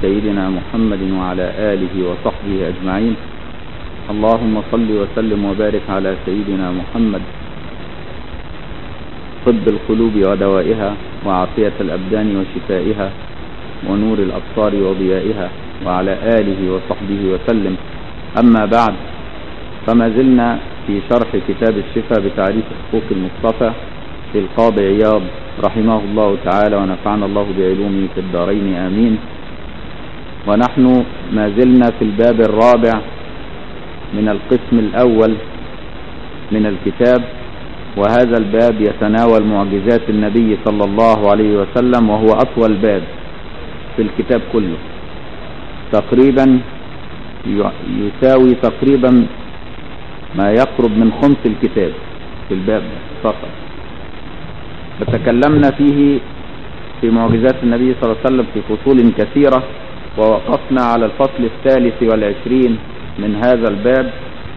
سيدنا محمد وعلى آله وصحبه أجمعين اللهم صل وسلم وبارك على سيدنا محمد طب القلوب ودوائها وعافية الأبدان وشفائها ونور الأبصار وضيائها وعلى آله وصحبه وسلم أما بعد فما زلنا في شرح كتاب الشفاء بتعريف حقوق المصطفى للقاضي عياض رحمه الله تعالى ونفعنا الله بعلومه في الدارين آمين ونحن ما زلنا في الباب الرابع من القسم الأول من الكتاب وهذا الباب يتناول معجزات النبي صلى الله عليه وسلم وهو أطول باب في الكتاب كله تقريبا يساوي تقريبا ما يقرب من خمس الكتاب في الباب فقط فتكلمنا فيه في معجزات النبي صلى الله عليه وسلم في فصول كثيرة ووقفنا على الفصل الثالث والعشرين من هذا الباب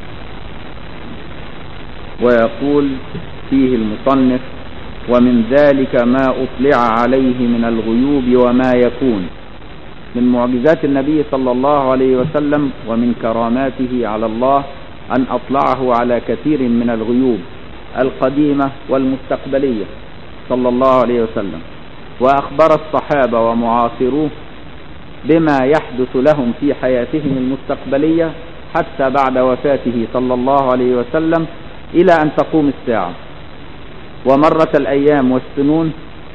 ويقول فيه المصنف ومن ذلك ما أطلع عليه من الغيوب وما يكون من معجزات النبي صلى الله عليه وسلم ومن كراماته على الله أن أطلعه على كثير من الغيوب القديمة والمستقبلية صلى الله عليه وسلم وأخبر الصحابة ومعاصروه بما يحدث لهم في حياتهم المستقبلية حتى بعد وفاته صلى الله عليه وسلم إلى أن تقوم الساعة ومرت الأيام والسنون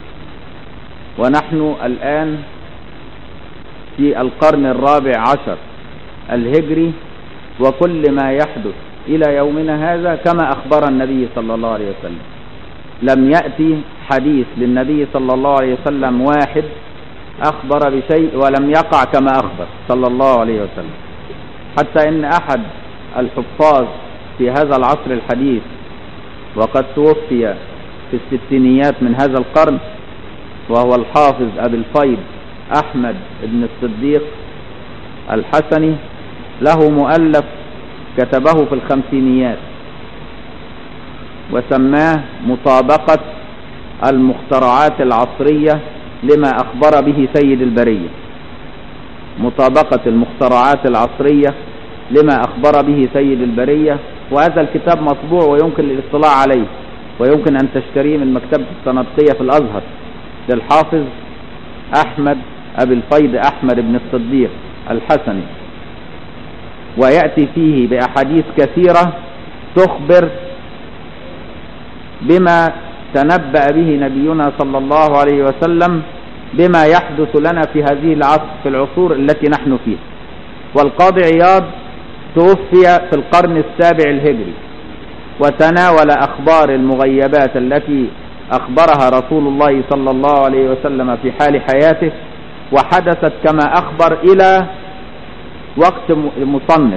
ونحن الآن في القرن الرابع عشر الهجري وكل ما يحدث إلى يومنا هذا كما أخبر النبي صلى الله عليه وسلم لم يأتي حديث للنبي صلى الله عليه وسلم واحد أخبر بشيء ولم يقع كما أخبر صلى الله عليه وسلم حتى إن أحد الحفاظ في هذا العصر الحديث وقد توفي في الستينيات من هذا القرن وهو الحافظ أبي الفيض أحمد بن الصديق الحسني له مؤلف كتبه في الخمسينيات وسماه مطابقة المخترعات العصرية لما أخبر به سيد البرية مطابقة المخترعات العصرية لما أخبر به سيد البرية وهذا الكتاب مطبوع ويمكن الاطلاع عليه ويمكن أن تشتريه من مكتبة السنطقية في الأزهر للحافظ أحمد أبي الفيض أحمد بن الصديق الحسني ويأتي فيه بأحاديث كثيرة تخبر بما تنبأ به نبينا صلى الله عليه وسلم بما يحدث لنا في هذه العصر في العصور التي نحن فيها والقاضي عياض توفي في القرن السابع الهجري وتناول أخبار المغيبات التي أخبرها رسول الله صلى الله عليه وسلم في حال حياته وحدثت كما أخبر إلى وقت المصنف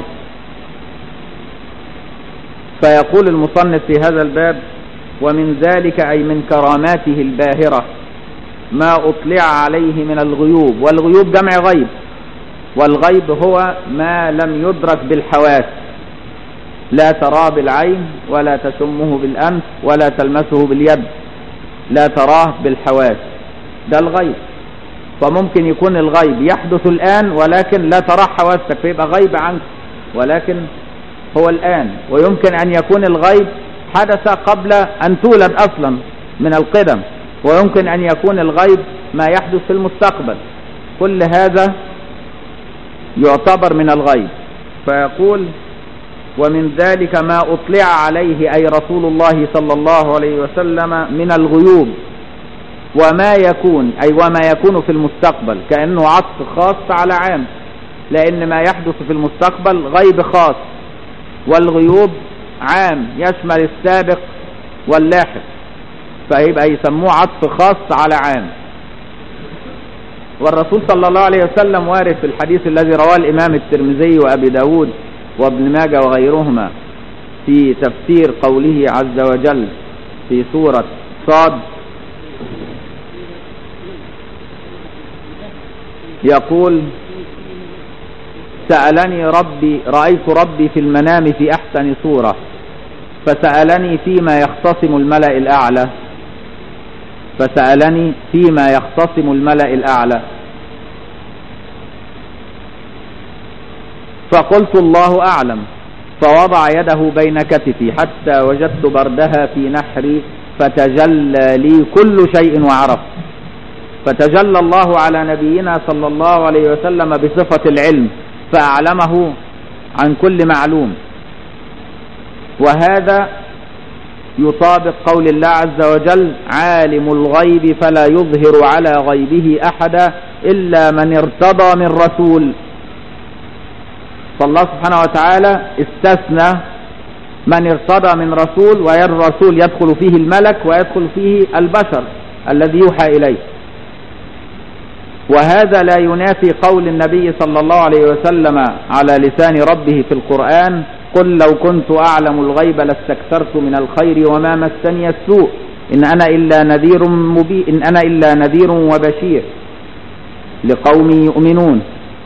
فيقول المصنف في هذا الباب ومن ذلك أي من كراماته الباهرة ما أطلع عليه من الغيوب والغيوب جمع غيب والغيب هو ما لم يدرك بالحواس لا تراه بالعين ولا تشمه بالأنف ولا تلمسه باليد لا تراه بالحواس ده الغيب فممكن يكون الغيب يحدث الآن ولكن لا تراه حواسك فيبقى غيب عنك ولكن هو الآن ويمكن أن يكون الغيب حدث قبل أن تولد أصلا من القدم ويمكن أن يكون الغيب ما يحدث في المستقبل كل هذا يعتبر من الغيب فيقول ومن ذلك ما أطلع عليه أي رسول الله صلى الله عليه وسلم من الغيوب وما يكون أي وما يكون في المستقبل كأنه عطف خاص على عام لأن ما يحدث في المستقبل غيب خاص والغيوب عام يشمل السابق واللاحق فيبقى يسموه عطف خاص على عام والرسول صلى الله عليه وسلم وارد في الحديث الذي رواه الإمام الترمذي وأبي داود وابن ماجه وغيرهما في تفسير قوله عز وجل في سورة صاد يقول سألني ربي رأيت ربي في المنام في أحسن صورة فسألني فيما يختصم الملأ الأعلى فسألني فيما يختصم الملأ الأعلى فقلت الله أعلم فوضع يده بين كتفي حتى وجدت بردها في نحري فتجلى لي كل شيء وعرف فتجلى الله على نبينا صلى الله عليه وسلم بصفة العلم فأعلمه عن كل معلوم وهذا يطابق قول الله عز وجل عالم الغيب فلا يظهر على غيبه أحدا إلا من ارتضى من رسول فالله سبحانه وتعالى استثنى من ارتضى من رسول والرسول يدخل فيه الملك ويدخل فيه البشر الذي يوحى إليه وهذا لا ينافي قول النبي صلى الله عليه وسلم على لسان ربه في القرآن قل لو كنت أعلم الغيب لاستكثرت من الخير وما مسني السوء إن أنا إلا نذير مبين إن أنا إلا نذير وبشير لقوم يؤمنون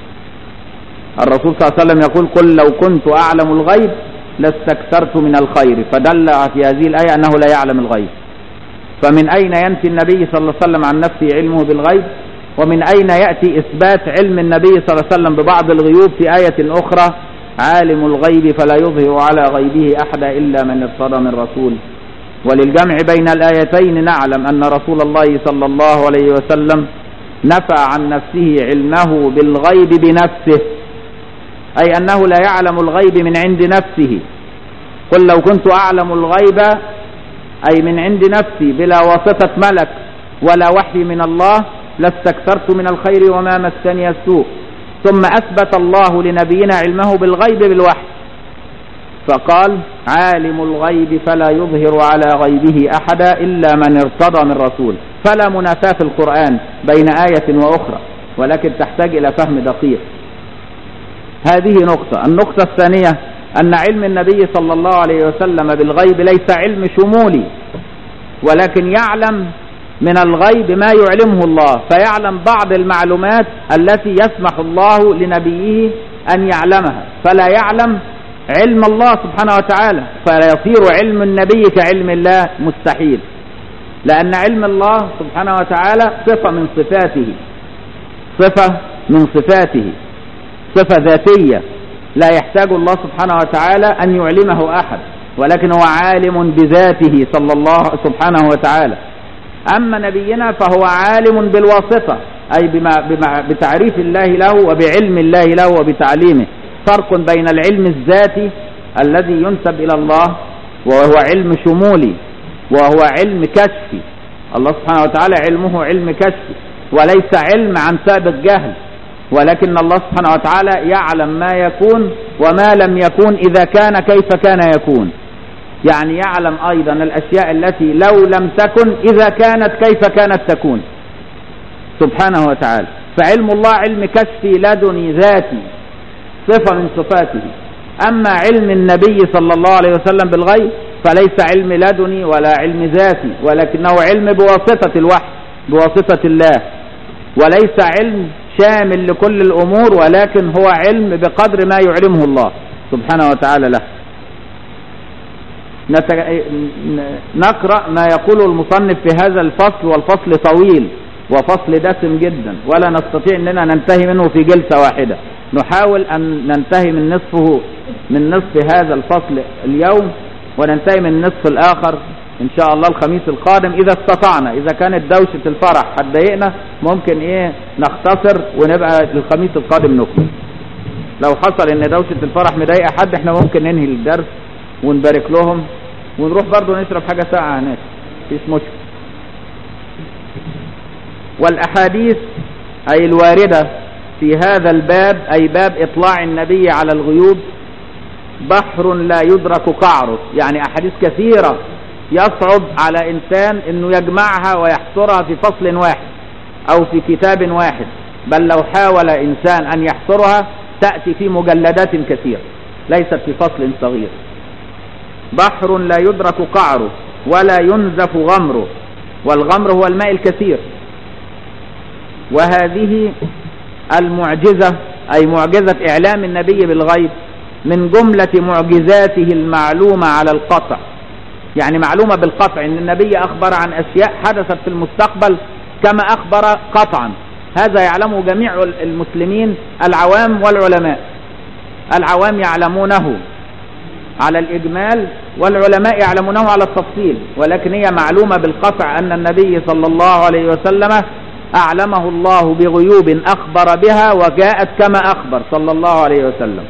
الرسول صلى الله عليه وسلم يقول قل لو كنت أعلم الغيب لاستكثرت من الخير فدل في هذه الآية أنه لا يعلم الغيب فمن أين ينفي النبي صلى الله عليه وسلم عن نفسه علمه بالغيب ومن أين يأتي إثبات علم النبي صلى الله عليه وسلم ببعض الغيوب في آية أخرى عالم الغيب فلا يظهر على غيبه أحدا إلا من ارتضى من رسول وللجمع بين الآيتين نعلم أن رسول الله صلى الله عليه وسلم نفى عن نفسه علمه بالغيب بنفسه أي أنه لا يعلم الغيب من عند نفسه قل لو كنت أعلم الغيب أي من عند نفسي بلا واسطة ملك ولا وحي من الله لاستكثرت من الخير وما مسني السوء ثم أثبت الله لنبينا علمه بالغيب بالوحي فقال عالم الغيب فلا يظهر على غيبه أحدا إلا من ارتضى من رسول فلا منافاة في القرآن بين آية وأخرى ولكن تحتاج إلى فهم دقيق هذه نقطة النقطة الثانية أن علم النبي صلى الله عليه وسلم بالغيب ليس علم شمولي ولكن يعلم من الغيب ما يعلمه الله فيعلم بعض المعلومات التي يسمح الله لنبيه أن يعلمها فلا يعلم علم الله سبحانه وتعالى فلا يصير علم النبي كعلم الله مستحيل لأن علم الله سبحانه وتعالى صفة من صفاته صفة من صفاته صفة ذاتية لا يحتاج الله سبحانه وتعالى أن يعلمه أحد ولكن هو عالم بذاته صلى الله سبحانه وتعالى أما نبينا فهو عالم بالواسطة أي بما بما بتعريف الله له وبعلم الله له وبتعليمه فرق بين العلم الذاتي الذي ينسب إلى الله وهو علم شمولي وهو علم كشفي الله سبحانه وتعالى علمه علم كشفي وليس علم عن سابق جهل ولكن الله سبحانه وتعالى يعلم ما يكون وما لم يكون إذا كان كيف كان يكون يعني يعلم أيضا الأشياء التي لو لم تكن إذا كانت كيف كانت تكون سبحانه وتعالى فعلم الله علم كشفي لدني ذاتي صفة من صفاته أما علم النبي صلى الله عليه وسلم بالغيب فليس علم لدني ولا علم ذاتي ولكنه علم بواسطة الوحي بواسطة الله وليس علم شامل لكل الأمور ولكن هو علم بقدر ما يعلمه الله سبحانه وتعالى له نقرأ ما يقوله المصنف في هذا الفصل والفصل طويل وفصل دسم جدا ولا نستطيع أننا ننتهي منه في جلسة واحدة نحاول أن ننتهي من نصفه من نصف هذا الفصل اليوم وننتهي من النصف الآخر إن شاء الله الخميس القادم إذا استطعنا إذا كانت دوشة الفرح هتضايقنا ممكن إيه نختصر ونبقى الخميس القادم نكمل لو حصل إن دوشة الفرح مضايقة حد إحنا ممكن ننهي الدرس ونبارك لهم ونروح برضه نشرب حاجة ساعة هناك مفيش مشكلة والأحاديث أي الواردة في هذا الباب أي باب إطلاع النبي على الغيوب بحر لا يدرك قعره يعني أحاديث كثيرة يصعب على إنسان أنه يجمعها ويحصرها في فصل واحد أو في كتاب واحد بل لو حاول إنسان أن يحصرها تأتي في مجلدات كثيرة ليست في فصل صغير بحر لا يدرك قعره ولا ينزف غمره والغمر هو الماء الكثير وهذه المعجزة أي معجزة إعلام النبي بالغيب من جملة معجزاته المعلومة على القطع يعني معلومة بالقطع ان النبي اخبر عن اشياء حدثت في المستقبل كما اخبر قطعا هذا يعلمه جميع المسلمين العوام والعلماء العوام يعلمونه على الإجمال والعلماء يعلمونه على التفصيل ولكن هي معلومة بالقطع أن النبي صلى الله عليه وسلم أعلمه الله بغيوب أخبر بها وجاءت كما أخبر صلى الله عليه وسلم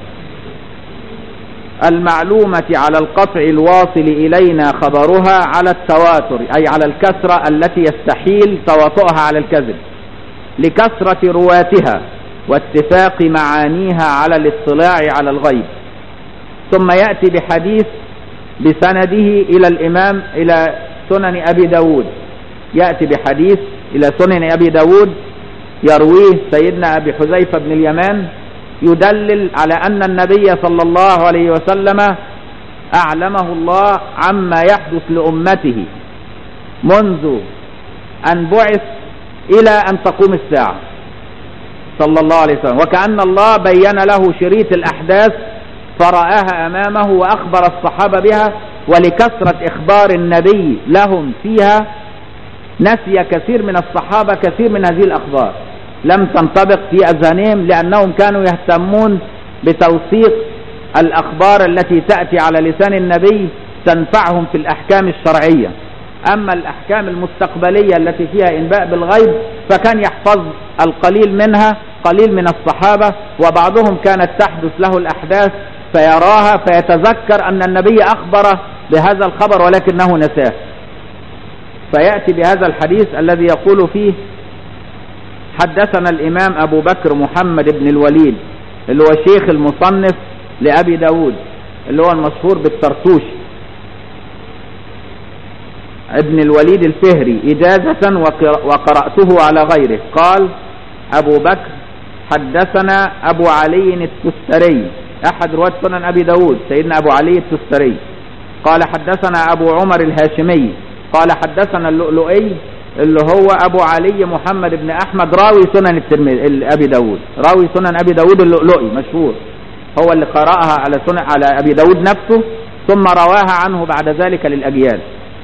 المعلومة على القطع الواصل إلينا خبرها على التواتر أي على الكسرة التي يستحيل تواطؤها على الكذب لكثرة رواتها واتفاق معانيها على الاطلاع على الغيب ثم يأتي بحديث بسنده إلى الإمام إلى سنن أبي داود يأتي بحديث إلى سنن أبي داود يرويه سيدنا أبي حذيفة بن اليمان يدلل على أن النبي صلى الله عليه وسلم أعلمه الله عما يحدث لأمته منذ أن بعث إلى أن تقوم الساعة صلى الله عليه وسلم وكأن الله بين له شريط الأحداث فرآها أمامه وأخبر الصحابة بها ولكثرة إخبار النبي لهم فيها نسي كثير من الصحابة كثير من هذه الأخبار لم تنطبق في أذهانهم لأنهم كانوا يهتمون بتوثيق الأخبار التي تأتي على لسان النبي تنفعهم في الأحكام الشرعية أما الأحكام المستقبلية التي فيها إنباء بالغيب فكان يحفظ القليل منها قليل من الصحابة وبعضهم كانت تحدث له الأحداث فيراها فيتذكر أن النبي أخبر بهذا الخبر ولكنه نساه فيأتي بهذا الحديث الذي يقول فيه حدثنا الإمام أبو بكر محمد بن الوليد اللي هو شيخ المصنف لأبي داود اللي هو المشهور بالطرطوش ابن الوليد الفهري إجازة وقرأته على غيره قال أبو بكر حدثنا أبو علي التستري أحد رواة سنن أبي داود سيدنا أبو علي التستري قال حدثنا أبو عمر الهاشمي قال حدثنا اللؤلؤي اللي هو أبو علي محمد بن أحمد راوي سنن الترمذي أبي داود راوي سنن أبي داود اللؤلؤي مشهور هو اللي قرأها على سنن على أبي داود نفسه ثم رواها عنه بعد ذلك للأجيال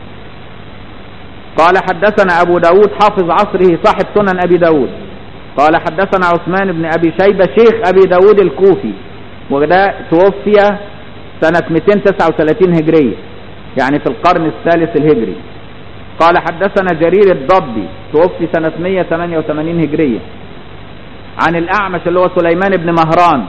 قال حدثنا أبو داود حافظ عصره صاحب سنن أبي داود قال حدثنا عثمان بن أبي شيبة شيخ أبي داود الكوفي وده توفي سنة 239 هجرية يعني في القرن الثالث الهجري قال حدثنا جرير الضبي توفي سنة 188 هجرية عن الأعمش اللي هو سليمان بن مهران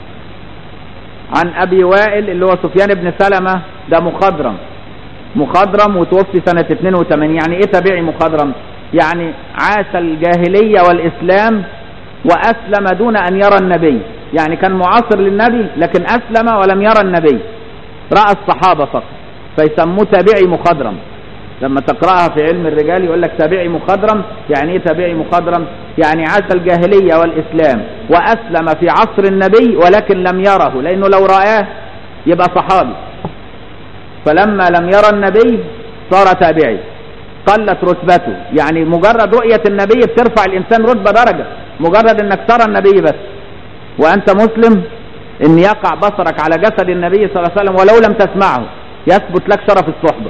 عن أبي وائل اللي هو سفيان بن سلمة ده مخضرم مخضرم وتوفي سنة 82 يعني ايه تبعي مخضرم يعني عاش الجاهلية والإسلام وأسلم دون أن يرى النبي يعني كان معاصر للنبي لكن أسلم ولم يرى النبي رأى الصحابة فقط فيسموه تابعي مخضرم لما تقرأها في علم الرجال يقول لك تابعي مخضرم يعني ايه تابعي مخضرم يعني عاش الجاهلية والإسلام وأسلم في عصر النبي ولكن لم يره لأنه لو رآه يبقى صحابي فلما لم يرى النبي صار تابعي قلت رتبته يعني مجرد رؤية النبي بترفع الإنسان رتبة درجة مجرد انك ترى النبي بس وأنت مسلم ان يقع بصرك على جسد النبي صلى الله عليه وسلم ولو لم تسمعه يثبت لك شرف الصحبة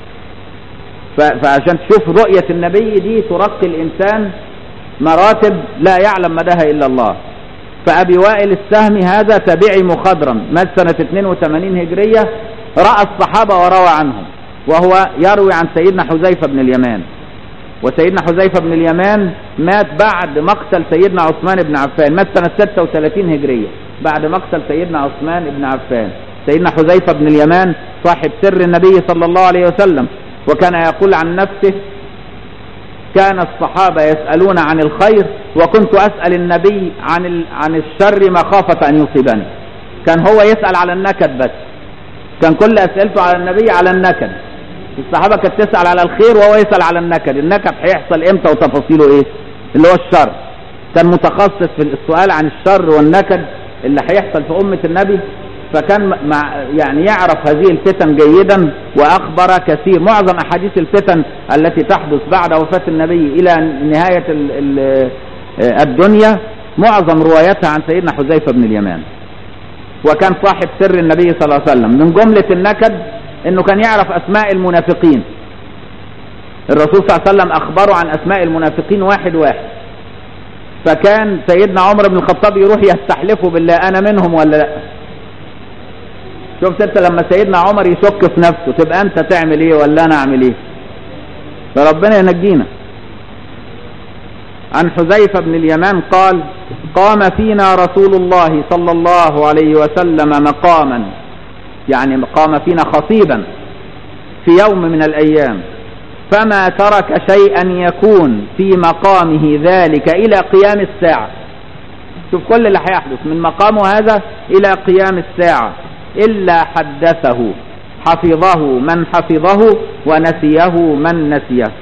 فعشان تشوف رؤية النبي دي ترقي الإنسان مراتب لا يعلم مداها إلا الله فأبي وائل السهمي هذا تبعي مخضرم مات سنة 82 هجرية رأى الصحابة وروى عنهم وهو يروي عن سيدنا حذيفة بن اليمان وسيدنا حذيفة بن اليمان مات بعد مقتل سيدنا عثمان بن عفان مات سنة 36 هجرية بعد مقتل سيدنا عثمان بن عفان سيدنا حذيفة بن اليمان صاحب سر النبي صلى الله عليه وسلم وكان يقول عن نفسه كان الصحابة يسألون عن الخير وكنت أسأل النبي عن عن الشر مخافة أن يصيبني كان هو يسأل على النكد بس كان كل أسئلته على النبي على النكد الصحابة كانت تسأل على الخير وهو يسأل على النكد النكد هيحصل امتى وتفاصيله ايه اللي هو الشر كان متخصص في السؤال عن الشر والنكد اللي هيحصل في أمة النبي فكان مع يعني يعرف هذه الفتن جيدا وأخبر كثير معظم أحاديث الفتن التي تحدث بعد وفاة النبي إلى نهاية ال ال الدنيا معظم روايتها عن سيدنا حذيفة بن اليمان وكان صاحب سر النبي صلى الله عليه وسلم من جملة النكد انه كان يعرف اسماء المنافقين الرسول صلى الله عليه وسلم اخبره عن اسماء المنافقين واحد واحد فكان سيدنا عمر بن الخطاب يروح يستحلفه بالله انا منهم ولا لا شفت انت لما سيدنا عمر يشك في نفسه تبقى انت تعمل ايه ولا انا اعمل ايه فربنا ينجينا عن حذيفة بن اليمان قال قام فينا رسول الله صلى الله عليه وسلم مقاما يعني قام فينا خطيبا في يوم من الأيام فما ترك شيئا يكون في مقامه ذلك إلى قيام الساعة شوف كل اللي هيحدث من مقامه هذا إلى قيام الساعة إلا حدثه حفظه من حفظه ونسيه من نسيه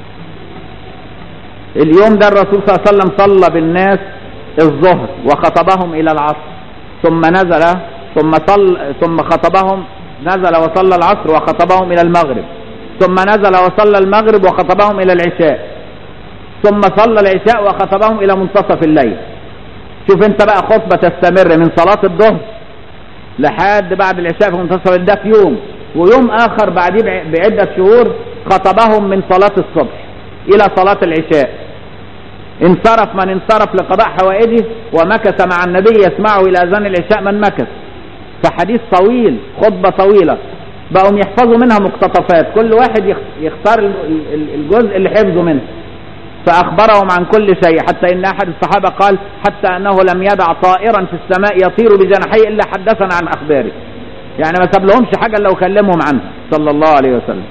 اليوم ده الرسول صلى الله عليه وسلم صلى بالناس الظهر وخطبهم إلى العصر ثم نزل ثم صل ثم خطبهم نزل وصلى العصر وخطبهم إلى المغرب ثم نزل وصلى المغرب وخطبهم إلى العشاء ثم صلى العشاء وخطبهم إلى منتصف الليل شوف انت بقى خطبة تستمر من صلاة الظهر لحد بعد العشاء في منتصف الليل ده في يوم ويوم آخر بعديه بعدة شهور خطبهم من صلاة الصبح إلى صلاة العشاء انصرف من انصرف لقضاء حوائجه ومكث مع النبي يسمعه إلى أذان العشاء من مكث فحديث طويل خطبة طويلة بقوا يحفظوا منها مقتطفات كل واحد يختار الجزء اللي حفظه منه فأخبرهم عن كل شيء حتى إن أحد الصحابة قال حتى أنه لم يدع طائرا في السماء يطير بجناحيه إلا حدثنا عن أخباره يعني ما ساب لهمش حاجة لو كلمهم عنها صلى الله عليه وسلم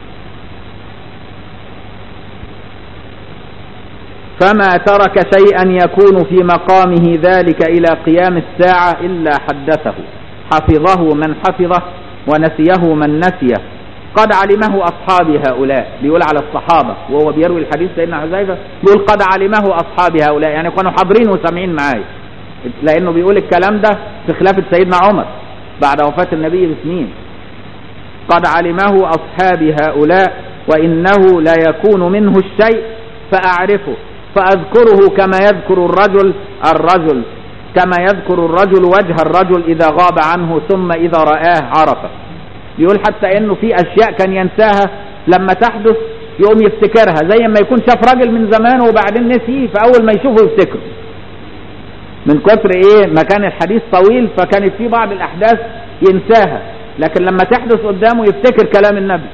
فما ترك شيئا يكون في مقامه ذلك إلى قيام الساعة إلا حدثه حفظه من حفظه ونسيه من نسيه قد علمه أصحاب هؤلاء بيقول على الصحابة وهو بيروي الحديث سيدنا حذيفة بيقول قد علمه أصحاب هؤلاء يعني كانوا حاضرين وسامعين معايا لأنه بيقول الكلام ده في خلافة سيدنا عمر بعد وفاة النبي بسنين قد علمه أصحاب هؤلاء وإنه لا يكون منه الشيء فأعرفه فأذكره كما يذكر الرجل الرجل كما يذكر الرجل وجه الرجل إذا غاب عنه ثم إذا رآه عرفه يقول حتى انه في اشياء كان ينساها لما تحدث يقوم يفتكرها زي ما يكون شاف راجل من زمان وبعدين نسيه فاول ما يشوفه يفتكره من كثر ايه ما كان الحديث طويل فكانت في بعض الاحداث ينساها لكن لما تحدث قدامه يفتكر كلام النبي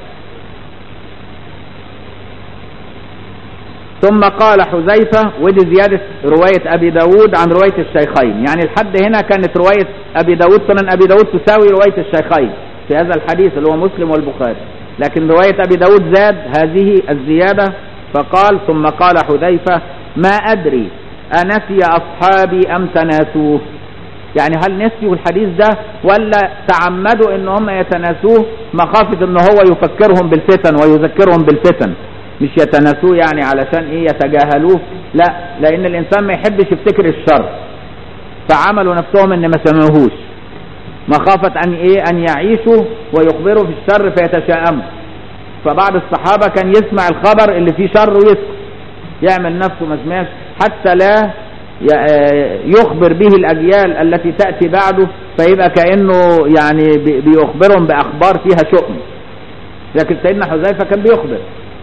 ثم قال حذيفة ودي زيادة رواية أبي داود عن رواية الشيخين يعني الحد هنا كانت رواية أبي داود سنن أبي داود تساوي رواية الشيخين في هذا الحديث اللي هو مسلم والبخاري لكن رواية أبي داود زاد هذه الزيادة فقال ثم قال حذيفة ما أدري أنسي أصحابي أم تناسوه يعني هل نسيوا الحديث ده ولا تعمدوا ان هم يتناسوه مخافة ان هو يفكرهم بالفتن ويذكرهم بالفتن مش يتناسوه يعني علشان ايه يتجاهلوه لا لان الانسان ما يحبش يفتكر الشر فعملوا نفسهم ان ما سمعوهوش مخافة أن إيه أن يعيشوا ويخبروا في الشر فيتشائموا فبعض الصحابة كان يسمع الخبر اللي فيه شر ويسكت يعمل نفسه ما سمعش حتى لا يخبر به الأجيال التي تأتي بعده فيبقى كأنه يعني بيخبرهم بأخبار فيها شؤم لكن سيدنا حذيفة كان بيخبر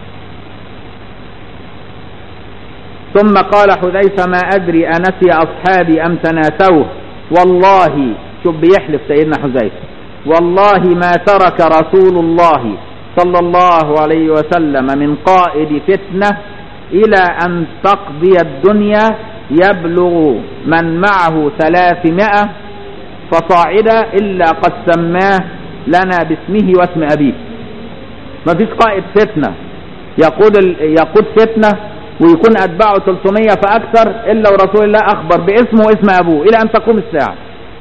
ثم قال حذيفة ما أدري أنسي أصحابي أم تناسوه والله شوف بيحلف سيدنا حذيفة والله ما ترك رسول الله صلى الله عليه وسلم من قائد فتنة إلى أن تقضي الدنيا يبلغ من معه ثلاثمائة فصاعدا إلا قد سماه لنا باسمه واسم أبيه ما فيش قائد فتنة يقود, يقود فتنة ويكون أتباعه 300 فأكثر إلا ورسول الله أخبر باسمه واسم أبوه إلى أن تقوم الساعة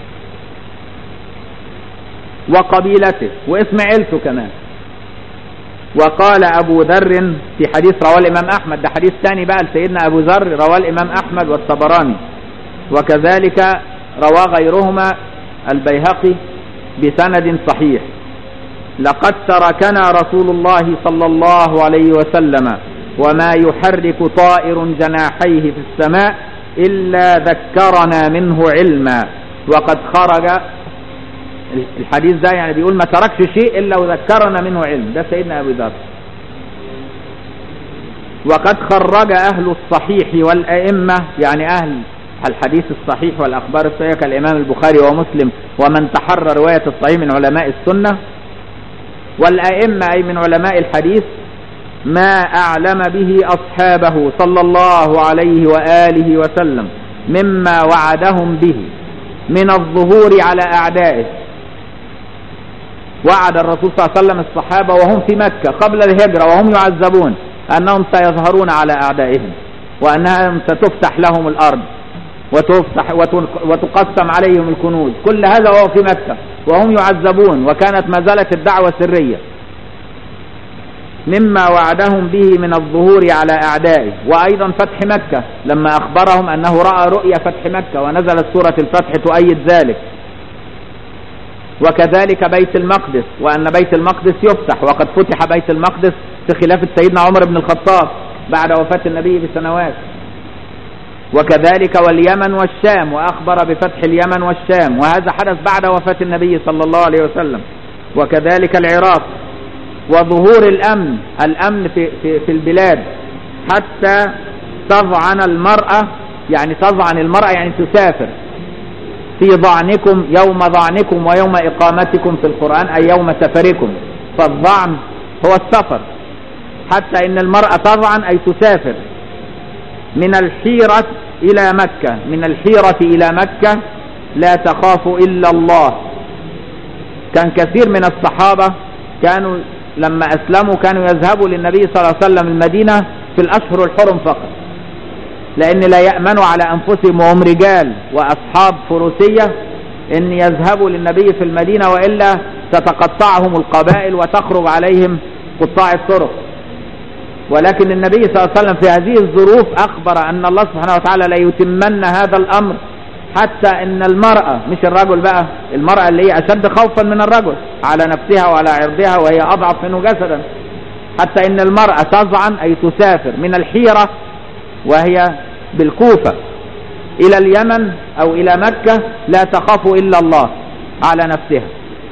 وقبيلته واسم عيلته كمان وقال أبو ذر في حديث رواه الإمام أحمد ده حديث ثاني بقى لسيدنا أبو ذر رواه الإمام أحمد والطبراني وكذلك رواه غيرهما البيهقي بسند صحيح لقد تركنا رسول الله صلى الله عليه وسلم وما يحرك طائر جناحيه في السماء إلا ذكرنا منه علما وقد خرج الحديث ده يعني بيقول ما تركش شيء إلا وذكرنا منه علم ده سيدنا أبو ذر وقد خرج أهل الصحيح والأئمة يعني أهل الحديث الصحيح والأخبار الصحيحة كالإمام البخاري ومسلم ومن تحرى رواية الصحيح من علماء السنة والأئمة أي من علماء الحديث ما أعلم به أصحابه صلى الله عليه وآله وسلم مما وعدهم به من الظهور على أعدائه وعد الرسول صلى الله عليه وسلم الصحابة وهم في مكة قبل الهجرة وهم يعذبون أنهم سيظهرون على أعدائهم وأنهم ستفتح لهم الأرض وتفتح وتقسم عليهم الكنوز كل هذا وهو في مكة وهم يعذبون وكانت ما زالت الدعوة سرية مما وعدهم به من الظهور على أعدائه وأيضا فتح مكة لما أخبرهم أنه رأى رؤيا فتح مكة ونزلت سورة الفتح تؤيد ذلك وكذلك بيت المقدس وأن بيت المقدس يفتح وقد فتح بيت المقدس في خلافة سيدنا عمر بن الخطاب بعد وفاة النبي بسنوات وكذلك واليمن والشام وأخبر بفتح اليمن والشام وهذا حدث بعد وفاة النبي صلى الله عليه وسلم وكذلك العراق وظهور الأمن الأمن في, في, في البلاد حتى تضعن المرأة يعني تضعن المرأة يعني تسافر في ضعنكم يوم ضعنكم ويوم إقامتكم في القرآن أي يوم سفركم فالضعن هو السفر حتى إن المرأة تضعن أي تسافر من الحيرة إلى مكة من الحيرة إلى مكة لا تخاف إلا الله كان كثير من الصحابة كانوا لما أسلموا كانوا يذهبوا للنبي صلى الله عليه وسلم المدينة في الأشهر الحرم فقط لأن لا يأمنوا على أنفسهم وهم رجال وأصحاب فروسية أن يذهبوا للنبي في المدينة وإلا تتقطعهم القبائل وتخرج عليهم قطاع الطرق ولكن النبي صلى الله عليه وسلم في هذه الظروف أخبر أن الله سبحانه وتعالى لا يتمن هذا الأمر حتى ان المرأة مش الرجل بقى المرأة اللي هي اشد خوفا من الرجل على نفسها وعلى عرضها وهي اضعف منه جسدا حتى ان المرأة تضعن اي تسافر من الحيرة وهي بالكوفة الى اليمن او الى مكة لا تخاف الا الله على نفسها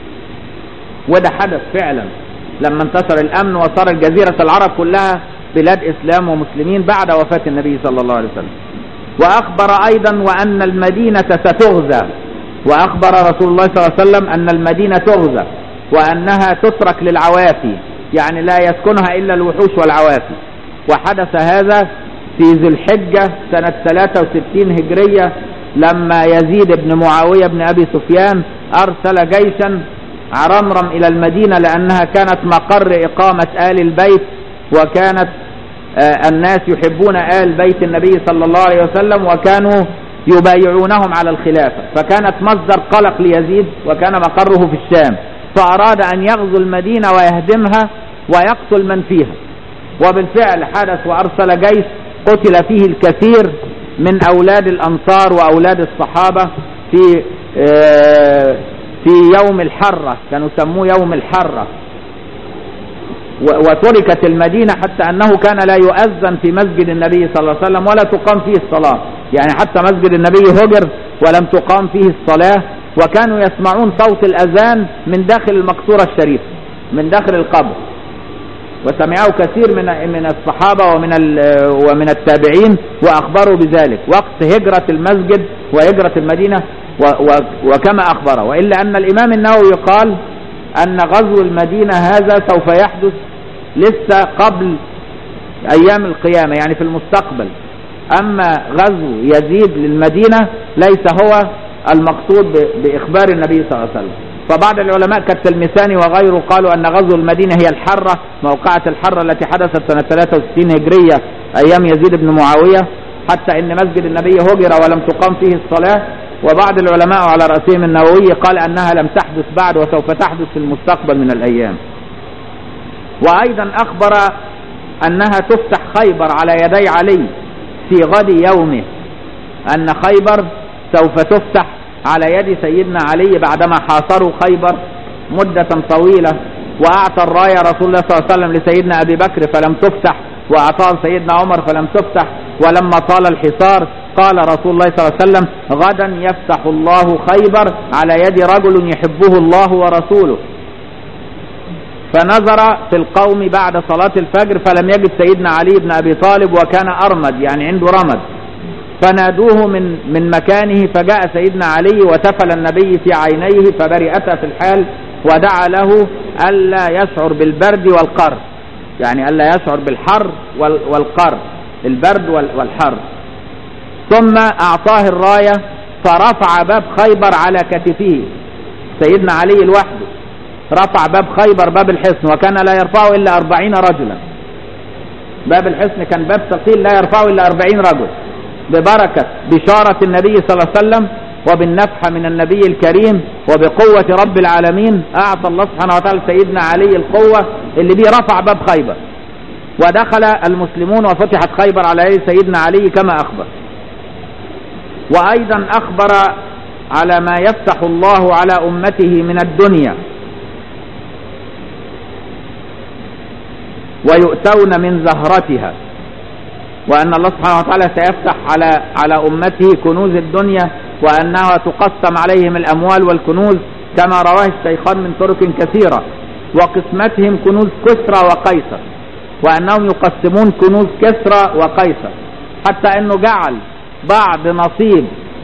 وده حدث فعلا لما انتشر الامن وصار جزيرة العرب كلها بلاد اسلام ومسلمين بعد وفاة النبي صلى الله عليه وسلم وأخبر أيضا وأن المدينة ستغزى وأخبر رسول الله صلى الله عليه وسلم أن المدينة تغزى وأنها تترك للعوافي يعني لا يسكنها إلا الوحوش والعوافي وحدث هذا في ذي الحجة سنة 63 هجرية لما يزيد بن معاوية بن أبي سفيان أرسل جيشا عرمرم إلى المدينة لأنها كانت مقر إقامة آل البيت وكانت الناس يحبون آل بيت النبي صلى الله عليه وسلم وكانوا يبايعونهم على الخلافة فكانت مصدر قلق ليزيد وكان مقره في الشام فأراد أن يغزو المدينة ويهدمها ويقتل من فيها وبالفعل حدث وأرسل جيش قتل فيه الكثير من أولاد الأنصار وأولاد الصحابة في في يوم الحرة كانوا سموه يوم الحرة وتركت المدينة حتى أنه كان لا يؤذن في مسجد النبي صلى الله عليه وسلم ولا تقام فيه الصلاة يعني حتى مسجد النبي هجر ولم تقام فيه الصلاة وكانوا يسمعون صوت الأذان من داخل المقصورة الشريفة من داخل القبر وسمعه كثير من من الصحابة ومن ومن التابعين وأخبروا بذلك وقت هجرة المسجد وهجرة المدينة وكما أخبره وإلا أن الإمام النووي قال أن غزو المدينة هذا سوف يحدث لسه قبل أيام القيامة يعني في المستقبل أما غزو يزيد للمدينة ليس هو المقصود بإخبار النبي صلى الله عليه وسلم فبعض العلماء كالتلمساني وغيره قالوا أن غزو المدينة هي الحرة موقعة الحرة التي حدثت سنة 63 هجرية أيام يزيد بن معاوية حتى أن مسجد النبي هجر ولم تقام فيه الصلاة وبعض العلماء على رأسهم النووي قال أنها لم تحدث بعد وسوف تحدث في المستقبل من الأيام وأيضا أخبر أنها تفتح خيبر على يدي علي في غد يومه أن خيبر سوف تفتح على يد سيدنا علي بعدما حاصروا خيبر مدة طويلة وأعطى الراية رسول الله صلى الله عليه وسلم لسيدنا أبي بكر فلم تفتح وأعطاه سيدنا عمر فلم تفتح ولما طال الحصار قال رسول الله صلى الله عليه وسلم غدا يفتح الله خيبر على يد رجل يحبه الله ورسوله فنظر في القوم بعد صلاة الفجر فلم يجد سيدنا علي بن أبي طالب وكان أرمد يعني عنده رمد فنادوه من من مكانه فجاء سيدنا علي وتفل النبي في عينيه فبرئتا في الحال ودعا له ألا يشعر بالبرد والقر يعني ألا يشعر بالحر والقر البرد والحر ثم أعطاه الراية فرفع باب خيبر على كتفه سيدنا علي لوحده رفع باب خيبر باب الحصن وكان لا يرفعه إلا أربعين رجلا باب الحصن كان باب ثقيل لا يرفعه إلا أربعين رجل ببركة بشارة النبي صلى الله عليه وسلم وبالنفحة من النبي الكريم وبقوة رب العالمين أعطى الله سبحانه وتعالى سيدنا علي القوة اللي بيه رفع باب خيبر ودخل المسلمون وفتحت خيبر على يد سيدنا علي كما أخبر وأيضا أخبر على ما يفتح الله على أمته من الدنيا ويؤتون من زهرتها وأن الله سبحانه وتعالى سيفتح على على أمته كنوز الدنيا وأنها تقسم عليهم الأموال والكنوز كما رواه الشيخان من طرق كثيرة وقسمتهم كنوز كسرى وقيصر وأنهم يقسمون كنوز كسرى وقيصر حتى أنه جعل بعض نصيب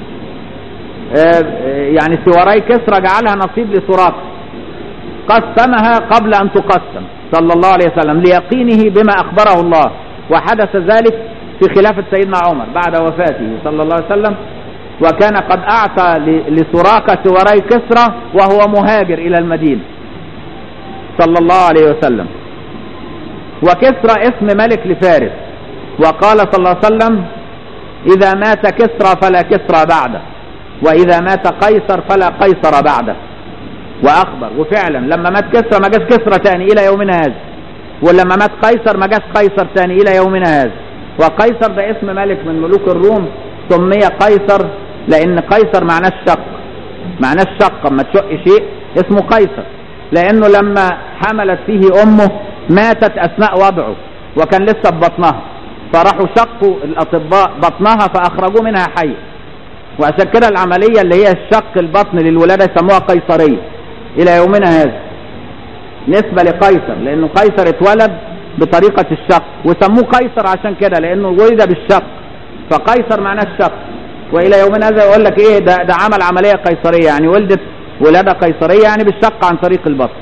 يعني سواري كسرى جعلها نصيب لسراقه قسمها قبل أن تقسم صلى الله عليه وسلم ليقينه بما أخبره الله وحدث ذلك في خلافة سيدنا عمر بعد وفاته صلى الله عليه وسلم وكان قد أعطى لسراقة سواري كسرى وهو مهاجر إلى المدينة صلى الله عليه وسلم وكسرى اسم ملك لفارس وقال صلى الله عليه وسلم إذا مات كسرى فلا كسرى بعده وإذا مات قيصر فلا قيصر بعده وأخبر وفعلا لما مات كسرى ما جاش كسرى تاني إلى يومنا هذا ولما مات قيصر ما جاش قيصر تاني إلى يومنا هذا وقيصر ده اسم ملك من ملوك الروم سمي قيصر لأن قيصر معناه الشق معناه الشق اما تشق شيء اسمه قيصر لأنه لما حملت فيه أمه ماتت أثناء وضعه وكان لسه ببطنها فراحوا شقوا الأطباء بطنها فأخرجوا منها حي وعشان كده العملية اللي هي الشق البطن للولادة يسموها قيصرية إلى يومنا هذا نسبة لقيصر لأنه قيصر اتولد بطريقة الشق وسموه قيصر عشان كده لأنه ولد بالشق فقيصر معناه الشق وإلى يومنا هذا يقول لك إيه ده, ده عمل عملية قيصرية يعني ولدت ولادة قيصرية يعني بالشق عن طريق البطن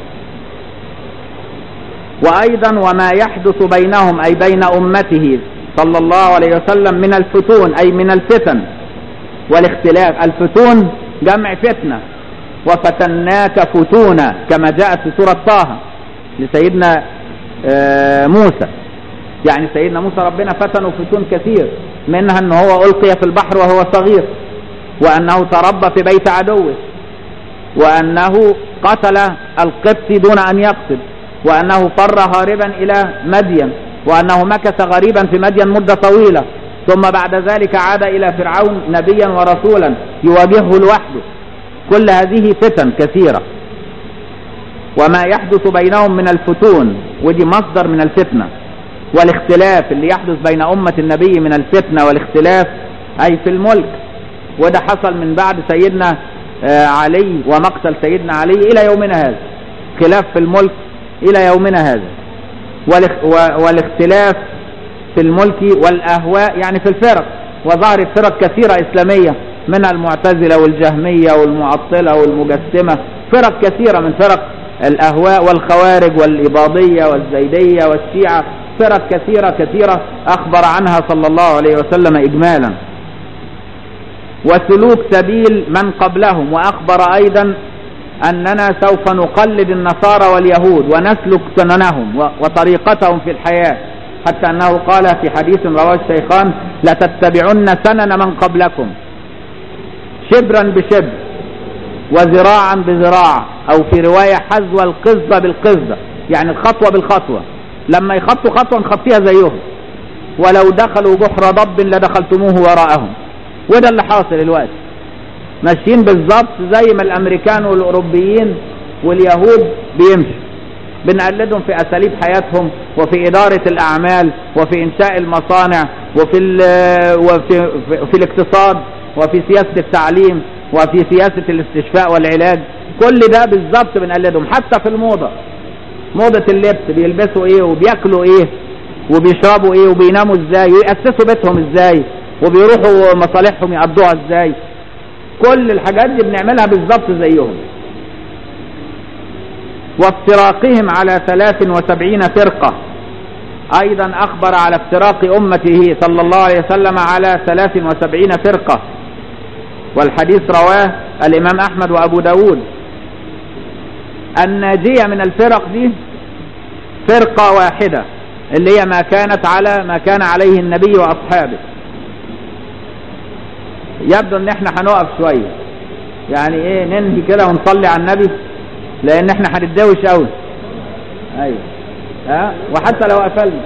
وأيضا وما يحدث بينهم أي بين أمته صلى الله عليه وسلم من الفتون أي من الفتن والاختلاف الفتون جمع فتنة وفتناك فتونا كما جاءت في سورة طه لسيدنا موسى يعني سيدنا موسى ربنا فتنه فتون كثير منها ان هو ألقي في البحر وهو صغير وأنه تربى في بيت عدوه وأنه قتل القبط دون أن يقتل وأنه فر هاربا إلى مدين وأنه مكث غريبا في مدين مدة طويلة ثم بعد ذلك عاد إلى فرعون نبيا ورسولا يواجهه لوحده كل هذه فتن كثيرة وما يحدث بينهم من الفتون ودي مصدر من الفتنة والاختلاف اللي يحدث بين أمة النبي من الفتنة والاختلاف أي في الملك وده حصل من بعد سيدنا علي ومقتل سيدنا علي إلى يومنا هذا خلاف في الملك إلى يومنا هذا والاختلاف في الملك والأهواء يعني في الفرق وظهرت فرق كثيرة إسلامية منها المعتزلة والجهمية والمعطلة والمجسمة فرق كثيرة من فرق الأهواء والخوارج والإباضية والزيدية والشيعة فرق كثيرة كثيرة أخبر عنها صلى الله عليه وسلم إجمالا وسلوك سبيل من قبلهم وأخبر أيضا أننا سوف نقلد النصارى واليهود ونسلك سننهم وطريقتهم في الحياة حتى أنه قال في حديث رواه الشيخان لتتبعن سنن من قبلكم شبرا بشبر وذراعا بذراع أو في رواية حذو القزة بالقزة يعني الخطوة بالخطوة لما يخطوا خطوة نخطيها زيهم ولو دخلوا بحر ضب لدخلتموه وراءهم وده اللي حاصل الوقت ماشيين بالظبط زي ما الامريكان والاوروبيين واليهود بيمشوا بنقلدهم في اساليب حياتهم وفي اداره الاعمال وفي انشاء المصانع وفي وفي في الاقتصاد وفي سياسه التعليم وفي سياسه الاستشفاء والعلاج كل ده بالظبط بنقلدهم حتى في الموضه موضه اللبس بيلبسوا ايه وبياكلوا ايه وبيشربوا ايه وبيناموا ازاي ويأسسوا بيتهم ازاي وبيروحوا مصالحهم يقضوها ازاي كل الحاجات دي بنعملها بالظبط زيهم وافتراقهم على 73 فرقة ايضا اخبر على افتراق امته صلى الله عليه وسلم على 73 فرقة والحديث رواه الامام احمد وابو داود الناجية من الفرق دي فرقة واحدة اللي هي ما كانت على ما كان عليه النبي واصحابه يبدو ان احنا هنقف شوية يعني ايه ننهي كده ونصلي على النبي لان احنا هنتداوش قوي ايوه ها وحتى لو قفلنا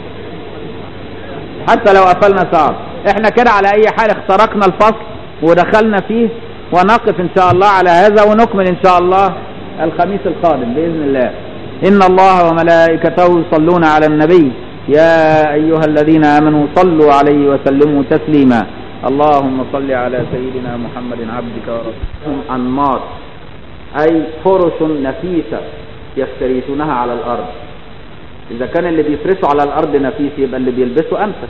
حتى لو قفلنا صعب احنا كده على اي حال اخترقنا الفصل ودخلنا فيه ونقف ان شاء الله على هذا ونكمل ان شاء الله الخميس القادم باذن الله ان الله وملائكته يصلون على النبي يا ايها الذين امنوا صلوا عليه وسلموا تسليما اللهم صل على سيدنا محمد عبدك ورسولك انماط اي فرش نفيسه يفترسونها على الارض اذا كان اللي بيفرسوا على الارض نفيس يبقى اللي بيلبسوا انفس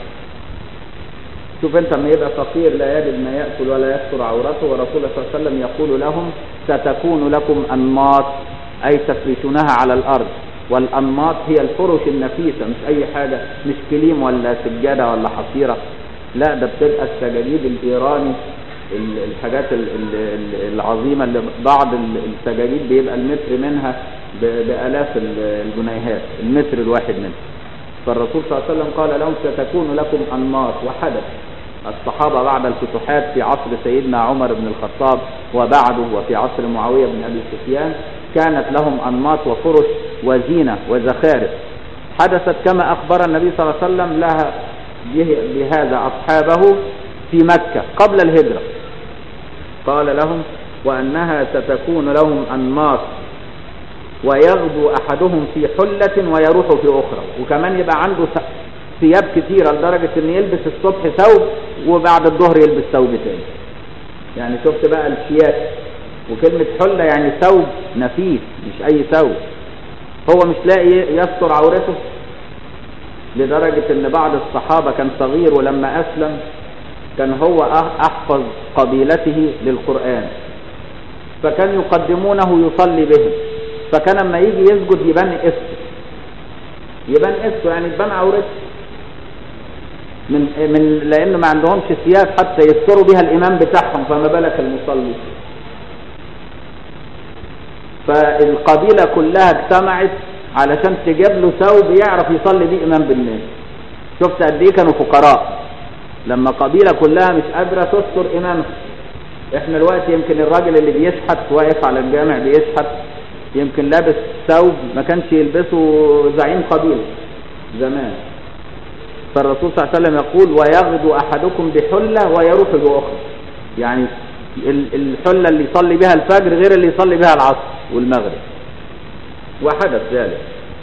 شوف انت لما يبقى فقير لا يجد ما ياكل ولا يستر عورته ورسول الله صلى الله عليه وسلم يقول لهم ستكون لكم انماط اي تفرشونها على الارض والانماط هي الفرش النفيسه مش اي حاجه مش كليم ولا سجاده ولا حصيره لا ده بتبقى السجاجيد الايراني الحاجات العظيمه اللي بعض السجاجيد بيبقى المتر منها بالاف الجنيهات المتر الواحد منها فالرسول صلى الله عليه وسلم قال لهم ستكون لكم انماط وحدث الصحابة بعد الفتوحات في عصر سيدنا عمر بن الخطاب وبعده وفي عصر معاوية بن أبي سفيان كانت لهم أنماط وفرش وزينة وزخارف حدثت كما أخبر النبي صلى الله عليه وسلم لها بهذا أصحابه في مكة قبل الهجرة قال لهم وأنها ستكون لهم أنماط ويغدو أحدهم في حلة ويروح في أخرى وكمان يبقى عنده ثياب كتيرة لدرجة ان يلبس الصبح ثوب وبعد الظهر يلبس ثوب تاني يعني شفت بقى الشياك وكلمة حلة يعني ثوب نفيس مش اي ثوب هو مش لاقي يستر عورته لدرجة ان بعض الصحابة كان صغير ولما اسلم كان هو احفظ قبيلته للقرآن فكان يقدمونه يصلي بهم فكان لما يجي يسجد يبان اسمه يبان اسمه يعني تبان عورته من من لان ما عندهمش ثياب حتى يستروا بها الامام بتاعهم فما بالك المصلي فالقبيله كلها اجتمعت علشان تجيب له ثوب يعرف يصلي بيه امام بالناس شفت قد ايه كانوا فقراء لما قبيله كلها مش قادره تستر امامها احنا دلوقتي يمكن الراجل اللي بيشحت واقف على الجامع بيشحت يمكن لابس ثوب ما كانش يلبسه زعيم قبيله زمان فالرسول صلى الله عليه وسلم يقول ويغدو احدكم بحله ويروح باخرى يعني الحله اللي يصلي بها الفجر غير اللي يصلي بها العصر والمغرب وحدث ذلك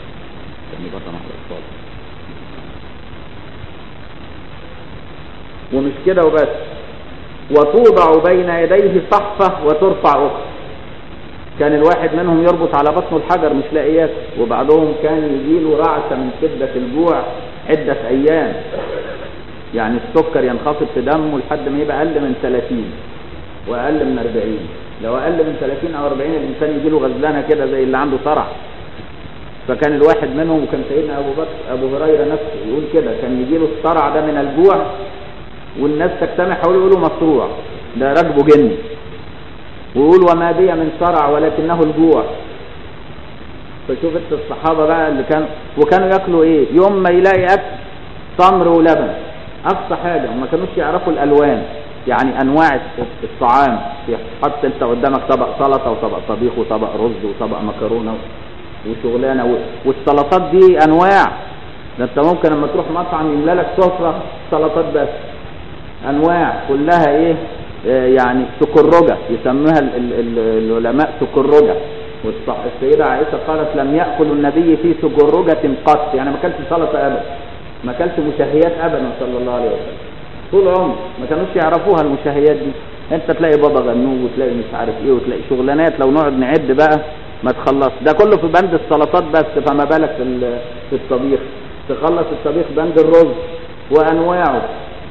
ومش كده وبس وتوضع بين يديه صحفة وترفع أخرى كان الواحد منهم يربط على بطنه الحجر مش لاقي ياكل وبعضهم كان يجيله رعشة من شدة الجوع عدة أيام يعني السكر ينخفض في دمه لحد ما يبقى أقل من 30 وأقل من 40 لو أقل من 30 أو 40 الإنسان يجيله غزلانة كده زي اللي عنده صرع فكان الواحد منهم وكان سيدنا أبو بكر أبو هريرة نفسه يقول كده كان يجيله الصرع ده من الجوع والناس تجتمع حوله يقولوا مصروع ده راكبه جني ويقول وما بي من صرع ولكنه الجوع فشوف انت الصحابة بقى اللي كانوا وكانوا ياكلوا ايه يوم ما يلاقي اكل تمر ولبن اقصى حاجة وما كانوش يعرفوا الالوان يعني انواع الطعام حط انت قدامك طبق سلطة وطبق طبيخ وطبق رز وطبق مكرونة وشغلانة والسلطات دي انواع ده انت ممكن لما تروح مطعم يملى لك سفرة سلطات بس انواع كلها ايه يعني سكرجة يسموها العلماء سكرجة والسيدة عائشة قالت لم يأكل النبي في سجرجة قط يعني ما كانش سلطة أبدا ما كانش مشهيات أبدا صلى الله عليه وسلم طول عمره ما كانوش يعرفوها المشهيات دي انت تلاقي بابا غنوج وتلاقي مش عارف ايه وتلاقي شغلانات لو نقعد نعد بقى ما تخلص ده كله في بند السلطات بس فما بالك في في الطبيخ تخلص الطبيخ بند الرز وانواعه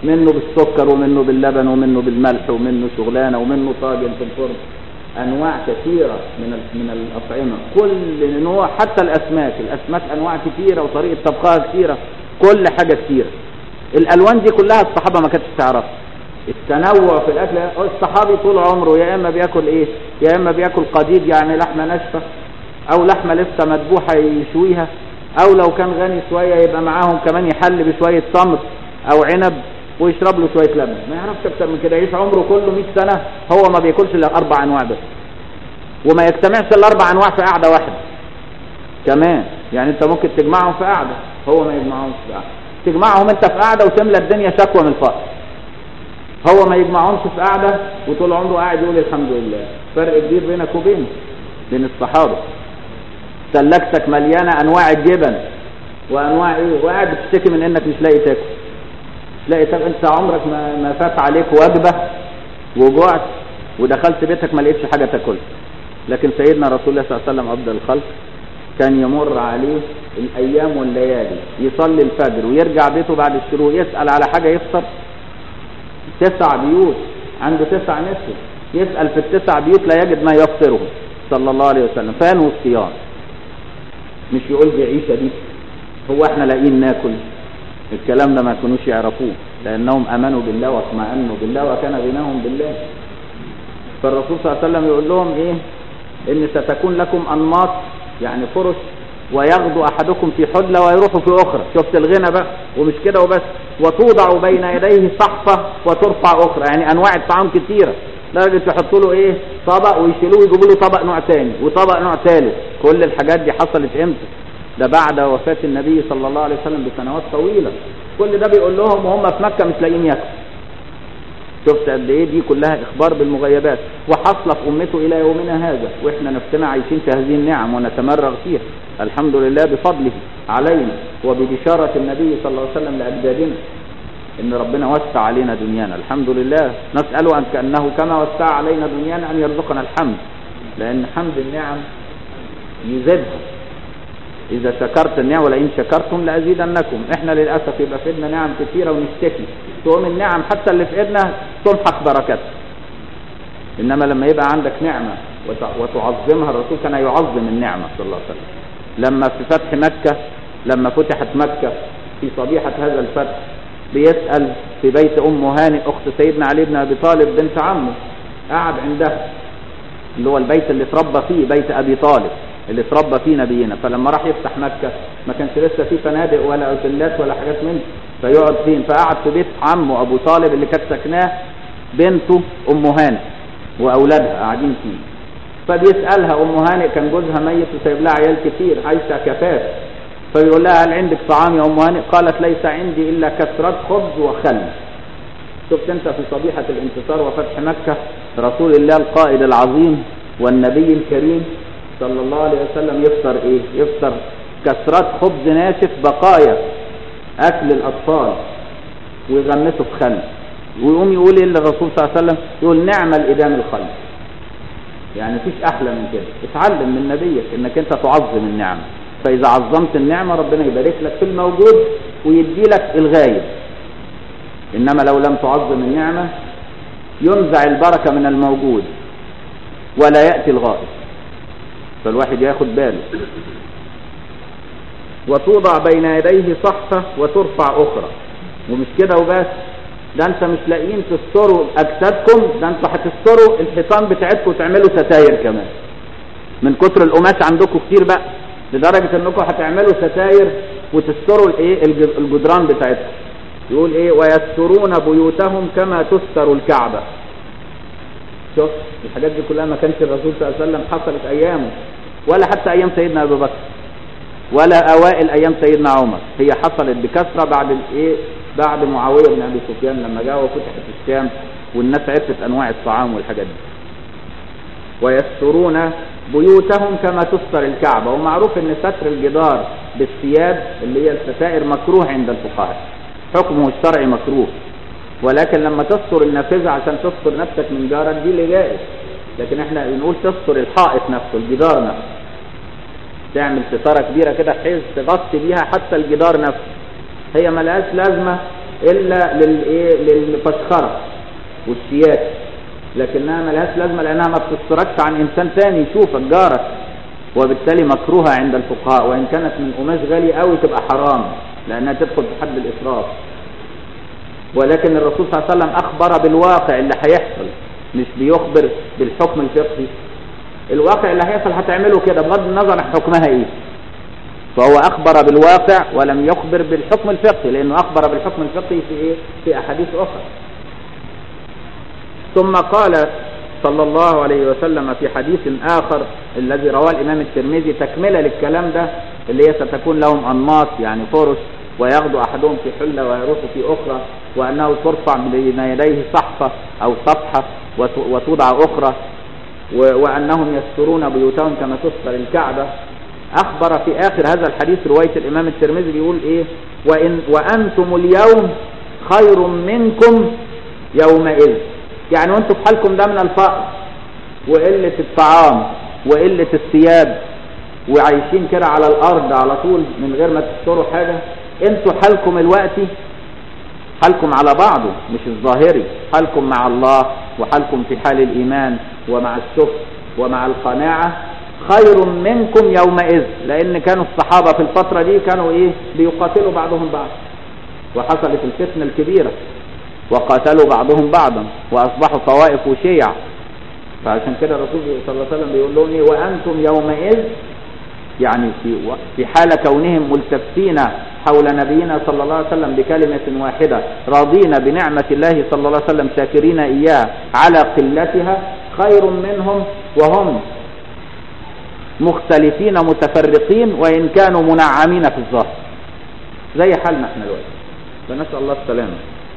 منه بالسكر ومنه باللبن ومنه بالملح ومنه شغلانه ومنه طاجن في الفرن انواع كثيره من من الاطعمه كل نوع حتى الاسماك الاسماك انواع كثيره وطريقه طبخها كثيره كل حاجه كثيره الالوان دي كلها الصحابه ما كانتش تعرفها التنوع في الاكل الصحابي طول عمره يا اما بياكل ايه يا اما بياكل قديد يعني لحمه ناشفه او لحمه لسه مذبوحه يشويها او لو كان غني شويه يبقى معاهم كمان يحل بشويه تمر او عنب ويشرب له شويه لبن ما يعرفش اكتر من كده يعيش عمره كله 100 سنه هو ما بياكلش الا اربع انواع بس وما يجتمعش الاربع انواع في قعده واحده كمان يعني انت ممكن تجمعهم في قعده هو ما يجمعهمش في قعده تجمعهم انت في قعده وتملى الدنيا شكوى من الفقر هو ما يجمعهمش في قعده وطول عمره قاعد يقول الحمد لله فرق كبير بينك وبينه بين الصحابه سلكتك مليانه انواع الجبن وانواع ايه وقاعد بتشتكي من انك مش لاقي تاكل مش لاقي تاكل انت عمرك ما, ما فات عليك وجبه وجوعت ودخلت بيتك ما لقيتش حاجه تاكلها لكن سيدنا رسول الله صلى الله عليه وسلم افضل الخلق كان يمر عليه الايام والليالي يصلي الفجر ويرجع بيته بعد الشروق يسال على حاجه يفطر تسع بيوت عنده تسع نسل يسال في التسع بيوت لا يجد ما يفطره صلى الله عليه وسلم فينوي الصيام مش يقول دي عيشه دي هو احنا لاقيين ناكل الكلام ده ما كانوش يعرفوه لانهم امنوا بالله واطمأنوا بالله وكان غناهم بالله فالرسول صلى الله عليه وسلم يقول لهم ايه ان ستكون لكم انماط يعني فرش ويغدو احدكم في حله ويروح في اخرى شفت الغنى بقى ومش كده وبس وتوضع بين يديه صحفه وترفع اخرى يعني انواع الطعام كثيره لدرجه يحطوا له ايه طبق ويشيلوه ويجيبوا له طبق نوع ثاني وطبق نوع ثالث كل الحاجات دي حصلت امتى ده بعد وفاه النبي صلى الله عليه وسلم بسنوات طويله كل ده بيقول لهم وهم في مكه مش لاقيين ياكلوا شفت قد ايه دي كلها اخبار بالمغيبات وحصل في امته الى يومنا هذا واحنا نفسنا عايشين في هذه النعم ونتمرغ فيها الحمد لله بفضله علينا وببشاره النبي صلى الله عليه وسلم لاجدادنا ان ربنا وسع علينا دنيانا الحمد لله نساله ان كانه كما وسع علينا دنيانا ان يرزقنا الحمد لان حمد النعم يزيدها اذا شكرت النعم ولئن شكرتم لازيدنكم احنا للاسف يبقى في ايدنا نعم كثيره ونشتكي تقوم النعم حتى اللي في ايدنا تمحق بركتها انما لما يبقى عندك نعمه وتعظمها الرسول كان يعظم النعمه صلى الله عليه وسلم لما في فتح مكه لما فتحت مكه في صبيحه هذا الفتح بيسال في بيت ام هانئ اخت سيدنا علي بن ابي طالب بنت عمه قعد عندها اللي هو البيت اللي اتربى فيه بيت ابي طالب اللي اتربى فيه نبينا فلما راح يفتح مكة ما كانش لسه فيه فنادق ولا اوتيلات ولا حاجات من فيقعد فين فقعد في بيت عمه ابو طالب اللي كانت ساكناه بنته ام هانئ واولادها قاعدين فيه فبيسالها ام هانئ كان جوزها ميت وسايب لها عيال كتير عايشه كفاف فيقول لها هل عندك طعام يا ام هانئ قالت ليس عندي الا كسرات خبز وخل شفت انت في صبيحه الانتصار وفتح مكه رسول الله القائد العظيم والنبي الكريم صلى الله عليه وسلم يفطر ايه يفطر كسرات خبز ناشف بقايا اكل الاطفال ويغمسه في خل ويقوم يقول ايه للرسول صلى الله عليه وسلم يقول نعم الادام الخل يعني مفيش احلى من كده اتعلم من نبيك انك انت تعظم النعمه فاذا عظمت النعمه ربنا يبارك لك في الموجود ويدي لك الغايب انما لو لم تعظم النعمه ينزع البركه من الموجود ولا ياتي الغائب فالواحد ياخد باله وتوضع بين يديه صحفة وترفع أخرى ومش كده وبس ده انت مش لاقيين تستروا اجسادكم ده انتوا هتستروا الحيطان بتاعتكم وتعملوا ستاير كمان من كتر القماش عندكم كتير بقى لدرجة انكم هتعملوا ستاير وتستروا الايه الجدران بتاعتكم يقول ايه ويسترون بيوتهم كما تستر الكعبة شوف الحاجات دي كلها ما كانش الرسول صلى الله عليه وسلم حصلت ايامه ولا حتى ايام سيدنا ابو بكر ولا اوائل ايام سيدنا عمر هي حصلت بكثره بعد الايه بعد معاويه بن ابي سفيان لما جاء وفتحت الشام والناس عرفت انواع الطعام والحاجات دي ويسترون بيوتهم كما تستر الكعبه ومعروف ان ستر الجدار بالثياب اللي هي الستائر مكروه عند الفقهاء حكمه الشرعي مكروه ولكن لما تستر النافذه عشان تستر نفسك من جارك دي اللي جائز لكن احنا بنقول تستر الحائط نفسه الجدار نفسه تعمل ستاره كبيره كده بحيث تغطي بيها حتى الجدار نفسه هي ملهاش لازمه الا للايه للفسخره والسياسه لكنها ملهاش لازمه لانها ما بتستركش عن انسان تاني يشوفك جارك وبالتالي مكروهه عند الفقهاء وان كانت من قماش غالي قوي تبقى حرام لانها تدخل في حد الاسراف ولكن الرسول صلى الله عليه وسلم اخبر بالواقع اللي هيحصل مش بيخبر بالحكم الفقهي الواقع اللي هيحصل هتعمله كده بغض النظر عن حكمها ايه فهو اخبر بالواقع ولم يخبر بالحكم الفقهي لانه اخبر بالحكم الفقهي في ايه في احاديث اخرى ثم قال صلى الله عليه وسلم في حديث آخر الذي رواه الإمام الترمذي تكملة للكلام ده اللي هي ستكون لهم أنماط يعني فرش ويغدو أحدهم في حلة ويروح في أخرى وأنه ترفع بين يديه صحفة أو صفحة وتوضع أخرى وأنهم يسترون بيوتهم كما تستر الكعبة أخبر في آخر هذا الحديث رواية الإمام الترمذي بيقول إيه وإن وأنتم اليوم خير منكم يومئذ يعني وانتم في حالكم ده من الفقر وقلة الطعام وقلة الثياب وعايشين كده على الأرض على طول من غير ما تستروا حاجة انتوا حالكم الوقتي حالكم على بعضه مش الظاهري حالكم مع الله وحالكم في حال الإيمان ومع الشكر ومع القناعة خير منكم يومئذ لأن كانوا الصحابة في الفترة دي كانوا إيه بيقاتلوا بعضهم بعض وحصلت الفتنة الكبيرة وقاتلوا بعضهم بعضا واصبحوا طوائف وشيع فعشان كده الرسول صلى الله عليه وسلم بيقول لهم ايه وانتم يومئذ يعني في في حال كونهم ملتفين حول نبينا صلى الله عليه وسلم بكلمة واحدة راضين بنعمة الله صلى الله عليه وسلم شاكرين إياه على قلتها خير منهم وهم مختلفين متفرقين وإن كانوا منعمين في الظاهر زي حالنا احنا دلوقتي فنسأل الله السلامة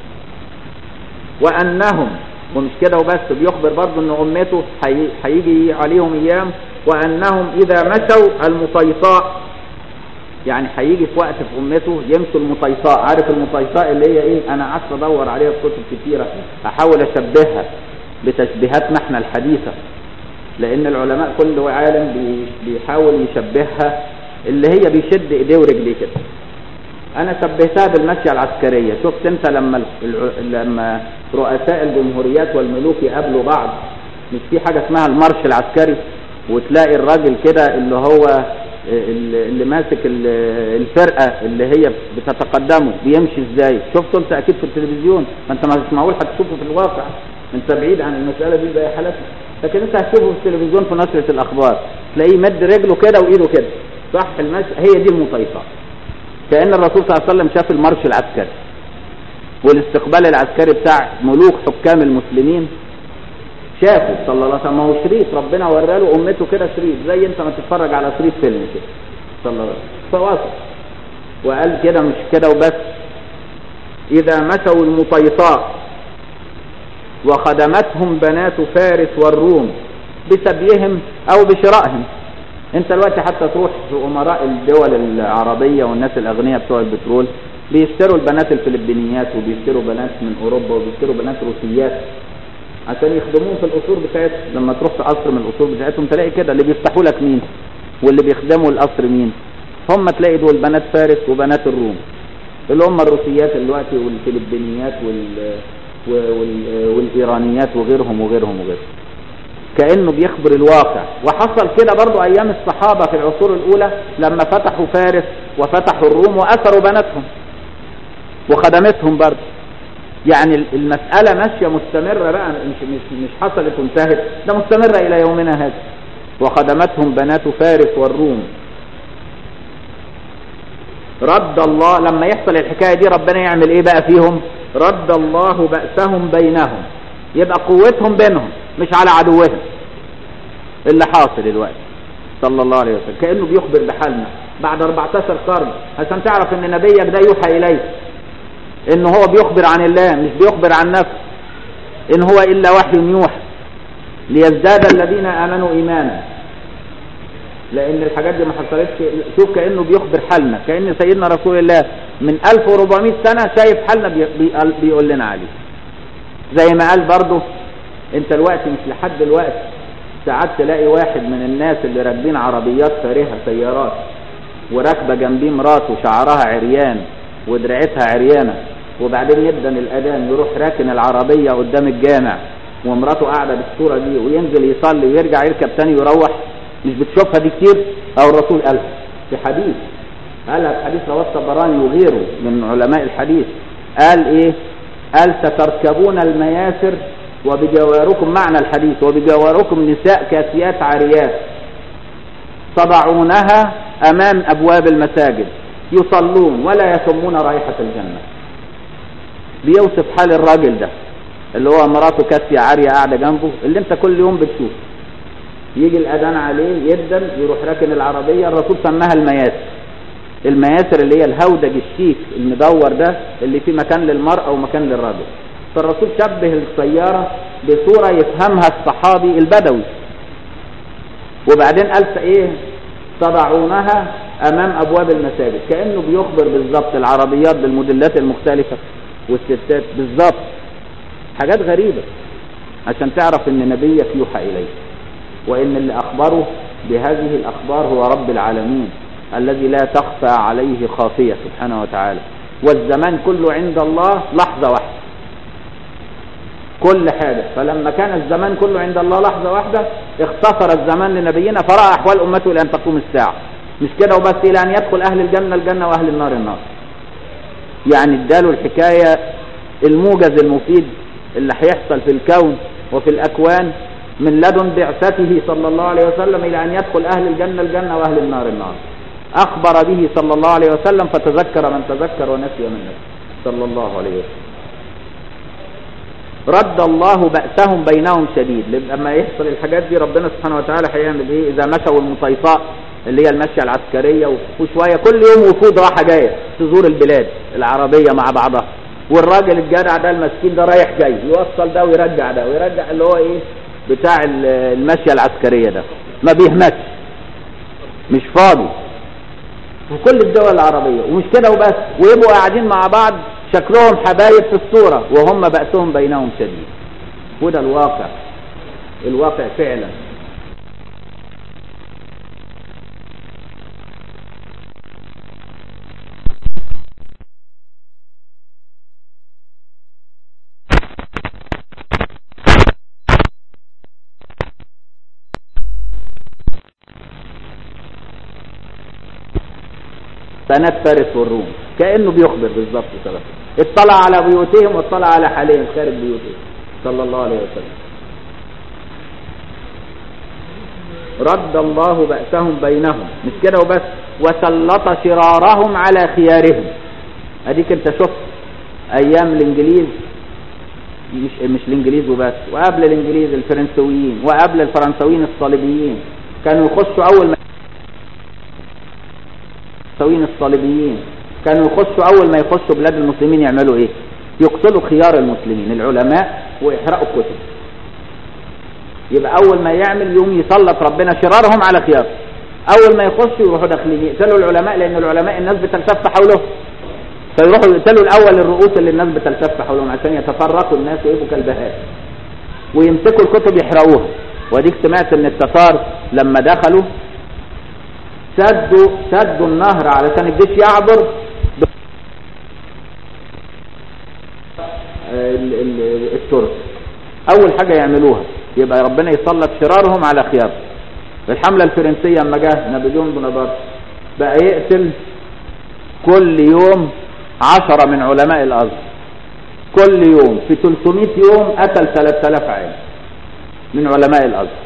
وأنهم ومش كده وبس بيخبر برضه ان امته هيجي عليهم ايام وانهم اذا مشوا المطيطاء يعني هيجي في وقت في امته يمشوا المطيطاء عارف المطيطاء اللي هي ايه انا قعدت ادور عليها في كتب كتيره احاول اشبهها بتشبيهاتنا احنا الحديثه لان العلماء كل عالم بيحاول يشبهها اللي هي بيشد ايديه ورجليه كده انا شبهتها بالمشيه العسكريه شفت انت لما لما رؤساء الجمهوريات والملوك يقابلوا بعض مش في حاجه اسمها المارش العسكري وتلاقي الراجل كده اللي هو اللي ماسك الفرقه اللي هي بتتقدمه بيمشي ازاي شفته انت اكيد في التلفزيون ما انت مش معقول هتشوفه في الواقع انت بعيد عن المساله دي زي حالتنا لكن انت هتشوفه في التلفزيون في نشره الاخبار تلاقيه مد رجله كده وايده كده صح المشي هي دي المطيطه كأن الرسول صلى الله عليه وسلم شاف المارش العسكري والاستقبال العسكري بتاع ملوك حكام المسلمين شافه صلى الله عليه وسلم ما هو شريط ربنا وراله امته كده شريط زي انت ما تتفرج على شريط فيلم كده صلى الله عليه وسلم فواصل وقال كده مش كده وبس اذا مشوا المطيطاء وخدمتهم بنات فارس والروم بسبيهم او بشرائهم انت دلوقتي حتى تروح في امراء الدول العربية والناس الاغنياء بتوع البترول بيشتروا البنات الفلبينيات وبيشتروا بنات من اوروبا وبيشتروا بنات روسيات عشان يخدموهم في القصور بتاعتهم لما تروح في قصر من القصور بتاعتهم تلاقي كده اللي بيفتحوا لك مين واللي بيخدموا القصر مين هم تلاقي دول بنات فارس وبنات الروم اللي هم الروسيات دلوقتي والفلبينيات وال... وال... والايرانيات وغيرهم وغيرهم وغيرهم كأنه بيخبر الواقع وحصل كده برضو أيام الصحابة في العصور الأولى لما فتحوا فارس وفتحوا الروم وأثروا بناتهم وخدمتهم برضو يعني المسألة ماشية مستمرة بقى مش, مش, مش حصلت وانتهت ده مستمرة إلى يومنا هذا وخدمتهم بنات فارس والروم رد الله لما يحصل الحكاية دي ربنا يعمل ايه بقى فيهم رد الله بأسهم بينهم يبقى قوتهم بينهم مش على عدوهم اللي حاصل دلوقتي صلى الله عليه وسلم كأنه بيخبر بحالنا بعد 14 قرن عشان تعرف ان نبيك ده يوحى اليه ان هو بيخبر عن الله مش بيخبر عن نفسه ان هو الا وحي يوحى ليزداد الذين امنوا ايمانا لان الحاجات دي ما حصلتش شوف كانه بيخبر حالنا كان سيدنا رسول الله من 1400 سنه شايف حالنا بي بيقول لنا عليه زي ما قال برضه انت الوقت مش لحد دلوقتي ساعات تلاقي واحد من الناس اللي راكبين عربيات فارهه سيارات وراكبه جنبيه مراته شعرها عريان ودرعتها عريانه وبعدين يبدأ الأذان يروح راكن العربية قدام الجامع ومراته قاعدة بالصورة دي وينزل يصلي ويرجع يركب تاني ويروح مش بتشوفها دي كتير أو الرسول قالها في حديث قالها في حديث رواه الطبراني وغيره من علماء الحديث قال إيه قال ستركبون المياسر وبجواركم معنى الحديث وبجواركم نساء كاسيات عاريات تضعونها أمام أبواب المساجد يصلون ولا يشمون رائحة الجنة بيوصف حال الراجل ده اللي هو مراته كاسية عارية قاعدة جنبه اللي انت كل يوم بتشوف يجي الأذان عليه يبدأ يروح راكن العربية الرسول سماها المياسر المياسر اللي هي الهودج الشيك المدور ده اللي فيه مكان للمرأة ومكان للرجل فالرسول شبه السيارة بصورة يفهمها الصحابي البدوي وبعدين قال ايه تضعونها امام ابواب المساجد كانه بيخبر بالظبط العربيات بالموديلات المختلفه والستات بالظبط حاجات غريبه عشان تعرف ان نبيك يوحى اليه وان اللي اخبره بهذه الاخبار هو رب العالمين الذي لا تخفى عليه خافيه سبحانه وتعالى والزمان كله عند الله لحظه واحده كل حاجة فلما كان الزمان كله عند الله لحظة واحدة اختصر الزمان لنبينا فرأى أحوال أمته إلى أن تقوم الساعة مش كده وبس إلى أن يدخل أهل الجنة الجنة وأهل النار النار يعني اداله الحكاية الموجز المفيد اللي هيحصل في الكون وفي الأكوان من لدن بعثته صلى الله عليه وسلم إلى أن يدخل أهل الجنة الجنة وأهل النار النار أخبر به صلى الله عليه وسلم فتذكر من تذكر ونسي من نسي صلى الله عليه وسلم رد الله بأسهم بينهم شديد لما يحصل الحاجات دي ربنا سبحانه وتعالى هيعمل ايه اذا مشوا المطيطاء اللي هي المشية العسكرية وشوية كل يوم وفود راحة جاية تزور البلاد العربية مع بعضها والراجل الجدع ده المسكين ده رايح جاي يوصل ده ويرجع ده ويرجع اللي هو ايه بتاع المشية العسكرية ده ما بيهمتش مش فاضي في كل الدول العربية ومش كده وبس ويبقوا قاعدين مع بعض شكلهم حبايب في الصورة وهم بأسهم بينهم شديد وده الواقع الواقع فعلا سنة فارس والروم كأنه بيخبر بالظبط كده اطلع على بيوتهم واطلع على حالهم خارج بيوتهم صلى الله عليه وسلم رد الله بأسهم بينهم مش كده وبس وسلط شرارهم على خيارهم اديك انت شفت ايام الانجليز مش مش الانجليز وبس وقبل الانجليز الفرنسويين وقبل الفرنسويين الصليبيين كانوا يخشوا اول ما الفرنسويين الصليبيين كانوا يخشوا اول ما يخشوا بلاد المسلمين يعملوا ايه يقتلوا خيار المسلمين العلماء ويحرقوا الكتب يبقى اول ما يعمل يوم يسلط ربنا شرارهم على خيار اول ما يخشوا يروحوا داخلين يقتلوا العلماء لان العلماء الناس بتلتف حوله فيروحوا يقتلوا الاول الرؤوس اللي الناس بتلتف حولهم عشان يتفرقوا الناس ويبقوا كالبهائم ويمسكوا الكتب يحرقوها وديك سمعت ان التتار لما دخلوا سدوا سدوا النهر علشان الجيش يعبر الترك اول حاجة يعملوها يبقى ربنا يسلط شرارهم على خيار الحملة الفرنسية اما جه نابليون بونابرت بقى يقتل كل يوم عشرة من علماء الازهر كل يوم في 300 يوم قتل 3000 عالم من علماء الازهر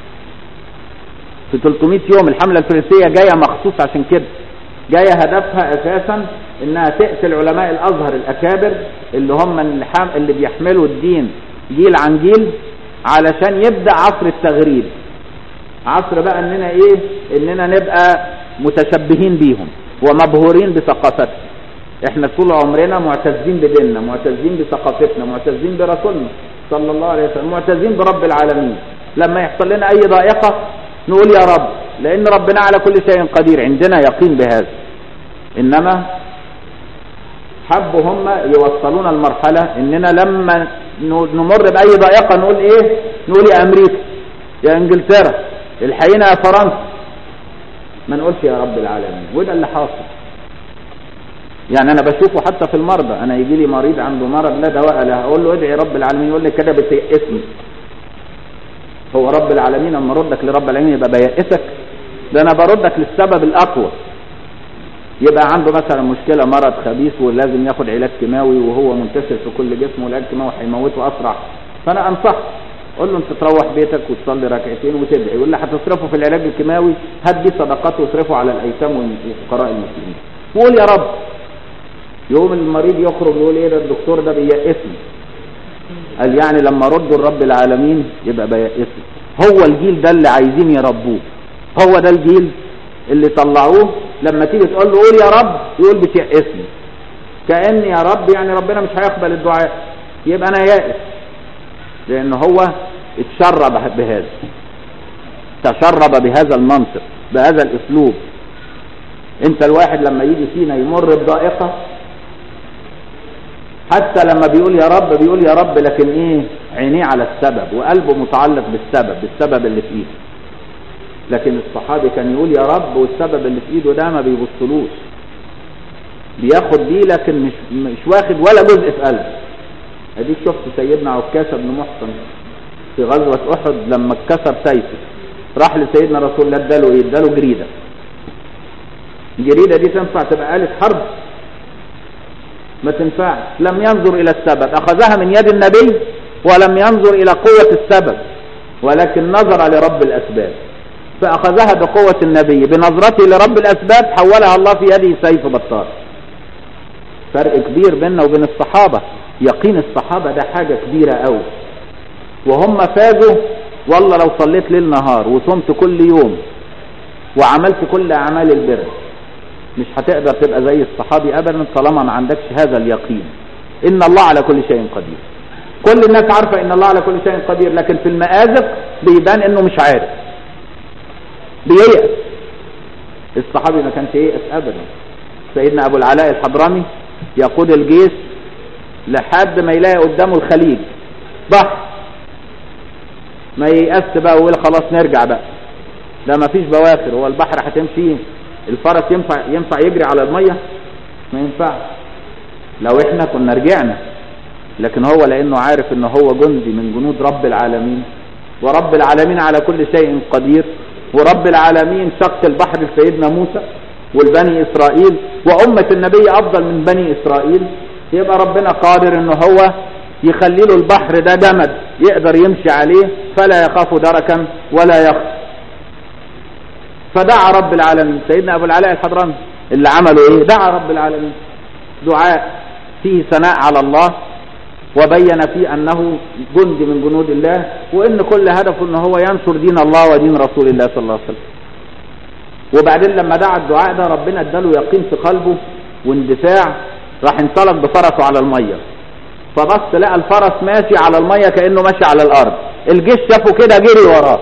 في 300 يوم الحملة الفرنسية جاية مخصوص عشان كده جاية هدفها اساسا انها تقتل علماء الازهر الاكابر اللي هم اللي بيحملوا الدين جيل عن جيل علشان يبدأ عصر التغريب عصر بقى اننا ايه اننا نبقى متشبهين بيهم ومبهورين بثقافتهم احنا طول عمرنا معتزين بديننا معتزين بثقافتنا معتزين برسولنا صلى الله عليه وسلم معتزين برب العالمين لما يحصل لنا اي ضائقة نقول يا رب لان ربنا على كل شيء قدير عندنا يقين بهذا انما حبوا هم يوصلونا المرحلة اننا لما نمر باي ضائقة نقول ايه نقول يا امريكا يا انجلترا الحقينا يا فرنسا ما نقولش يا رب العالمين وده اللي حاصل يعني انا بشوفه حتى في المرضى انا يجي لي مريض عنده مرض لا دواء له اقول له ادعي رب العالمين يقول لي كده بتيأسني هو رب العالمين اما اردك لرب العالمين يبقى بيأسك ده انا بردك للسبب الاقوى يبقى عنده مثلا مشكلة مرض خبيث ولازم ياخد علاج كيماوي وهو منتشر في كل جسمه والعلاج الكيماوي هيموته اسرع فانا انصحه قول له انت تروح بيتك وتصلي ركعتين وتدعي واللي هتصرفه في العلاج الكيماوي هات دي صدقات واصرفه على الايتام والفقراء المسلمين وقول يا رب يوم المريض يخرج يقول ايه ده الدكتور ده بيأسني قال يعني لما ردوا لرب العالمين يبقى بيأسني هو الجيل ده اللي عايزين يربوه هو ده الجيل اللي طلعوه لما تيجي تقول له قول يا رب يقول بتيأسني كأن يا رب يعني ربنا مش هيقبل الدعاء يبقى انا يائس لان هو اتشرب بهذا تشرب بهذا المنطق بهذا الاسلوب انت الواحد لما يجي فينا يمر بضائقة حتى لما بيقول يا رب بيقول يا رب لكن ايه عينيه على السبب وقلبه متعلق بالسبب بالسبب اللي في ايده لكن الصحابي كان يقول يا رب والسبب اللي في ايده ده ما بيبصلوش بياخد دي لكن مش مش واخد ولا جزء في قلبه اديك شفت سيدنا عكاشة بن محصن في غزوة احد لما اتكسر سيفه راح لسيدنا رسول الله اداله ايه اداله جريدة الجريدة دي تنفع تبقى آلة حرب ما تنفعش لم ينظر الى السبب اخذها من يد النبي ولم ينظر الى قوة السبب ولكن نظر لرب الاسباب فاخذها بقوة النبي بنظرته لرب الاسباب حولها الله في يده سيف بطار فرق كبير بيننا وبين الصحابة يقين الصحابة ده حاجة كبيرة قوي وهم فازوا والله لو صليت ليل نهار وصمت كل يوم وعملت كل اعمال البر مش هتقدر تبقى زي الصحابي ابدا طالما ما عندكش هذا اليقين ان الله على كل شيء قدير كل الناس عارفة ان الله على كل شيء قدير لكن في المآزق بيبان انه مش عارف بييأس الصحابي ما كانش ييأس ابدا سيدنا ابو العلاء الحضرمي يقود الجيش لحد ما يلاقي قدامه الخليج بحر ما ييأس بقى ويقول خلاص نرجع بقى ده ما فيش بواخر هو البحر هتمشي الفرس ينفع ينفع يجري على الميه ما ينفعش لو احنا كنا رجعنا لكن هو لانه عارف ان هو جندي من جنود رب العالمين ورب العالمين على كل شيء قدير ورب العالمين شق البحر لسيدنا موسى والبني اسرائيل وامة النبي افضل من بني اسرائيل يبقى ربنا قادر ان هو يخلي له البحر ده جمد يقدر يمشي عليه فلا يخاف دركا ولا يخف فدعا رب العالمين سيدنا ابو العلاء الحضرمي اللي عمله ايه دعا رب العالمين دعاء فيه ثناء على الله وبين فيه انه جند من جنود الله وان كل هدفه ان هو ينصر دين الله ودين رسول الله صلى الله عليه وسلم وبعدين لما دعا الدعاء ده ربنا اداله يقين في قلبه واندفاع راح انطلق بفرسه على الميه فبص لقى الفرس ماشي على الميه كانه ماشي على الارض الجيش شافه كده جري وراه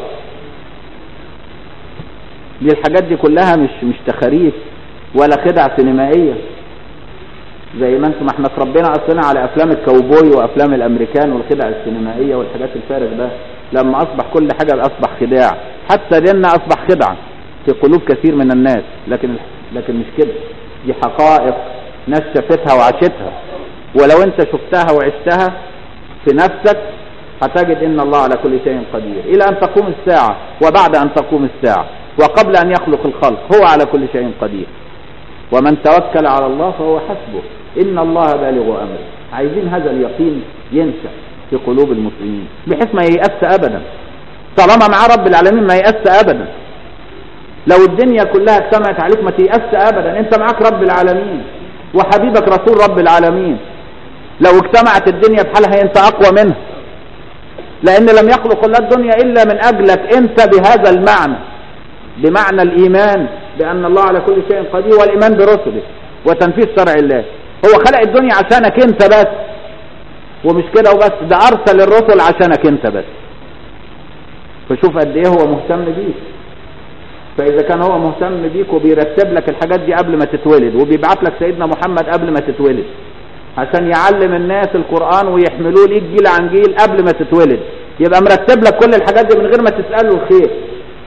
دي الحاجات دي كلها مش مش تخاريف ولا خدع سينمائيه زي ما انتم احنا اتربينا اصلنا على افلام الكاوبوي وافلام الامريكان والخدع السينمائيه والحاجات الفارغ ده لما اصبح كل حاجه اصبح خداع حتى ديننا اصبح خدعه في قلوب كثير من الناس لكن لكن مش كده دي حقائق ناس شافتها وعاشتها ولو انت شفتها وعشتها في نفسك هتجد ان الله على كل شيء قدير الى ان تقوم الساعه وبعد ان تقوم الساعه وقبل ان يخلق الخلق هو على كل شيء قدير ومن توكل على الله فهو حسبه ان الله بالغ امره عايزين هذا اليقين ينشا في قلوب المسلمين بحيث ما ييأس ابدا طالما مع رب العالمين ما ييأس ابدا لو الدنيا كلها اجتمعت عليك ما تيأس ابدا انت معاك رب العالمين وحبيبك رسول رب العالمين لو اجتمعت الدنيا بحالها انت اقوى منها لان لم يخلق الله الدنيا الا من اجلك انت بهذا المعنى بمعنى الايمان بان الله على كل شيء قدير والايمان برسله وتنفيذ شرع الله هو خلق الدنيا عشانك انت بس ومش كده وبس ده ارسل الرسل عشانك انت بس فشوف قد ايه هو مهتم بيك فاذا كان هو مهتم بيك وبيرتب لك الحاجات دي قبل ما تتولد وبيبعت لك سيدنا محمد قبل ما تتولد عشان يعلم الناس القرآن ويحملوه ليك جيل عن جيل قبل ما تتولد يبقى مرتب لك كل الحاجات دي من غير ما تسأله الخير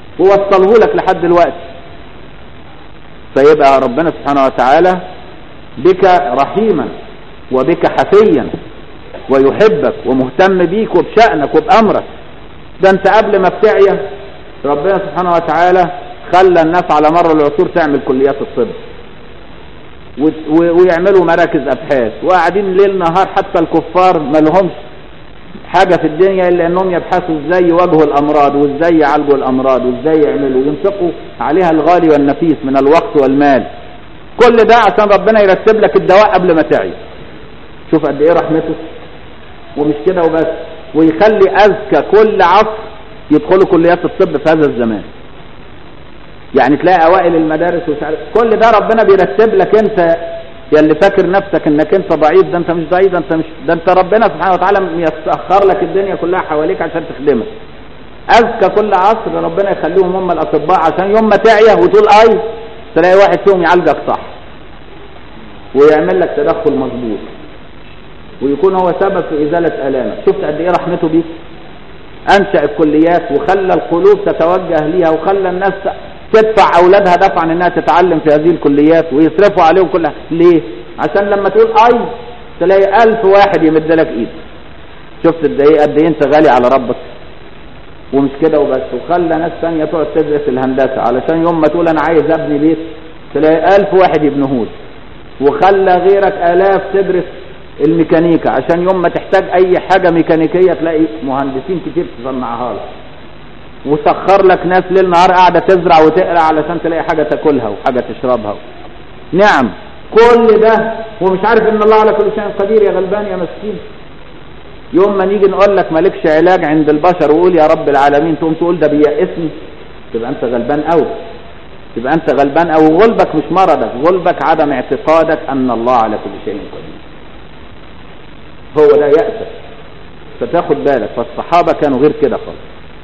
ووصله لك لحد دلوقتي فيبقى ربنا سبحانه وتعالى بك رحيما وبك حفيا ويحبك ومهتم بيك وبشأنك وبأمرك ده انت قبل ما بتعيا ربنا سبحانه وتعالى خلى الناس على مر العصور تعمل كليات الطب ويعملوا مراكز ابحاث وقاعدين ليل نهار حتى الكفار ما لهمش حاجة في الدنيا الا انهم يبحثوا ازاي يواجهوا الامراض وازاي يعالجوا الامراض وازاي يعملوا وينفقوا عليها الغالي والنفيس من الوقت والمال كل ده عشان ربنا يرتب لك الدواء قبل ما تعي شوف قد ايه رحمته ومش كده وبس ويخلي اذكى كل عصر يدخلوا كليات الطب في هذا الزمان يعني تلاقي اوائل المدارس ومش عارف كل ده ربنا بيرتب لك انت يا اللي فاكر نفسك انك انت ضعيف ده انت مش ضعيف ده انت مش ده انت ربنا سبحانه وتعالى يسخر لك الدنيا كلها حواليك عشان تخدمك اذكى كل عصر ربنا يخليهم هم الاطباء عشان يوم ما تعيا وتقول اي تلاقي واحد فيهم يعالجك صح ويعمل لك تدخل مظبوط ويكون هو سبب في ازاله الامك شفت قد ايه رحمته بيك انشا الكليات وخلى القلوب تتوجه ليها وخلى الناس تدفع اولادها دفعا انها تتعلم في هذه الكليات ويصرفوا عليهم كلها ليه عشان لما تقول اي تلاقي الف واحد يمد لك ايد شفت قد ايه قد ايه انت غالي على ربك ومش كده وبس وخلى ناس ثانيه تقعد تدرس الهندسه علشان يوم ما تقول انا عايز ابني بيت تلاقي الف واحد يبنهولك وخلى غيرك الاف تدرس الميكانيكا عشان يوم ما تحتاج اي حاجه ميكانيكيه تلاقي مهندسين كتير تصنعها لك وسخر لك ناس ليل نهار قاعده تزرع وتقرا علشان تلاقي حاجه تاكلها وحاجه تشربها نعم كل ده ومش عارف ان الله على كل شيء قدير يا غلبان يا مسكين يوم ما نيجي نقول لك مالكش علاج عند البشر وقول يا رب العالمين تقوم تقول ده بيأسني تبقى انت غلبان قوي تبقى انت غلبان او غلبك مش مرضك غلبك عدم اعتقادك ان الله على كل شيء قدير هو ده يأسك فتاخد بالك فالصحابة كانوا غير كده خالص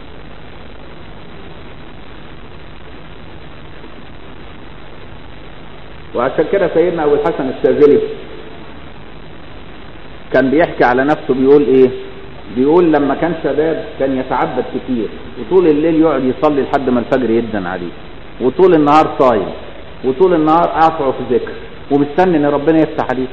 وعشان كده سيدنا ابو الحسن الشاذلي كان بيحكي على نفسه بيقول ايه بيقول لما كان شباب كان يتعبد كتير وطول الليل يقعد يصلي لحد ما الفجر يدن عليه وطول النهار صايم وطول النهار قاطعه في ذكر ومستني ان ربنا يفتح عليه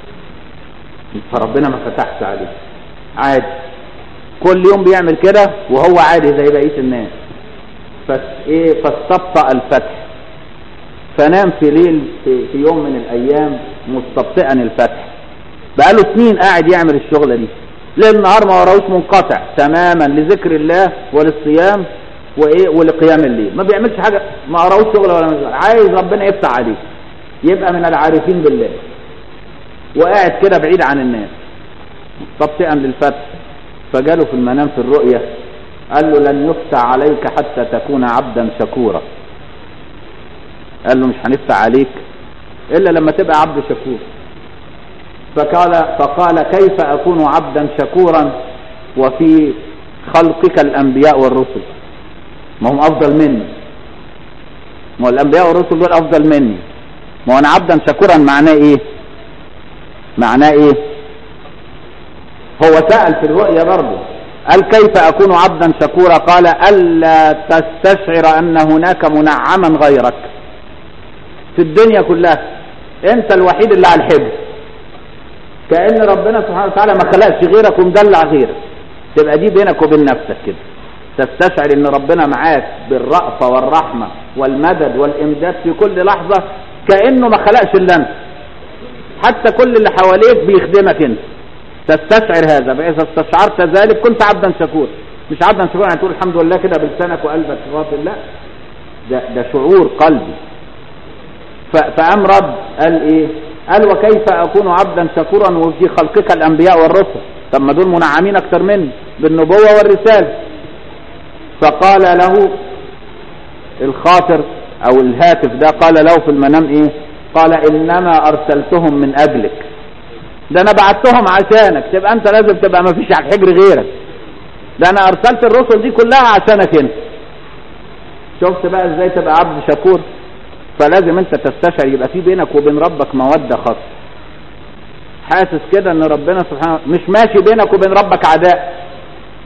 فربنا ما فتحش عليه عادي كل يوم بيعمل كده وهو عادي زي بقيه الناس فس ايه فاستبطأ الفتح فنام في ليل في, في يوم من الايام مستبطئا الفتح بقاله سنين قاعد يعمل الشغله دي ليل نهار ما وراهوش منقطع تماما لذكر الله وللصيام وايه ولقيام الليل ما بيعملش حاجه ما وراهوش شغل ولا مشغل عايز ربنا يفتح عليه يبقى من العارفين بالله وقاعد كده بعيد عن الناس مستبطئا للفتح فجاله في المنام في الرؤية قال له لن يفتح عليك حتى تكون عبدا شكورا قال له مش هنفتح عليك إلا لما تبقى عبد شكور فقال, فقال كيف أكون عبدا شكورا وفي خلقك الأنبياء والرسل ما هم أفضل مني ما هو الأنبياء والرسل دول أفضل مني ما هو أنا عبدا شكورا معناه إيه معناه إيه هو سأل في الرؤيا برضه قال كيف أكون عبدا شكورا قال ألا تستشعر أن هناك منعما غيرك في الدنيا كلها أنت الوحيد اللي على الحب كأن ربنا سبحانه وتعالى ما خلقش غيرك ومدلع غيرك تبقى دي بينك وبين نفسك كده تستشعر ان ربنا معاك بالرأفة والرحمة والمدد والامداد في كل لحظة كأنه ما خلقش الا انت حتى كل اللي حواليك بيخدمك انت تستشعر هذا فإذا استشعرت ذلك كنت عبدا شكور مش عبدا شكور يعني تقول الحمد لله كده بلسانك وقلبك غافل لا ده, ده شعور قلبي فقام رد قال ايه قال وكيف اكون عبدا شكورا وفي خلقك الانبياء والرسل طب ما دول منعمين اكتر مني بالنبوة والرسالة فقال له الخاطر او الهاتف ده قال له في المنام ايه قال انما ارسلتهم من اجلك ده انا بعتهم عشانك تبقى انت لازم تبقى ما فيش حجر غيرك ده انا ارسلت الرسل دي كلها عشانك انت شفت بقى ازاي تبقى عبد شكور فلازم انت تستشعر يبقى في بينك وبين ربك مودة خاصة حاسس كده ان ربنا سبحانه مش ماشي بينك وبين ربك عداء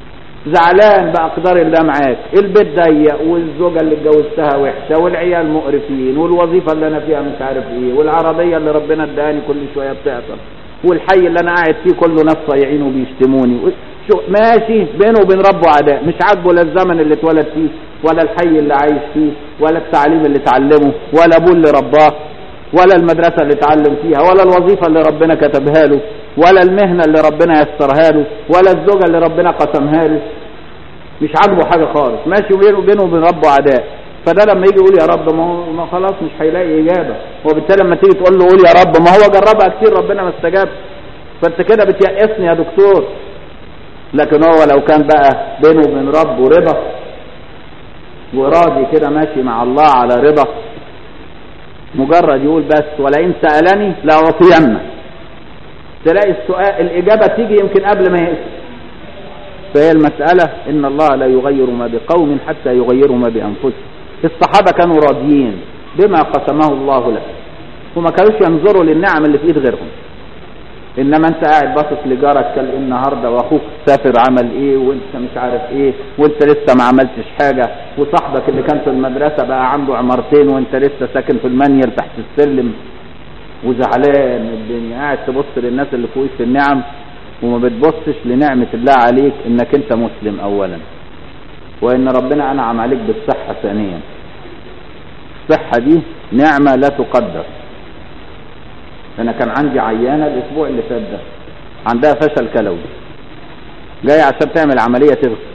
زعلان بأقدار الله معاك البيت ضيق والزوجة اللي اتجوزتها وحشة والعيال مقرفين والوظيفة اللي أنا فيها مش عارف إيه والعربية اللي ربنا اداني كل شوية بتعطل والحي اللي أنا قاعد فيه كله ناس صايعين وبيشتموني شو ماشي بينه وبين ربه عداء مش عاجبه لا الزمن اللي اتولد فيه ولا الحي اللي عايش فيه ولا التعليم اللي اتعلمه ولا ابوه اللي رباه ولا المدرسة اللي اتعلم فيها ولا الوظيفة اللي ربنا كتبها له ولا المهنة اللي ربنا يسرها له ولا الزوجة اللي ربنا قسمها له مش عاجبه حاجة خالص ماشي بينه وبينه وبين ربه عداء فده لما يجي يقول يا رب ما هو ما خلاص مش هيلاقي إجابة وبالتالي لما تيجي تقول له قول يا رب ما هو جربها كتير ربنا ما استجاب فانت كده بتيأسني يا دكتور لكن هو لو كان بقى بينه وبين ربه رضا وراضي كده ماشي مع الله على رضا مجرد يقول بس ولئن سألني لأعطينه تلاقي السؤال الإجابة تيجي يمكن قبل ما يسأل فهي المسألة إن الله لا يغير ما بقوم حتى يغيروا ما بأنفسهم الصحابة كانوا راضيين بما قسمه الله لهم وما كانوش ينظروا للنعم اللي في ايد غيرهم انما انت قاعد باصص لجارك كل النهارده واخوك سافر عمل ايه وانت مش عارف ايه وانت لسه ما عملتش حاجه وصاحبك اللي كان في المدرسه بقى عنده عمارتين وانت لسه ساكن في المنيل تحت السلم وزعلان الدنيا قاعد تبص للناس اللي فوقك في النعم وما بتبصش لنعمه الله عليك انك انت مسلم اولا وان ربنا انعم عليك بالصحه ثانيا الصحه دي نعمه لا تقدر انا كان عندي عيانه الاسبوع اللي فات ده عندها فشل كلوي جايه عشان تعمل عمليه تغسل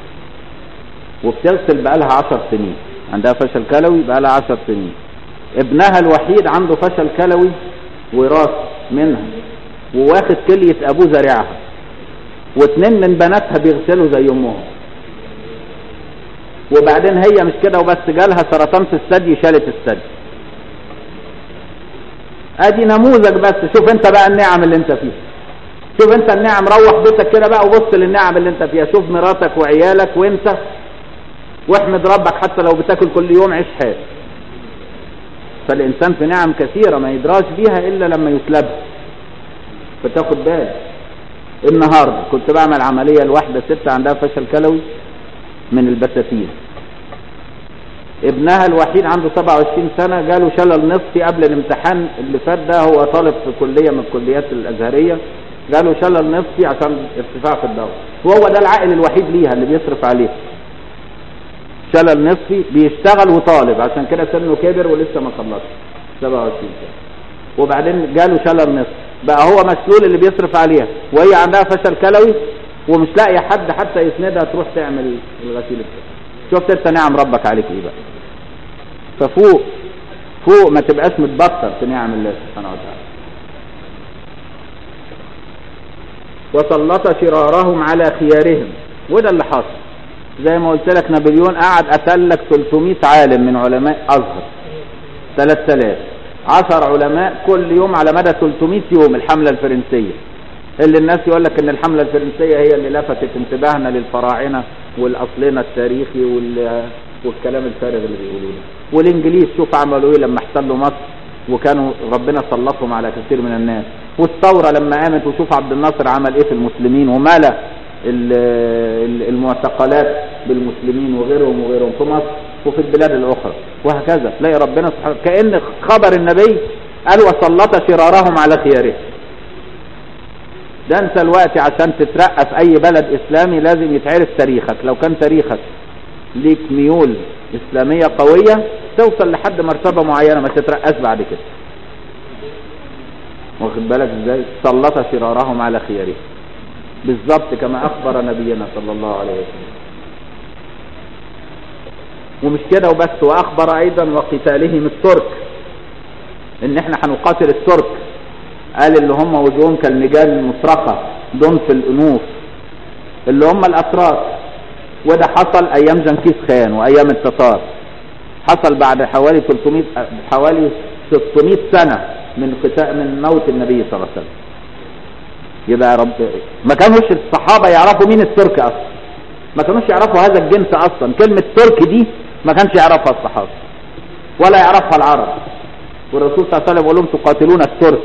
وبتغسل بقالها عشر سنين عندها فشل كلوي بقالها عشر سنين ابنها الوحيد عنده فشل كلوي وراث منها وواخد كلية ابوه زارعها واتنين من بناتها بيغسلوا زي امهم وبعدين هي مش كده وبس جالها سرطان في الثدي شالت الثدي ادي نموذج بس شوف انت بقى النعم اللي انت فيها شوف انت النعم روح بيتك كده بقى وبص للنعم اللي انت فيها شوف مراتك وعيالك وانت واحمد ربك حتى لو بتاكل كل يوم عيش حال فالانسان في نعم كثيرة ما يدراش بيها الا لما يسلبها فتاخد بالك النهاردة كنت بعمل عملية لواحدة ست عندها فشل كلوي من البساتين ابنها الوحيد عنده 27 سنة جاله شلل نصفي قبل الامتحان اللي فات ده هو طالب في كلية من الكليات الأزهرية جاله شلل نصفي عشان ارتفاع في الدورة وهو ده العائل الوحيد ليها اللي بيصرف عليه شلل نصفي بيشتغل وطالب عشان كده سنه كبر ولسه ما خلصش 27 سنة وبعدين جاله شلل نصفي بقى هو مسؤول اللي بيصرف عليها وهي عندها فشل كلوي ومش لاقيه حد حتى يسندها تروح تعمل الغسيل بتاعها شفت انت نعم ربك عليك ايه بقى ففوق فوق ما تبقاش متبطر في نعم الله سبحانه وتعالى وسلط شرارهم على خيارهم وده اللي حصل زي ما قلت لك نابليون قعد قتل لك 300 عالم من علماء ازهر 3000 10 علماء كل يوم على مدى 300 يوم الحمله الفرنسيه اللي الناس يقول لك ان الحمله الفرنسيه هي اللي لفتت انتباهنا للفراعنه والاصلنا التاريخي وال والكلام الفارغ اللي بيقولوه ده والانجليز شوف عملوا ايه لما احتلوا مصر وكانوا ربنا سلطهم على كثير من الناس والثوره لما قامت وشوف عبد الناصر عمل ايه في المسلمين وملا المعتقلات بالمسلمين وغيرهم وغيرهم في مصر وفي البلاد الاخرى وهكذا تلاقي ربنا سبحانه كان خبر النبي قال وسلط شرارهم على خيارهم ده انت الوقت عشان تترقى في اي بلد اسلامي لازم يتعرف تاريخك لو كان تاريخك ليك ميول اسلامية قوية توصل لحد مرتبة معينة ما تترقاش بعد كده واخد بالك ازاي سلط شرارهم على خيارهم بالظبط كما اخبر نبينا صلى الله عليه وسلم ومش كده وبس واخبر ايضا وقتالهم الترك ان احنا هنقاتل الترك قال اللي هم وجوههم كالمجال المسرقة دون في الانوف اللي هم الاتراك وده حصل ايام جنكيز خان وايام التتار حصل بعد حوالي 300 حوالي 600 سنة من قتال من موت النبي صلى الله عليه وسلم يبقى رب ما كانوش الصحابة يعرفوا مين الترك اصلا ما كانوش يعرفوا هذا الجنس اصلا كلمة ترك دي ما كانش يعرفها الصحابة ولا يعرفها العرب والرسول صلى الله عليه وسلم يقول لهم تقاتلون الترك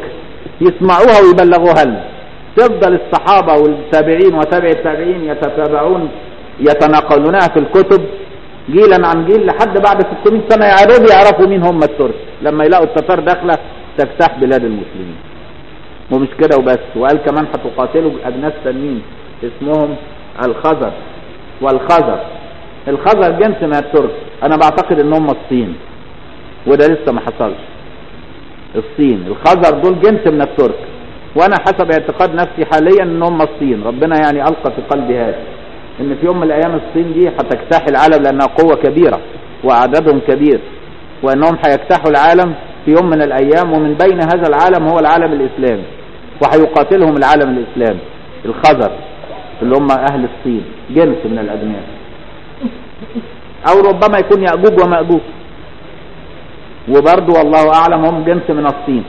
يسمعوها ويبلغوها لنا تفضل الصحابة والتابعين وتابع التابعين يتتابعون يتناقلونها في الكتب جيلا عن جيل لحد بعد 600 سنة يعرفوا يعرفوا مين هم الترك لما يلاقوا التتار داخلة تجتاح بلاد المسلمين ومش كده وبس وقال كمان هتقاتلوا أجناس تانيين اسمهم الخزر والخزر الخزر جنس من الترك انا بعتقد ان هم الصين وده لسه ما حصلش الصين الخزر دول جنس من الترك وانا حسب اعتقاد نفسي حاليا ان هم الصين ربنا يعني القى في قلبي هذا ان في يوم من الايام الصين دي هتجتاح العالم لانها قوة كبيرة وعددهم كبير وانهم هيجتاحوا العالم في يوم من الايام ومن بين هذا العالم هو العالم الاسلامي وهيقاتلهم العالم الاسلامي الخزر اللي هم اهل الصين جنس من الاجناس او ربما يكون يأجوج ومأجوج وبرضه والله اعلم هم جنس من الصين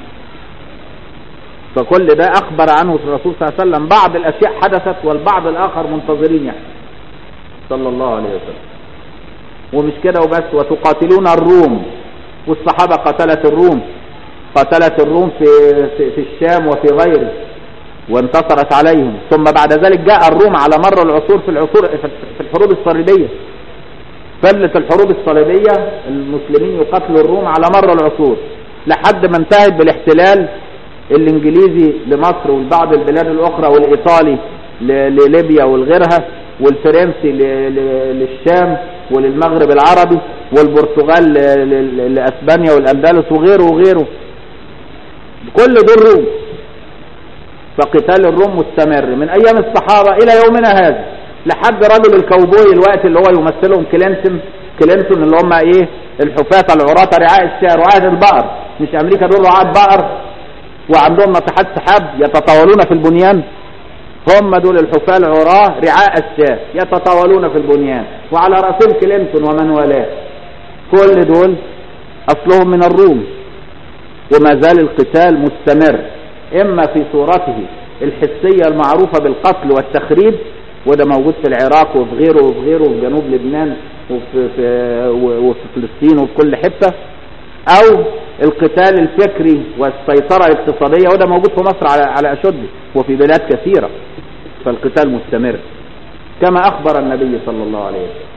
فكل ده اخبر عنه الرسول صلى الله عليه وسلم بعض الاشياء حدثت والبعض الاخر منتظرين يعني صلى الله عليه وسلم ومش كده وبس وتقاتلون الروم والصحابة قتلت الروم قتلت الروم في, في, في الشام وفي غيره وانتصرت عليهم ثم بعد ذلك جاء الروم على مر العصور في العصور في الحروب الصليبية فلت الحروب الصليبية المسلمين يقاتلوا الروم على مر العصور لحد ما انتهت بالاحتلال الانجليزي لمصر ولبعض البلاد الاخرى والايطالي لليبيا والغيرها والفرنسي للشام وللمغرب العربي والبرتغال لاسبانيا والاندلس وغيره وغيره كل دول روم فقتال الروم مستمر من ايام الصحابة الى يومنا هذا لحد رجل الكوبوي الوقت اللي هو يمثلهم كلينتون كلينتون اللي هم ايه الحفاة العراة رعاء الشعر رعاة البقر مش امريكا دول رعاة بقر وعندهم ناطحات سحاب يتطاولون في البنيان هم دول الحفاة العراة رعاء الشاه يتطاولون في البنيان وعلى رأسهم كلينتون ومن والاه كل دول اصلهم من الروم وما زال القتال مستمر اما في صورته الحسية المعروفة بالقتل والتخريب وده موجود في العراق وفي غيره وفي غيره وفي جنوب لبنان وفي, في وفي فلسطين وفي كل حتة او القتال الفكري والسيطرة الاقتصادية وده موجود في مصر على على اشده وفي بلاد كثيرة فالقتال مستمر كما اخبر النبي صلى الله عليه وسلم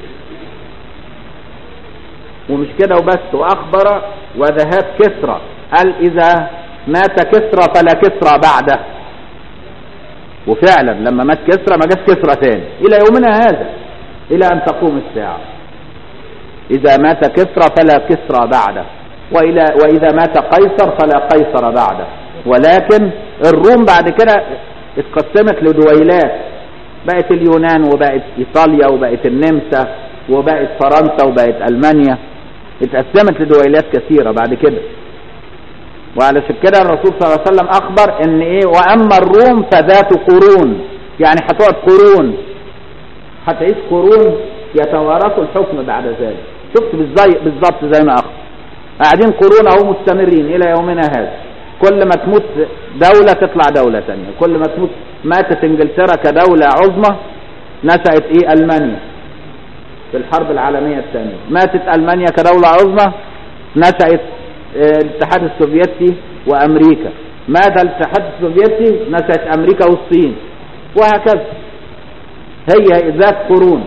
ومش كده وبس واخبر وذهاب كسرى قال اذا مات كسرى فلا كسرى بعده وفعلا لما مات كسرى ما جاش كسرى ثاني الى يومنا هذا الى ان تقوم الساعة اذا مات كسرى فلا كسرى بعده وإلى واذا مات قيصر فلا قيصر بعده ولكن الروم بعد كده اتقسمت لدويلات بقت اليونان وبقت ايطاليا وبقت النمسا وبقت فرنسا وبقت المانيا اتقسمت لدويلات كثيرة بعد كده وعلشان كده الرسول صلى الله عليه وسلم اخبر ان ايه واما الروم فذات قرون يعني هتقعد قرون هتعيش قرون يتوارثوا الحكم بعد ذلك شفت بالظبط زي ما اخبر قاعدين قرون اهو مستمرين الى يومنا هذا كل ما تموت دولة تطلع دولة ثانيه كل ما تموت ماتت انجلترا كدولة عظمى نشأت ايه المانيا في الحرب العالمية الثانية ماتت المانيا كدولة عظمى نشأت الاتحاد السوفيتي وامريكا مات الاتحاد السوفيتي نشأت امريكا والصين وهكذا هي ذات قرون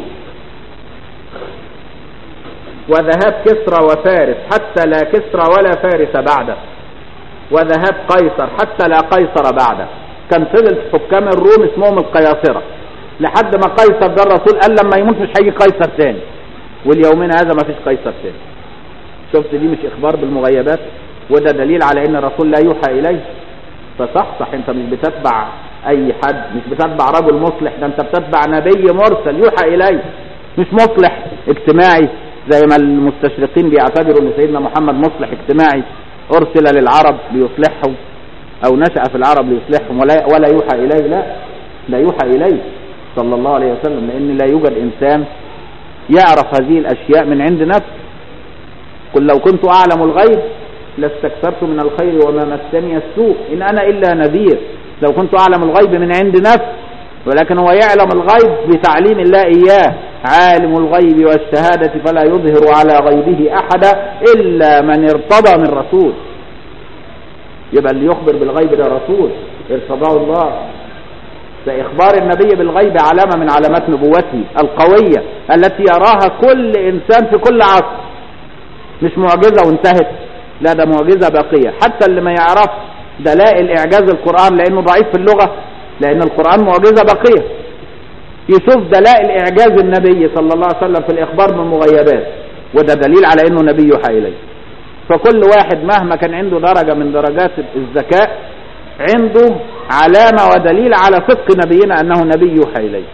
وذهاب كسرى وفارس حتى لا كسرى ولا فارس بعده وذهاب قيصر حتى لا قيصر بعده كان فضل حكام الروم اسمهم القياصرة لحد ما قيصر ده الرسول قال لما يموت مش هيجي قيصر تاني واليومين هذا ما فيش قيصر تاني شفت دي مش اخبار بالمغيبات وده دليل على ان الرسول لا يوحى اليه فصح صح انت مش بتتبع اي حد مش بتتبع رجل مصلح ده انت بتتبع نبي مرسل يوحى اليه مش مصلح اجتماعي زي ما المستشرقين بيعتبروا ان سيدنا محمد مصلح اجتماعي ارسل للعرب ليصلحهم او نشأ في العرب ليصلحهم ولا, ولا يوحى اليه لا لا يوحى اليه صلى الله عليه وسلم لان لا يوجد انسان يعرف هذه الاشياء من عند نفسه قل لو كنت اعلم الغيب لاستكثرت من الخير وما مسني السوء ان انا الا نذير لو كنت اعلم الغيب من عند نفسي ولكن هو يعلم الغيب بتعليم الله اياه عالم الغيب والشهادة فلا يظهر على غيبه احدا الا من ارتضى من رسول يبقى اللي يخبر بالغيب ده رسول ارتضاه الله فإخبار النبي بالغيب علامة من علامات نبوته القوية التي يراها كل إنسان في كل عصر مش معجزة وانتهت لا ده معجزة باقية حتى اللي ما يعرفش دلائل إعجاز القرآن لأنه ضعيف في اللغة لأن القرآن معجزة باقية يشوف دلائل إعجاز النبي صلى الله عليه وسلم في الإخبار بالمغيبات وده دليل على أنه نبي يوحى إليه فكل واحد مهما كان عنده درجة من درجات الذكاء عنده علامة ودليل على صدق نبينا أنه نبي يوحى إليه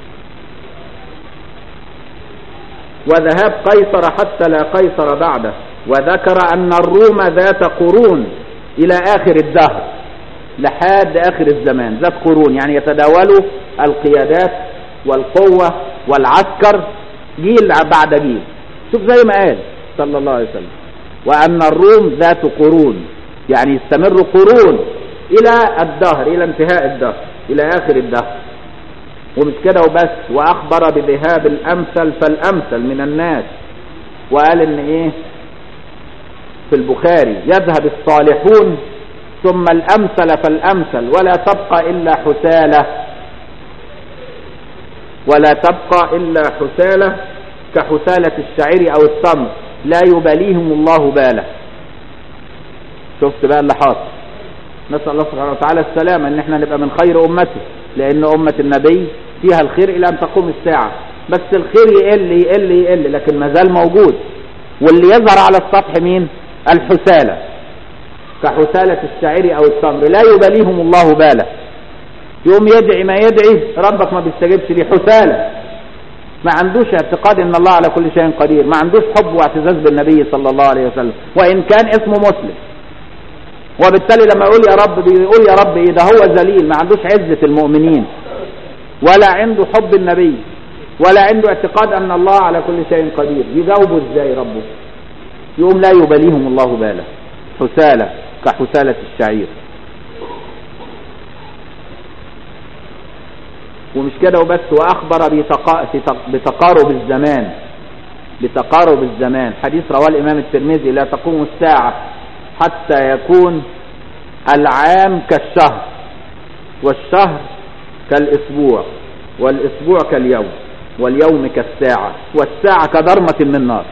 وذهاب قيصر حتى لا قيصر بعده وذكر أن الروم ذات قرون إلى آخر الدهر لحد آخر الزمان ذات قرون يعني يتداولوا القيادات والقوة والعسكر جيل بعد جيل شوف زي ما قال صلى الله عليه وسلم وأن الروم ذات قرون يعني يستمر قرون إلى الدهر إلى انتهاء الدهر إلى آخر الدهر ومش كده وبس وأخبر بذهاب الأمثل فالأمثل من الناس وقال إن إيه في البخاري يذهب الصالحون ثم الأمثل فالأمثل ولا تبقى إلا حسالة ولا تبقى إلا حسالة كحسالة الشعير أو التمر لا يباليهم الله باله شفت بقى اللي حاصل نسأل الله سبحانه وتعالى السلامة ان احنا نبقى من خير امته لان امة النبي فيها الخير الى ان تقوم الساعة بس الخير يقل يقل يقل لكن ما زال موجود واللي يظهر على السطح مين الحسالة كحسالة الشعير او التمر لا يباليهم الله باله يقوم يدعي ما يدعي ربك ما بيستجيبش ليه حسالة ما عندوش اعتقاد ان الله على كل شيء قدير ما عندوش حب واعتزاز بالنبي صلى الله عليه وسلم وان كان اسمه مسلم وبالتالي لما يقول يا رب بيقول يا رب ايه ده هو ذليل ما عندوش عزة المؤمنين ولا عنده حب النبي ولا عنده اعتقاد ان الله على كل شيء قدير يجاوبه ازاي ربه يقوم لا يباليهم الله باله حسالة كحسالة الشعير ومش كده وبس واخبر بتقا... بتقارب الزمان بتقارب الزمان حديث رواه الامام الترمذي لا تقوم الساعة حتى يكون العام كالشهر والشهر كالاسبوع والاسبوع كاليوم واليوم كالساعة والساعة كضرمة من نار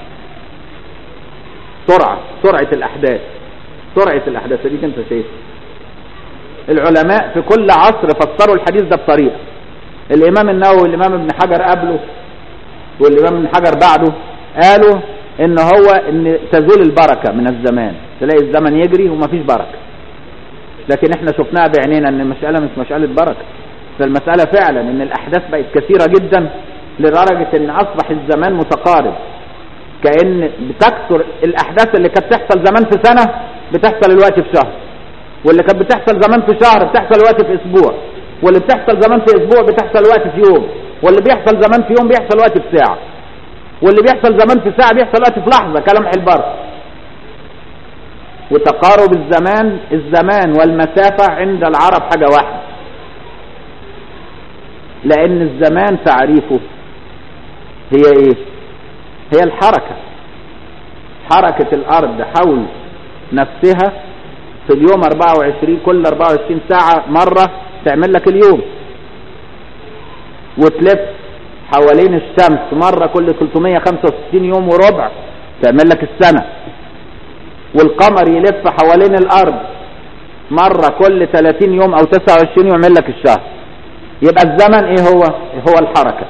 سرعة سرعة الاحداث سرعة الاحداث دي انت شايف العلماء في كل عصر فسروا الحديث ده بطريقة الامام النووي والامام ابن حجر قبله والامام ابن حجر بعده قالوا ان هو ان تزول البركة من الزمان تلاقي الزمن يجري ومفيش بركة لكن احنا شفناها بعينينا ان المسألة مش مسألة بركة فالمسألة فعلا ان الاحداث بقت كثيرة جدا لدرجة ان اصبح الزمان متقارب كأن بتكثر الاحداث اللي كانت تحصل زمان في سنة بتحصل الوقت في شهر واللي كانت بتحصل زمان في شهر بتحصل الوقت في اسبوع واللي بتحصل زمان في اسبوع بتحصل وقت في يوم واللي بيحصل زمان في يوم بيحصل وقت في ساعة واللي بيحصل زمان في ساعة بيحصل وقت في لحظة كلام البر وتقارب الزمان الزمان والمسافة عند العرب حاجة واحدة لان الزمان تعريفه هي ايه هي الحركة حركة الارض حول نفسها في اليوم 24 كل 24 ساعة مرة تعمل لك اليوم وتلف حوالين الشمس مرة كل 365 يوم وربع تعمل لك السنة والقمر يلف حوالين الارض مرة كل 30 يوم او 29 يوم يعمل لك الشهر يبقى الزمن ايه هو هو الحركة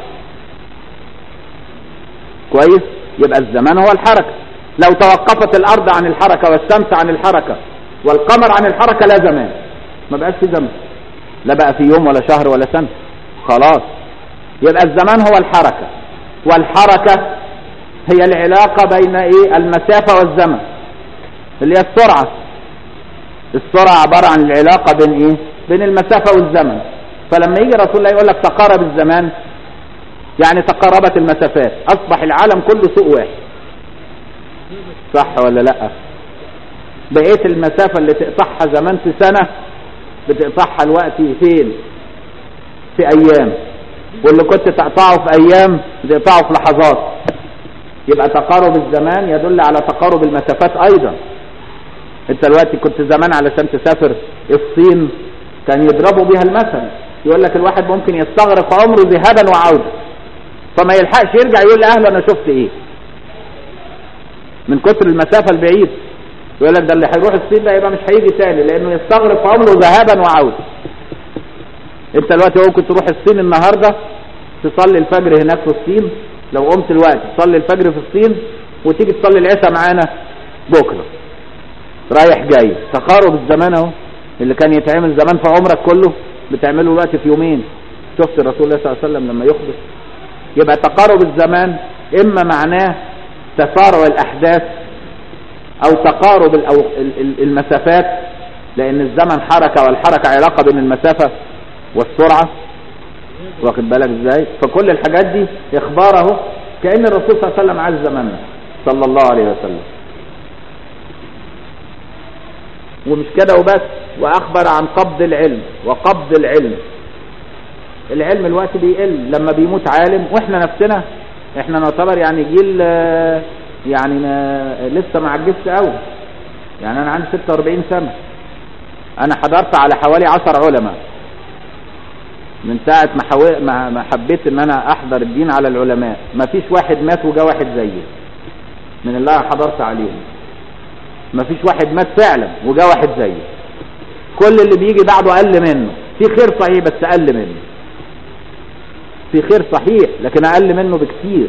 كويس يبقى الزمان هو الحركة لو توقفت الارض عن الحركة والشمس عن الحركة والقمر عن الحركة لا زمان ما بقاش في زمن لا بقى في يوم ولا شهر ولا سنة خلاص يبقى الزمان هو الحركة والحركة هي العلاقة بين ايه المسافة والزمن اللي هي السرعة السرعة عبارة عن العلاقة بين ايه بين المسافة والزمن فلما يجي رسول الله يقول لك تقارب الزمان يعني تقاربت المسافات اصبح العالم كله سوق واحد صح ولا لا بقيت المسافة اللي تقطعها زمان في سنة بتقطعها الوقت فين في ايام واللي كنت تقطعه في ايام بتقطعه في لحظات يبقى تقارب الزمان يدل على تقارب المسافات ايضا انت دلوقتي كنت زمان علشان تسافر الصين كان يضربوا بيها المثل يقول لك الواحد ممكن يستغرق عمره ذهابا وعودة فما يلحقش يرجع يقول لأهله أنا شفت إيه من كتر المسافة البعيد يقول لك ده اللي هيروح الصين ده يبقى مش هيجي تاني لأنه يستغرق عمره ذهابا وعودة انت دلوقتي ممكن تروح الصين النهاردة تصلي الفجر هناك في الصين لو قمت الوقت تصلي الفجر في الصين وتيجي تصلي العشاء معانا بكرة رايح جاي تقارب الزمان اهو اللي كان يتعمل زمان في عمرك كله بتعمله الوقت في يومين شفت الرسول الله صلى الله عليه وسلم لما يخبر يبقى تقارب الزمان اما معناه تسارع الاحداث او تقارب المسافات لان الزمن حركة والحركة علاقة بين المسافة والسرعة واخد بالك ازاي فكل الحاجات دي اخباره كأن الرسول صلى الله عليه وسلم عاش زماننا صلى الله عليه وسلم ومش كده وبس واخبر عن قبض العلم وقبض العلم العلم الوقت بيقل لما بيموت عالم واحنا نفسنا احنا نعتبر يعني جيل يعني لسه ما عجزت قوي يعني انا عندي 46 سنة انا حضرت على حوالي 10 علماء من ساعة ما, حو... ما... ما حبيت ان انا احضر الدين على العلماء ما فيش واحد مات وجا واحد زيي من اللي انا حضرت عليهم ما فيش واحد مات فعلا وجا واحد زيه كل اللي بيجي بعده اقل منه في خير صحيح بس اقل منه في خير صحيح لكن اقل منه بكثير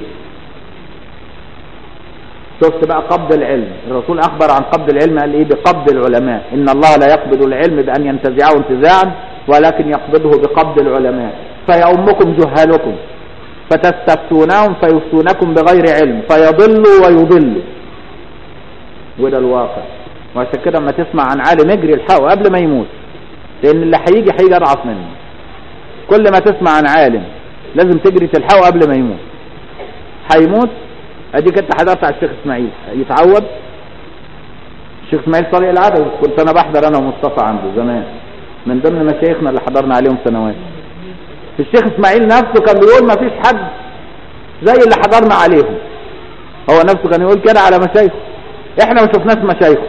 شفت بقى قبض العلم الرسول اخبر عن قبض العلم قال ايه بقبض العلماء ان الله لا يقبض العلم بان ينتزعه انتزاعا ولكن يقبضه بقبض العلماء فيؤمكم جهالكم فتستفتونهم فيفتونكم بغير علم فيضلوا ويضلوا وده الواقع وعشان كده اما تسمع عن عالم اجري الحقه قبل ما يموت لان اللي هيجي هيجي اضعف منه كل ما تسمع عن عالم لازم تجري تلحقه قبل ما يموت هيموت اديك انت حضرت على الشيخ اسماعيل يتعود الشيخ اسماعيل صالح العدوي كنت انا بحضر انا ومصطفى عنده زمان من ضمن مشايخنا اللي حضرنا عليهم سنوات الشيخ اسماعيل نفسه كان بيقول ما فيش حد زي اللي حضرنا عليهم هو نفسه كان يقول كده على مشايخه احنا ما شفناش مشايخه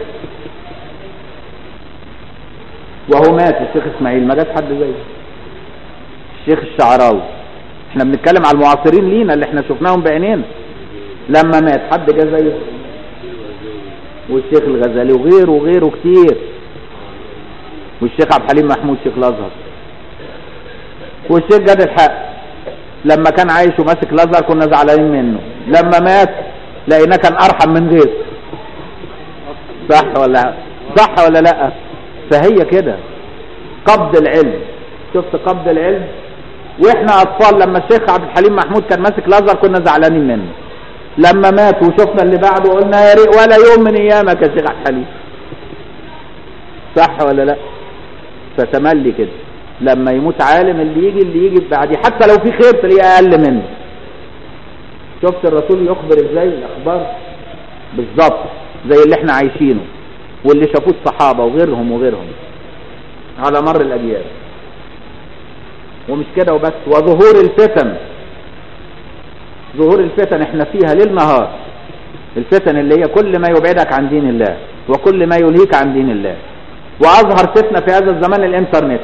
وهو مات الشيخ اسماعيل ما جاش حد زيه الشيخ الشعراوي احنا بنتكلم على المعاصرين لينا اللي احنا شفناهم بعينينا لما مات حد جه زيه والشيخ الغزالي وغيره وغيره كتير والشيخ عبد الحليم محمود شيخ الازهر والشيخ جاد الحق لما كان عايش وماسك الازهر كنا زعلانين منه لما مات لقيناه كان ارحم من غيره صح ولا صح ولا لا فهي كده قبض العلم شفت قبض العلم واحنا اطفال لما الشيخ عبد الحليم محمود كان ماسك الازهر كنا زعلانين منه لما مات وشفنا اللي بعده قلنا يا ريت ولا يوم من ايامك يا شيخ عبد الحليم صح ولا لا فتملي كده لما يموت عالم اللي يجي اللي يجي بعديه حتى لو في خير تلاقيه اقل منه شفت الرسول يخبر ازاي الاخبار بالظبط زي اللي احنا عايشينه واللي شافوه الصحابة وغيرهم وغيرهم على مر الاجيال ومش كده وبس وظهور الفتن ظهور الفتن احنا فيها ليل نهار الفتن اللي هي كل ما يبعدك عن دين الله وكل ما يلهيك عن دين الله واظهر فتنة في هذا الزمان الانترنت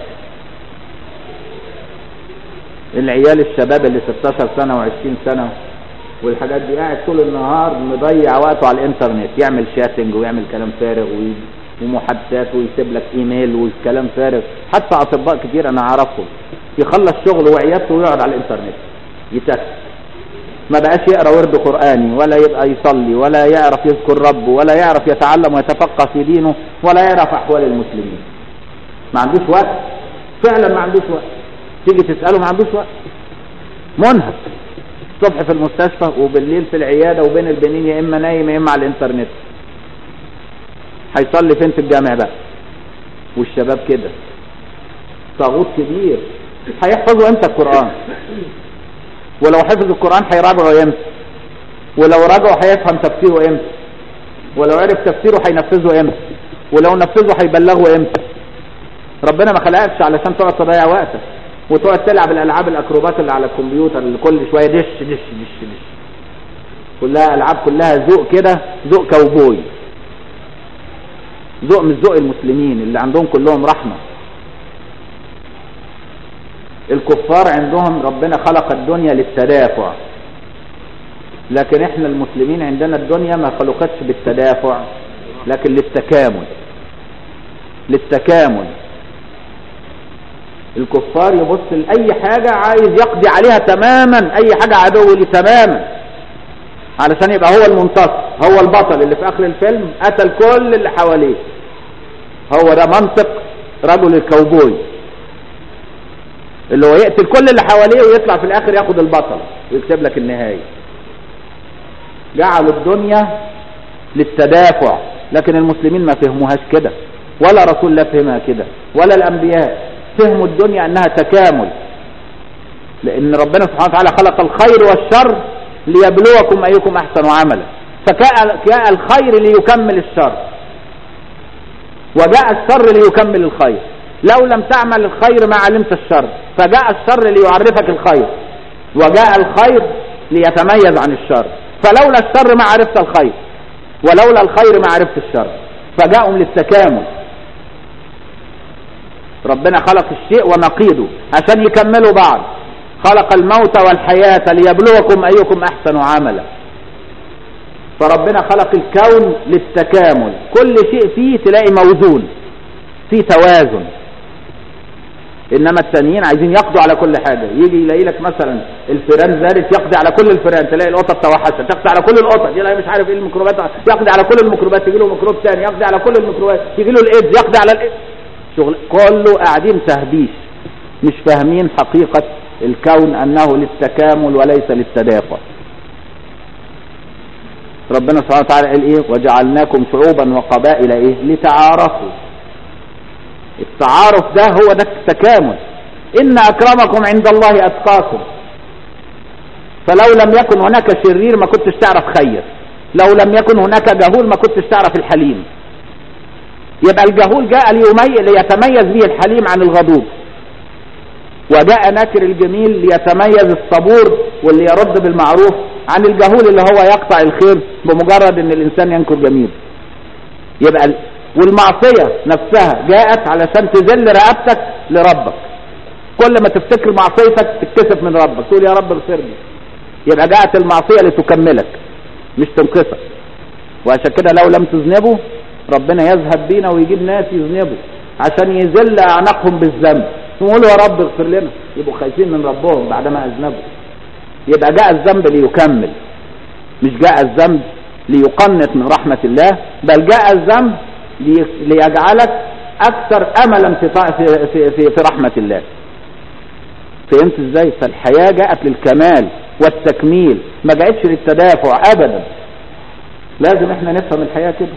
العيال الشباب اللي 16 سنة و20 سنة والحاجات دي قاعد طول النهار مضيع وقته على الانترنت يعمل شاتنج ويعمل كلام فارغ ومحادثات ويسيب لك ايميل والكلام فارغ حتى اطباء كتير انا اعرفهم يخلص شغله وعيادته ويقعد على الانترنت يتك ما بقاش يقرا ورد قراني ولا يبقى يصلي ولا يعرف يذكر ربه ولا يعرف يتعلم ويتفقه في دينه ولا يعرف احوال المسلمين ما عندوش وقت فعلا ما عندوش وقت تيجي تساله ما عندوش وقت منهك الصبح في المستشفى وبالليل في العياده وبين البنين يا اما نايم يا اما على الانترنت هيصلي فين في الجامع بقى والشباب كده طاغوت كبير هيحفظوا امتى القران ولو حفظ القرآن هيراجعه امتى ولو راجعه هيفهم تفسيره امتى ولو عرف تفسيره هينفذه امتى ولو نفذه هيبلغه امتى ربنا ما خلقكش علشان تقعد تضيع وقتك وتقعد تلعب الالعاب الاكروبات اللي على الكمبيوتر اللي كل شويه دش دش دش دش كلها العاب كلها ذوق كده ذوق كوبوي ذوق مش ذوق المسلمين اللي عندهم كلهم رحمه الكفار عندهم ربنا خلق الدنيا للتدافع لكن احنا المسلمين عندنا الدنيا ما خلقتش بالتدافع لكن للتكامل للتكامل الكفار يبص لأي حاجة عايز يقضي عليها تماما أي حاجة عدو لي تماما علشان يبقى هو المنتصر هو البطل اللي في آخر الفيلم قتل كل اللي حواليه هو ده منطق رجل الكوبوي اللي هو يقتل كل اللي حواليه ويطلع في الآخر ياخد البطل ويكتب لك النهاية جعلوا الدنيا للتدافع لكن المسلمين ما فهموهاش كده ولا رسول الله فهمها كده ولا الأنبياء فهموا الدنيا أنها تكامل لأن ربنا سبحانه وتعالى خلق الخير والشر ليبلوكم أيكم أحسن عملا فجاء الخير ليكمل الشر وجاء الشر ليكمل الخير لو لم تعمل الخير ما علمت الشر فجاء الشر ليعرفك الخير وجاء الخير ليتميز عن الشر فلولا الشر ما عرفت الخير ولولا الخير ما عرفت الشر فجاءوا للتكامل ربنا خلق الشيء ونقيضه عشان يكملوا بعض خلق الموت والحياة ليبلوكم أيكم أحسن عملا فربنا خلق الكون للتكامل كل شيء فيه تلاقي موزون فيه توازن انما التانيين عايزين يقضوا على كل حاجة يجي يلاقي لك مثلا الفيران زادت يقضي على كل الفيران تلاقي القطط توحشت تقضي على كل القطط يلاقي مش عارف ايه الميكروبات يقضي على كل الميكروبات يجي له ميكروب ثاني يقضي على كل الميكروبات يجي له الايدز يقضي على الايدز شغل كله قاعدين تهبيش مش فاهمين حقيقة الكون انه للتكامل وليس للتدافع ربنا سبحانه وتعالى قال ايه وجعلناكم شعوبا وقبائل ايه لتعارفوا التعارف ده هو ده التكامل ان اكرمكم عند الله اتقاكم فلو لم يكن هناك شرير ما كنتش تعرف خير لو لم يكن هناك جهول ما كنتش تعرف الحليم يبقى الجهول جاء ليمي... ليتميز به الحليم عن الغضوب وجاء ناكر الجميل ليتميز الصبور واللي يرد بالمعروف عن الجهول اللي هو يقطع الخير بمجرد ان الانسان ينكر جميل يبقى ال... والمعصية نفسها جاءت علشان تذل رقبتك لربك كل ما تفتكر معصيتك تتكسف من ربك تقول يا رب اغفر لي يبقى جاءت المعصية لتكملك مش تنقصك وعشان كده لو لم تذنبوا ربنا يذهب بينا ويجيب ناس يذنبوا عشان يذل اعناقهم بالذنب يقولوا يا رب اغفر لنا يبقوا خايفين من ربهم بعدما اذنبوا يبقى جاء الذنب ليكمل مش جاء الذنب ليقنط من رحمة الله بل جاء الذنب ليجعلك اكثر املا في, في, في, في, في رحمة الله فهمت ازاي فالحياة جاءت للكمال والتكميل ما جاءتش للتدافع ابدا لازم احنا نفهم الحياة كده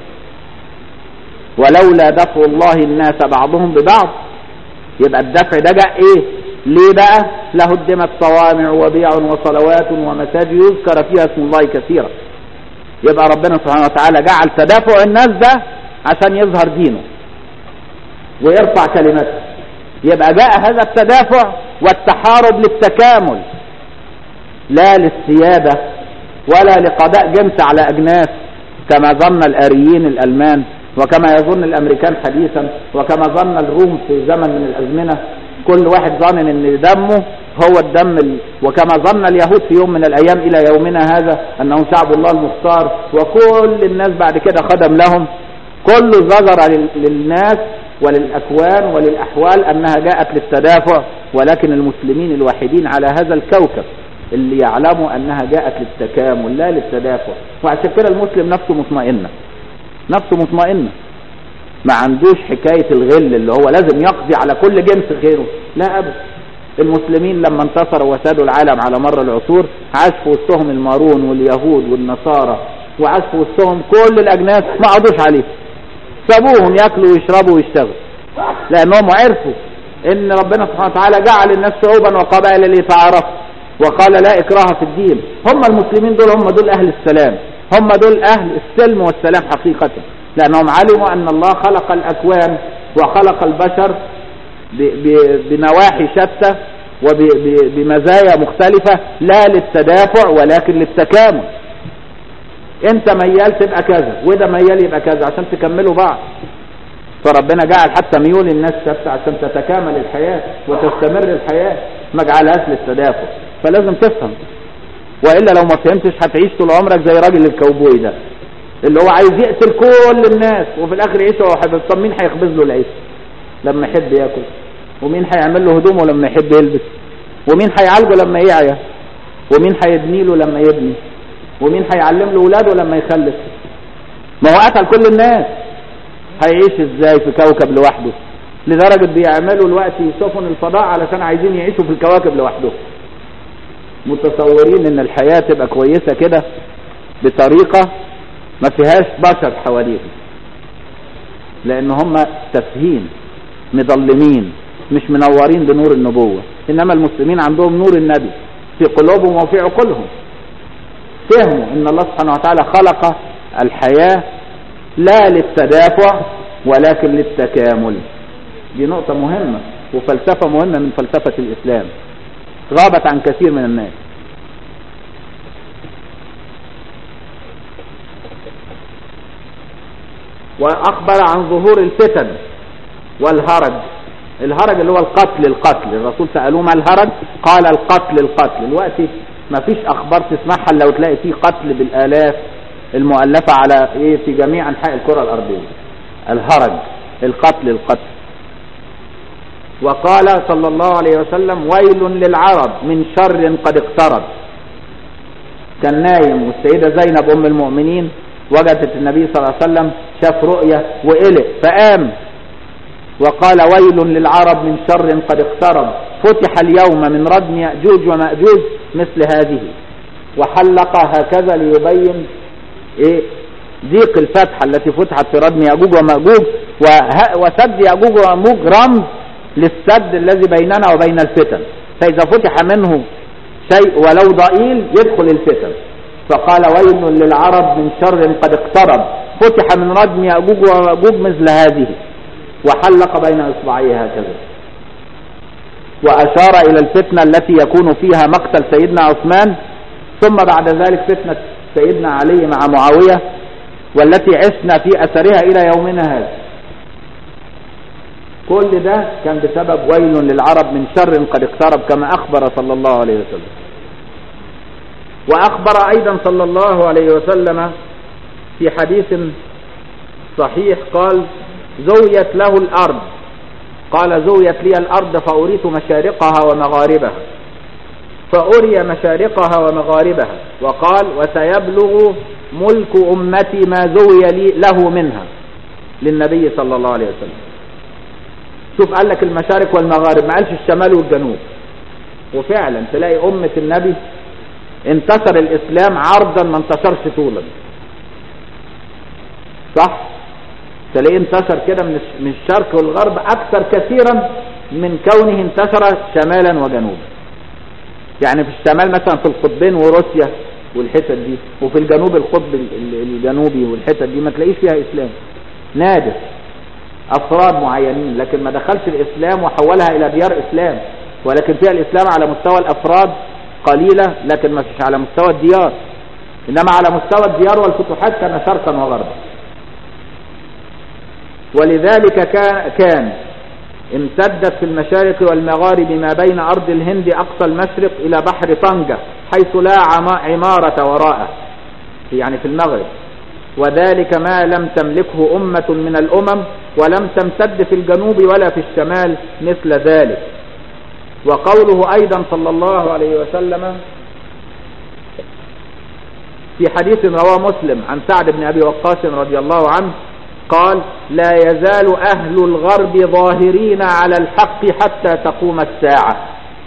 ولولا دفع الله الناس بعضهم ببعض يبقى الدفع ده جاء ايه ليه بقى لهدمت صوامع وبيع وصلوات ومساجد يذكر فيها اسم الله كثيرا يبقى ربنا سبحانه وتعالى جعل تدافع الناس ده عشان يظهر دينه ويرفع كلمته يبقى جاء هذا التدافع والتحارب للتكامل لا للسيادة ولا لقضاء جنس على أجناس كما ظن الآريين الألمان وكما يظن الأمريكان حديثا وكما ظن الروم في زمن من الأزمنة كل واحد ظن ان دمه هو الدم ال... وكما ظن اليهود في يوم من الايام الى يومنا هذا انهم شعب الله المختار وكل الناس بعد كده خدم لهم كله ظهر لل... للناس وللاكوان وللاحوال انها جاءت للتدافع ولكن المسلمين الوحيدين على هذا الكوكب اللي يعلموا انها جاءت للتكامل لا للتدافع وعشان كده المسلم نفسه مطمئنه نفسه مطمئنه ما عندوش حكاية الغل اللي هو لازم يقضي على كل جنس غيره لا أبدا المسلمين لما انتصروا وسادوا العالم على مر العصور عاش في وسطهم المارون واليهود والنصارى وعاش في وسطهم كل الأجناس ما عادوش عليه سابوهم ياكلوا ويشربوا ويشتغلوا لأنهم عرفوا إن ربنا سبحانه وتعالى جعل الناس شعوبا وقبائل ليتعارفوا وقال لا إكراه في الدين هم المسلمين دول هم دول أهل السلام هم دول أهل السلم والسلام حقيقة لأنهم علموا أن الله خلق الأكوان وخلق البشر بنواحي شتى وبمزايا مختلفة لا للتدافع ولكن للتكامل انت ميال تبقى كذا وده ميال يبقى كذا عشان تكملوا بعض فربنا جعل حتى ميول الناس شتى عشان تتكامل الحياة وتستمر الحياة ما جعلهاش للتدافع فلازم تفهم والا لو ما فهمتش هتعيش طول عمرك زي راجل الكوبوي ده اللي هو عايز يقتل كل الناس وفي الاخر يعيش هو حابب طب مين هيخبز له العيش لما يحب ياكل ومين هيعمل له هدومه لما يحب يلبس ومين هيعالجه لما يعيا ومين هيبني له لما يبني ومين هيعلم له ولاده لما يخلف ما هو قتل كل الناس هيعيش ازاي في كوكب لوحده لدرجة بيعملوا الوقت سفن الفضاء علشان عايزين يعيشوا في الكواكب لوحدهم متصورين ان الحياة تبقى كويسة كده بطريقة ما فيهاش بشر حواليهم لان هم تافهين مظلمين مش منورين بنور النبوة انما المسلمين عندهم نور النبي في قلوبهم وفي عقولهم فهموا ان الله سبحانه وتعالى خلق الحياة لا للتدافع ولكن للتكامل دي نقطة مهمة وفلسفة مهمة من فلسفة الإسلام غابت عن كثير من الناس وأخبر عن ظهور الفتن والهرج الهرج اللي هو القتل القتل الرسول سألوه ما الهرج قال القتل القتل الوقت ما فيش أخبار تسمعها لو تلاقي فيه قتل بالآلاف المؤلفة على إيه في جميع أنحاء الكرة الأرضية الهرج القتل القتل وقال صلى الله عليه وسلم ويل للعرب من شر قد اقترب كان نايم والسيدة زينب أم المؤمنين وجدت النبي صلى الله عليه وسلم شاف رؤية وقلق فقام وقال ويل للعرب من شر قد اقترب فتح اليوم من ردم يأجوج ومأجوج مثل هذه وحلق هكذا ليبين ايه ضيق الفتحة التي فتحت في ردم يأجوج ومأجوج وسد يأجوج ومأجوج رمز للسد الذي بيننا وبين الفتن فإذا فتح منه شيء ولو ضئيل يدخل الفتن فقال ويل للعرب من شر قد اقترب فتح من ردم يأجوج ومأجوج مثل هذه وحلق بين إصبعيه هكذا وأشار إلى الفتنة التي يكون فيها مقتل سيدنا عثمان ثم بعد ذلك فتنة سيدنا علي مع معاوية والتي عشنا في أثرها إلى يومنا هذا كل ده كان بسبب ويل للعرب من شر قد اقترب كما أخبر صلى الله عليه وسلم وأخبر أيضا صلى الله عليه وسلم في حديث صحيح قال زويت له الأرض قال زويت لي الأرض فأريت مشارقها ومغاربها فأري مشارقها ومغاربها وقال وسيبلغ ملك أمتي ما زوي لي له منها للنبي صلى الله عليه وسلم شوف قال لك المشارق والمغارب ما قالش الشمال والجنوب وفعلا تلاقي أمة النبي انتصر الإسلام عرضا ما انتشرش طولا صح تلاقيه انتشر كده من من الشرق والغرب أكثر كثيرا من كونه انتشر شمالا وجنوبا يعني في الشمال مثلا في القطبين وروسيا والحتت دي وفي الجنوب القطب الجنوبي والحتت دي ما تلاقيش فيها إسلام نادر أفراد معينين لكن ما دخلش الإسلام وحولها إلى ديار إسلام ولكن فيها الإسلام على مستوى الأفراد قليلة لكن ما فيش على مستوى الديار إنما على مستوى الديار والفتوحات كان شرقا وغربا ولذلك كان, كان امتدت في المشارق والمغارب ما بين أرض الهند أقصى المشرق إلى بحر طنجة حيث لا عمارة وراءه يعني في المغرب وذلك ما لم تملكه أمة من الأمم ولم تمتد في الجنوب ولا في الشمال مثل ذلك وقوله أيضا صلى الله عليه وسلم في حديث رواه مسلم عن سعد بن أبي وقاص رضي الله عنه قال لا يزال أهل الغرب ظاهرين على الحق حتى تقوم الساعة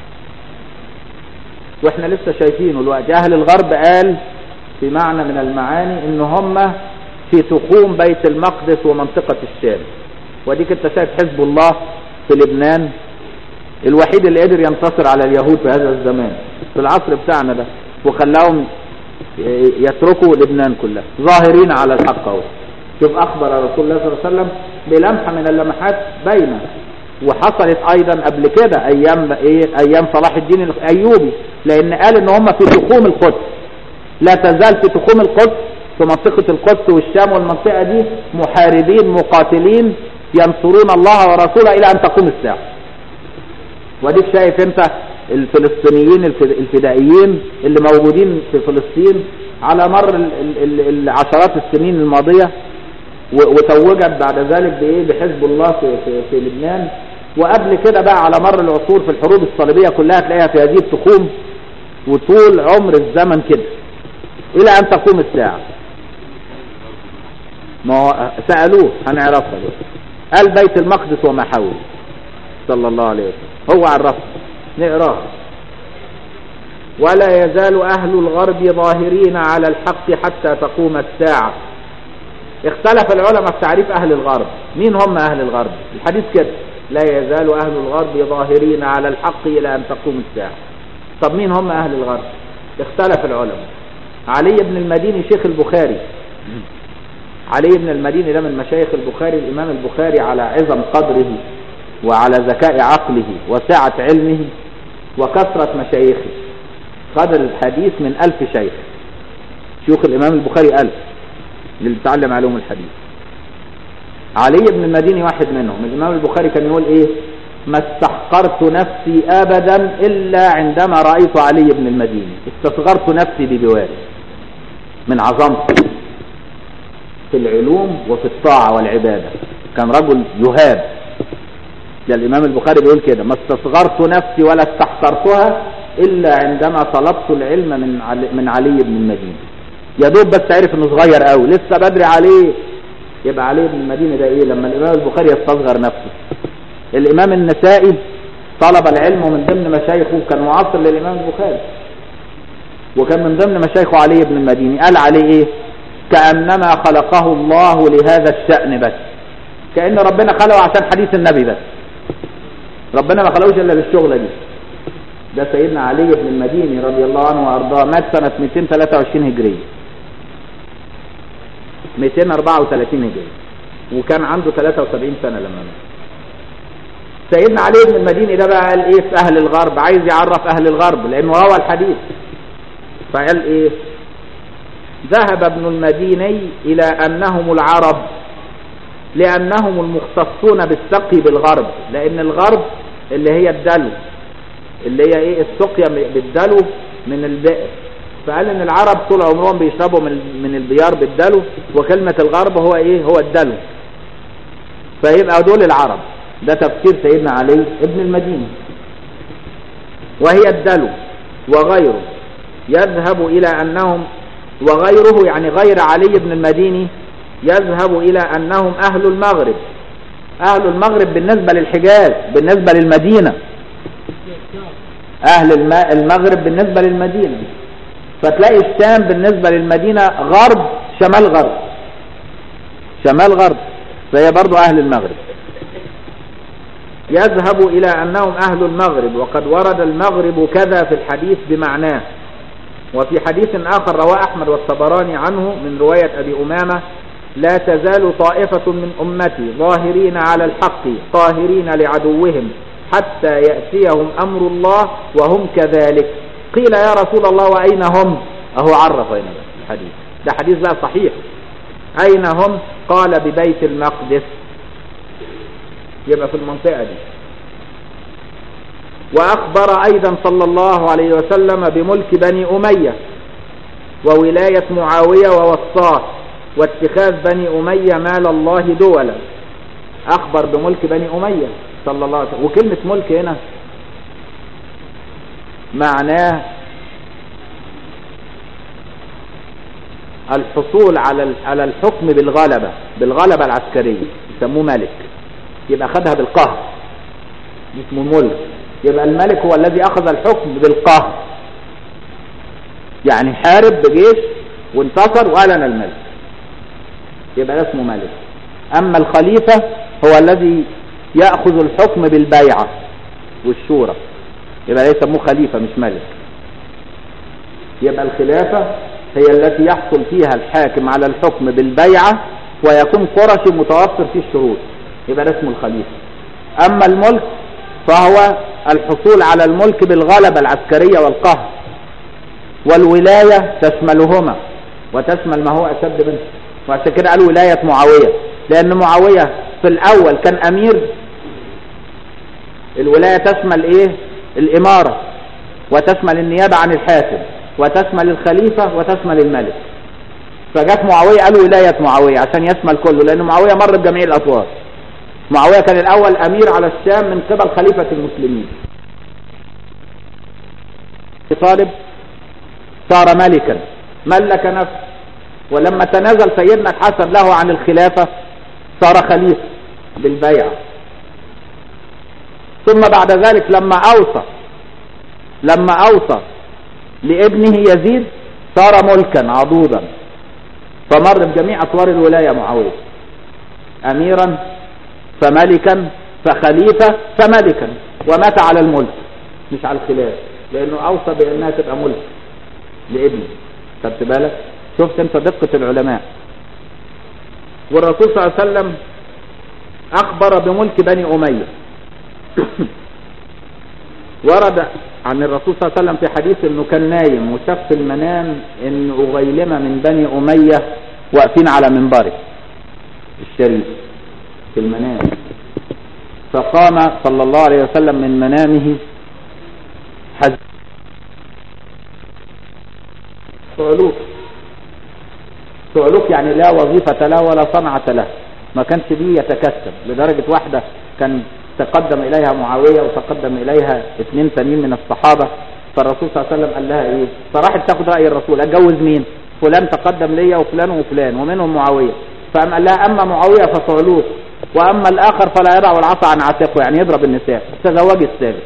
واحنا لسه شايفينه الوقت أهل الغرب قال في معنى من المعاني ان هم في تقوم بيت المقدس ومنطقة الشام وديك انت شايف حزب الله في لبنان الوحيد اللي قدر ينتصر على اليهود في هذا الزمان في العصر بتاعنا ده وخلاهم يتركوا لبنان كلها ظاهرين على الحق اهو شوف اخبر رسول الله صلى الله عليه وسلم بلمحه من اللمحات باينه وحصلت ايضا قبل كده ايام ايه ايام صلاح الدين الايوبي لان قال ان هم في تخوم القدس لا تزال في تخوم القدس في منطقة القدس والشام والمنطقة دي محاربين مقاتلين ينصرون الله ورسوله الى ان تقوم الساعة وديك شايف انت الفلسطينيين الفدائيين اللي موجودين في فلسطين على مر العشرات السنين الماضية وتوجت بعد ذلك بايه بحزب الله في, في, في لبنان وقبل كده بقى على مر العصور في الحروب الصليبية كلها تلاقيها في هذه التخوم وطول عمر الزمن كده الى ان تقوم الساعة ما هو سألوه هنعرفها قال بيت المقدس وما حوله صلى الله عليه وسلم هو عرفه نقراه ولا يزال أهل الغرب ظاهرين على الحق حتى تقوم الساعة اختلف العلماء في تعريف أهل الغرب مين هم أهل الغرب الحديث كده لا يزال أهل الغرب ظاهرين على الحق إلى أن تقوم الساعة طب مين هم أهل الغرب اختلف العلماء علي بن المديني شيخ البخاري علي بن المديني ده من مشايخ البخاري الإمام البخاري على عظم قدره وعلى ذكاء عقله وسعة علمه وكثرة مشايخه قدر الحديث من ألف شيخ شيوخ الإمام البخاري ألف اللي بيتعلم علوم الحديث علي بن المديني واحد منهم الإمام البخاري كان يقول إيه ما استحقرت نفسي أبدا إلا عندما رأيت علي بن المديني استصغرت نفسي بجواره من عظمته في العلوم وفي الطاعة والعبادة كان رجل يهاب ده الإمام البخاري بيقول كده ما استصغرت نفسي ولا استحقرتها إلا عندما طلبت العلم من علي, من علي بن المدينة يا دوب بس عرف انه صغير قوي لسه بدري عليه يبقى علي بن المدينة ده ايه لما الإمام البخاري يستصغر نفسه الإمام النسائي طلب العلم ومن ضمن مشايخه كان معاصر للإمام البخاري وكان من ضمن مشايخه علي بن المديني قال عليه ايه كأنما خلقه الله لهذا الشأن بس كأن ربنا خلقه عشان حديث النبي بس ربنا ما خلقوش الا للشغلة دي ده سيدنا علي بن المديني رضي الله عنه وارضاه مات سنة 223 هجرية 234 هجرية وكان عنده 73 سنة لما مات سيدنا علي بن المديني ده بقى قال ايه في اهل الغرب عايز يعرف اهل الغرب لانه روى الحديث فقال ايه ذهب ابن المديني الى انهم العرب لانهم المختصون بالسقي بالغرب لان الغرب اللي هي الدلو اللي هي ايه السقيا بالدلو من البئر فقال ان العرب طول عمرهم بيشربوا من من البيار بالدلو وكلمة الغرب هو ايه هو الدلو فيبقى دول العرب ده تفسير سيدنا علي ابن المدينة وهي الدلو وغيره يذهب الى انهم وغيره يعني غير علي بن المديني يذهب الى انهم اهل المغرب اهل المغرب بالنسبة للحجاز بالنسبة للمدينة اهل المغرب بالنسبة للمدينة فتلاقي الشام بالنسبة للمدينة غرب شمال غرب شمال غرب فهي برضو اهل المغرب يذهب الى انهم اهل المغرب وقد ورد المغرب كذا في الحديث بمعناه وفي حديث اخر رواه احمد والطبراني عنه من رواية ابي امامة لا تزال طائفة من امتي ظاهرين على الحق طاهرين لعدوهم حتى يأتيهم أمر الله وهم كذلك قيل يا رسول الله وأين هم أهو عرف أين الحديث ده حديث لا صحيح أين هم قال ببيت المقدس يبقى في المنطقة دي وأخبر أيضا صلى الله عليه وسلم بملك بني أمية وولاية معاوية ووصاه واتخاذ بني أمية مال الله دولا أخبر بملك بني أمية صلى الله عليه وسلم وكلمة ملك هنا معناه الحصول على على الحكم بالغلبة بالغلبة العسكرية يسموه ملك يبقى خدها بالقهر اسمه ملك يبقى الملك هو الذي أخذ الحكم بالقهر يعني حارب بجيش وانتصر وأعلن الملك يبقى اسمه ملك أما الخليفة هو الذي يأخذ الحكم بالبيعة والشورى يبقى يسموه خليفة مش ملك يبقى الخلافة هي التي يحصل فيها الحاكم على الحكم بالبيعة ويكون قرشي متوفر فيه الشروط يبقى ده اسمه الخليفة أما الملك فهو الحصول على الملك بالغلبة العسكرية والقهر والولاية تشملهما وتشمل ما هو أشد منه وعشان كده قال ولاية معاوية لأن معاوية في الأول كان أمير الولاية تشمل إيه الإمارة وتشمل النيابة عن الحاكم وتشمل الخليفة وتشمل الملك فجت معاوية قالوا ولاية معاوية عشان يشمل كله لأن معاوية مر بجميع الأطوار معاوية كان الأول أمير على الشام من قبل خليفة المسلمين طالب صار ملكا ملك نفسه ولما تنازل سيدنا الحسن له عن الخلافة صار خليفة بالبيعة ثم بعد ذلك لما أوصى لما أوصى لابنه يزيد صار ملكا عضوضا فمر بجميع أطوار الولاية معاوية أميرا فملكا فخليفة فملكا ومات على الملك مش على الخلاف لأنه أوصى بأنها تبقى ملك لابنه خدت بالك شفت انت دقة العلماء والرسول صلى الله عليه وسلم أخبر بملك بني أمية ورد عن الرسول صلى الله عليه وسلم في حديث انه كان نايم وشاف في المنام ان اغيلمة من بني امية واقفين على منبره الشريف في المنام فقام صلى الله عليه وسلم من منامه حز صعلوك صعلوك يعني لا وظيفة له ولا صنعة له ما كانش بيه يتكسب لدرجة واحدة كان تقدم إليها معاوية وتقدم إليها اثنين ثانيين من الصحابة فالرسول صلى الله عليه وسلم قال لها إيه فراحت تاخد رأي الرسول أتجوز مين فلان تقدم ليا وفلان وفلان ومنهم معاوية فقام قال لها أما معاوية فصعلوك وأما الآخر فلا يضع العصا عن عاتقه يعني يضرب النساء تزوج السابق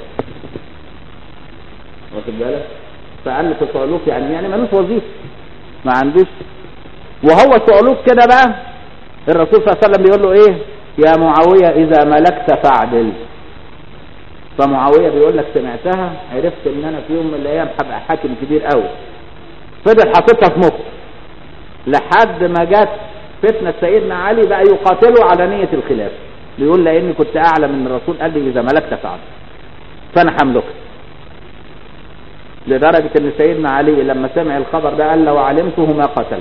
واخد بالك فقال في صعلوك يعني يعني ملوش وظيفة ما عندوش وهو صعلوك كده بقى الرسول صلى الله عليه وسلم بيقول له ايه يا معاوية اذا ملكت فاعدل فمعاوية بيقول لك سمعتها عرفت ان انا في يوم من الايام هبقى حاكم كبير قوي فضل حاططها في مخه لحد ما جت فتنة سيدنا علي بقى يقاتله على نية الخلاف بيقول لاني كنت اعلم ان الرسول قال لي اذا ملكت فاعدل فانا هملكك لدرجة ان سيدنا علي لما سمع الخبر ده قال لو علمته ما قتلت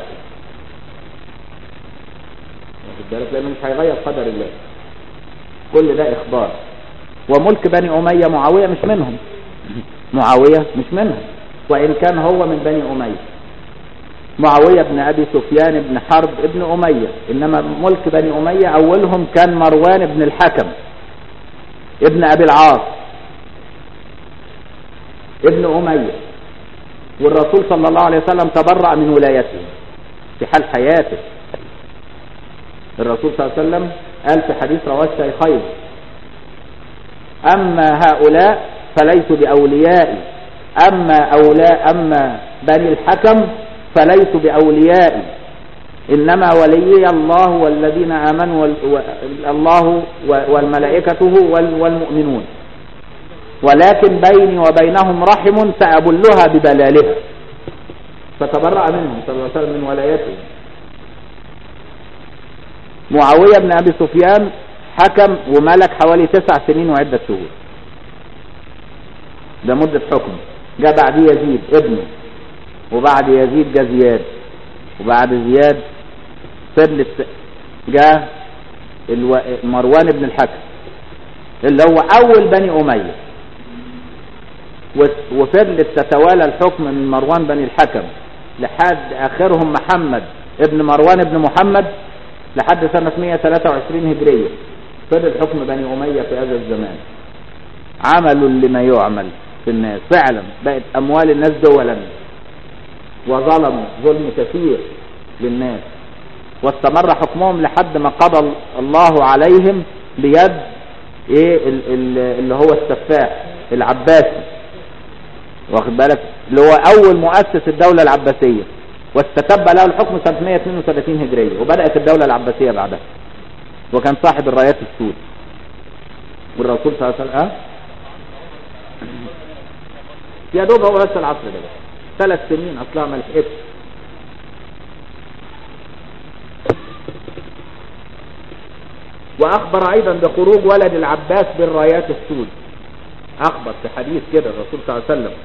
بالك لانه مش هيغير قدر الله كل ده اخبار وملك بني امية معاوية مش منهم معاوية مش منهم وان كان هو من بني امية معاوية بن ابي سفيان بن حرب ابن امية انما ملك بني امية اولهم كان مروان بن الحكم ابن ابي العاص ابن امية والرسول صلى الله عليه وسلم تبرأ من ولايته في حال حياته الرسول صلى الله عليه وسلم قال في حديث رواه الشيخين أما هؤلاء فليسوا بأوليائي أما أولاء أما بني الحكم فليسوا بأوليائي إنما وليي الله والذين آمنوا الله والملائكته والمؤمنون ولكن بيني وبينهم رحم سأبلها ببلالها فتبرأ منهم صلى الله عليه وسلم من ولايته معاوية بن أبي سفيان حكم وملك حوالي تسع سنين وعدة شهور ده مدة حكم جاء بعد يزيد ابنه وبعد يزيد جاء زياد وبعد زياد فضلت جاء الو... مروان بن الحكم اللي هو أول بني أمية وفضلت تتوالى الحكم من مروان بني الحكم لحد آخرهم محمد ابن مروان ابن محمد لحد سنة 123 هجرية فضل حكم بني أمية في هذا الزمان عملوا لما يعمل في الناس فعلا بقت أموال الناس دولا وظلموا ظلم كثير للناس واستمر حكمهم لحد ما قضى الله عليهم بيد ايه اللي هو السفاح العباسي واخد بالك اللي هو اول مؤسس الدولة العباسية واستتب له الحكم سنة 132 هجرية وبدأت الدولة العباسية بعدها وكان صاحب الرايات السود والرسول صلى الله عليه وسلم أه؟ يا دوب هو بس العصر ده ثلاث سنين اصلها ما لحقتش واخبر ايضا بخروج ولد العباس بالرايات السود اخبر في حديث كده الرسول صلى الله عليه وسلم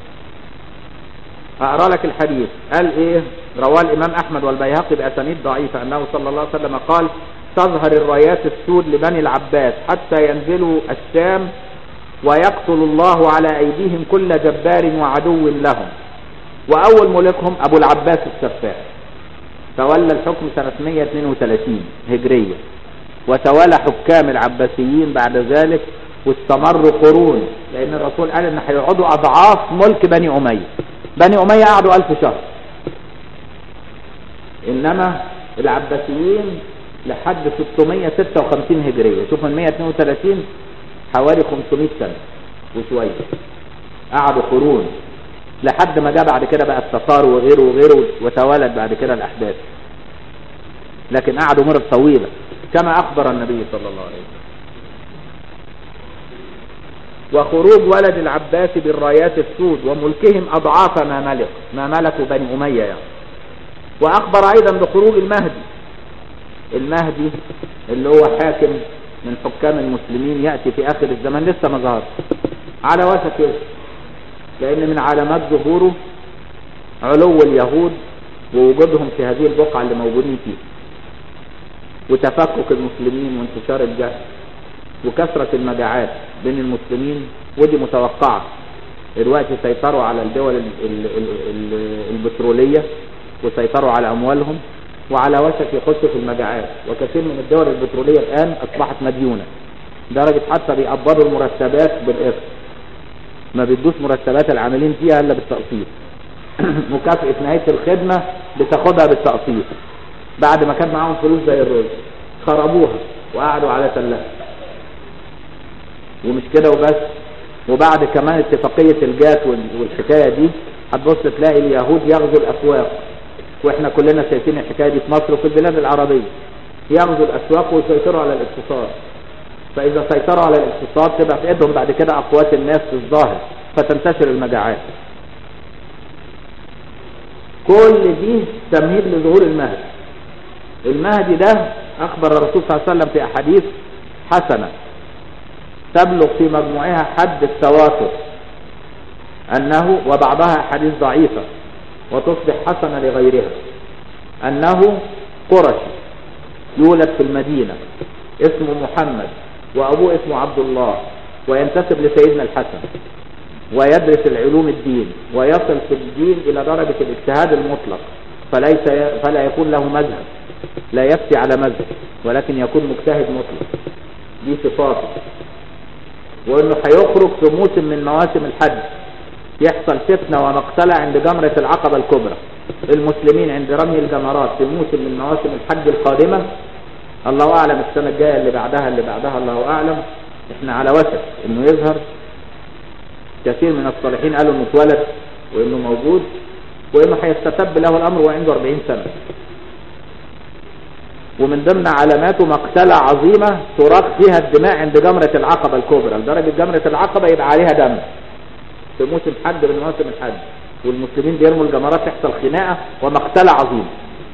هقرا لك الحديث قال ايه رواه الامام احمد والبيهقي باسانيد ضعيفه انه صلى الله عليه وسلم قال تظهر الرايات السود لبني العباس حتى ينزلوا الشام ويقتل الله على أيديهم كل جبار وعدو لهم وأول ملكهم أبو العباس السفاح تولى الحكم سنة 132 هجرية وتوالى حكام العباسيين بعد ذلك واستمروا قرون لأن الرسول قال إن هيقعدوا أضعاف ملك بني أمية بني أمية قعدوا ألف شهر إنما العباسيين لحد 656 هجرية شوف من 132 حوالي 500 سنة وشوية قعدوا قرون لحد ما جاء بعد كده بقى التتار وغيره وغيره وتوالد بعد كده الأحداث لكن قعدوا مرة طويلة كما أخبر النبي صلى الله عليه وسلم وخروج ولد العباس بالرايات السود وملكهم أضعاف ما ملك ما ملكوا بني أمية يعني وأخبر أيضا بخروج المهدي المهدي اللي هو حاكم من حكام المسلمين يأتي في آخر الزمان لسه ما ظهر على وشك يظهر لأن من علامات ظهوره علو اليهود ووجودهم في هذه البقعة اللي موجودين فيها وتفكك المسلمين وانتشار الجهل وكثرة المجاعات بين المسلمين ودي متوقعة دلوقتي سيطروا على الدول ال ال ال البترولية وسيطروا على أموالهم وعلى وشك يخشوا في المجاعات وكثير من الدول البترولية الآن أصبحت مديونة درجة حتى بيقبضوا المرتبات بالقسط ما بيدوش مرتبات العاملين فيها إلا بالتقسيط مكافأة نهاية الخدمة بتاخدها بالتقسيط بعد ما كان معاهم فلوس زي الرز خربوها وقعدوا على تلها ومش كده وبس وبعد كمان اتفاقية الجات والحكاية دي هتبص تلاقي اليهود يغزوا الأسواق واحنا كلنا شايفين الحكاية دي في مصر وفي البلاد العربية يغزوا الأسواق ويسيطروا على الاقتصاد فإذا سيطروا على الاقتصاد تبقى في ايدهم بعد كده أقوات الناس في الظاهر فتنتشر المجاعات كل دي تمهيد لظهور المهدي المهدي ده أخبر الرسول صلى الله عليه وسلم في أحاديث حسنة تبلغ في مجموعها حد التواتر أنه وبعضها حديث ضعيفة وتصبح حسنة لغيرها أنه قرشي يولد في المدينة اسمه محمد وأبوه اسمه عبد الله وينتسب لسيدنا الحسن ويدرس العلوم الدين ويصل في الدين إلى درجة الاجتهاد المطلق فليس فلا يكون له مذهب لا يفتي على مذهب ولكن يكون مجتهد مطلق دي صفاته وانه هيخرج في موسم من مواسم الحج يحصل فتنة ومقتلة عند جمرة العقبة الكبرى المسلمين عند رمي الجمرات في موسم من مواسم الحج القادمة الله اعلم السنة الجاية اللي بعدها اللي بعدها الله اعلم احنا على وشك انه يظهر كثير من الصالحين قالوا انه اتولد وانه موجود وانه هيستتب له الامر وعنده 40 سنة ومن ضمن علاماته مقتلة عظيمة تراق فيها الدماء عند جمرة العقبة الكبرى لدرجة جمرة العقبة يبقى عليها دم في موسم حج من مواسم الحج والمسلمين بيرموا الجمرات تحصل خناقة ومقتلة عظيمة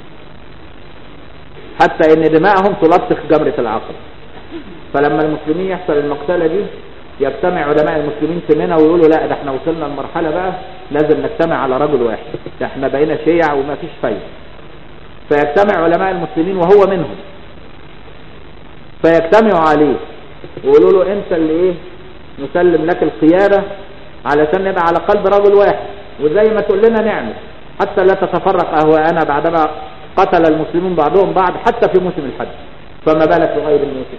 حتى ان دماءهم تلطخ جمرة العقبة فلما المسلمين يحصل المقتلة دي يجتمع علماء المسلمين في منى ويقولوا لا ده احنا وصلنا لمرحلة بقى لازم نجتمع على رجل واحد ده احنا بقينا شيع وما فيش فايدة فيجتمع علماء المسلمين وهو منهم فيجتمعوا عليه ويقولوا له انت اللي ايه نسلم لك القيادة علشان نبقى على قلب رجل واحد وزي ما تقول لنا نعمل حتى لا تتفرق اهواءنا بعدما قتل المسلمون بعضهم بعض حتى في موسم الحج فما بالك بغير الموسم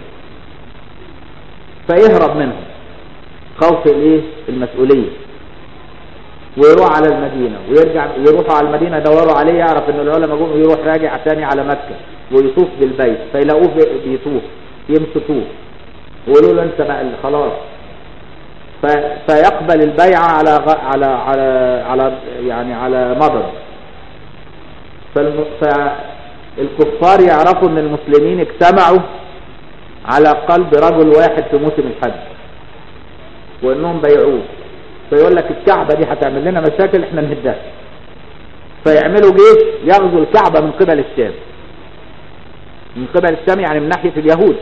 فيهرب منهم خوف الايه المسؤوليه ويروح على المدينة ويرجع يروحوا على المدينة يدوروا عليه يعرف ان العلماء جم يروح راجع تاني على مكة ويطوف بالبيت فيلاقوه بيطوف يمسكوه ويقولوا له انت بقى خلاص فيقبل البيعة على على على على يعني على مضض فالكفار يعرفوا ان المسلمين اجتمعوا على قلب رجل واحد في موسم الحج وانهم بيعوه فيقول لك الكعبة دي هتعمل لنا مشاكل احنا نهدها فيعملوا جيش يغزو الكعبة من قبل الشام من قبل الشام يعني من ناحية اليهود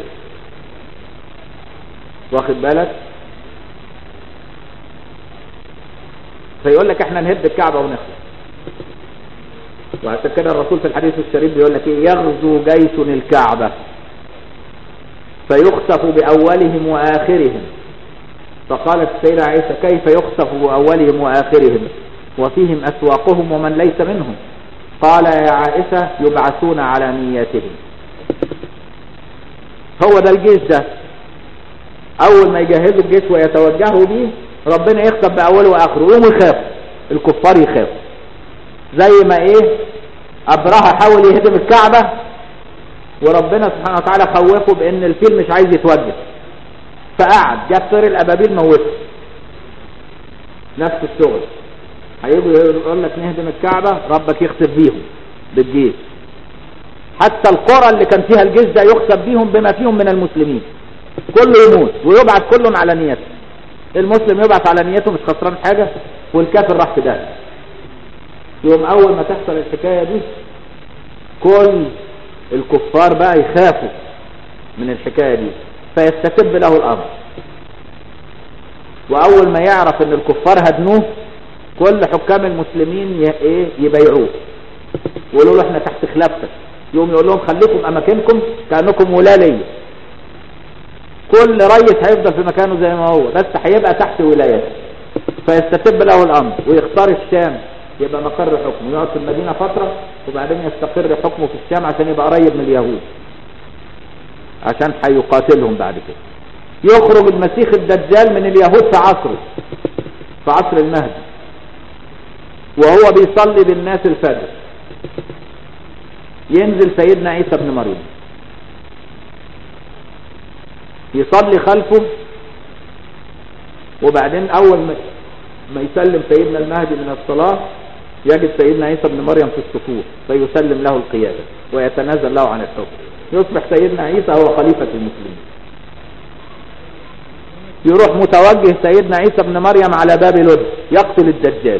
واخد بالك فيقول لك احنا نهد الكعبة ونخلص وعشان كده الرسول في الحديث الشريف بيقول لك ايه يغزو جيش الكعبة فيخسف بأولهم وآخرهم فقالت السيدة عائشة كيف يخسف بأولهم وآخرهم وفيهم أسواقهم ومن ليس منهم قال يا عائشة يبعثون على نياتهم هو ده الجيش ده أول ما يجهزوا الجيش ويتوجهوا به ربنا يخسف بأوله وآخره يوم يخاف الكفار يخافوا زي ما ايه أبرهة حاول يهدم الكعبة وربنا سبحانه وتعالى خوفه بأن الفيل مش عايز يتوجه فقعد جاب طير الأبابيل موته نفس الشغل هيجوا يقول لك نهدم الكعبة ربك يخسف بيهم بالجيش حتى القرى اللي كان فيها الجيش ده يخسف بيهم بما فيهم من المسلمين كله يموت ويبعث كلهم على نيته المسلم يبعث على نيته مش خسران حاجة والكافر راح في ده يوم اول ما تحصل الحكاية دي كل الكفار بقى يخافوا من الحكاية دي فيستتب له الامر واول ما يعرف ان الكفار هدنوه كل حكام المسلمين ي- ايه يبايعوه يقولوا له احنا تحت خلافتك يوم يقول لهم خليكم اماكنكم كانكم ولا ليا كل ريس هيفضل في مكانه زي ما هو بس هيبقى تحت ولايته فيستتب له الامر ويختار الشام يبقى مقر حكمه يقعد في المدينه فتره وبعدين يستقر حكمه في الشام عشان يبقى قريب من اليهود عشان هيقاتلهم بعد كده يخرج المسيح الدجال من اليهود في عصره في عصر المهدي وهو بيصلي بالناس الفجر ينزل سيدنا عيسى بن مريم يصلي خلفه وبعدين اول ما ما يسلم سيدنا المهدي من الصلاة يجد سيدنا عيسى بن مريم في الصفوف فيسلم له القيادة ويتنازل له عن الحكم يصبح سيدنا عيسى هو خليفة المسلمين يروح متوجه سيدنا عيسى بن مريم على باب لد يقتل الدجال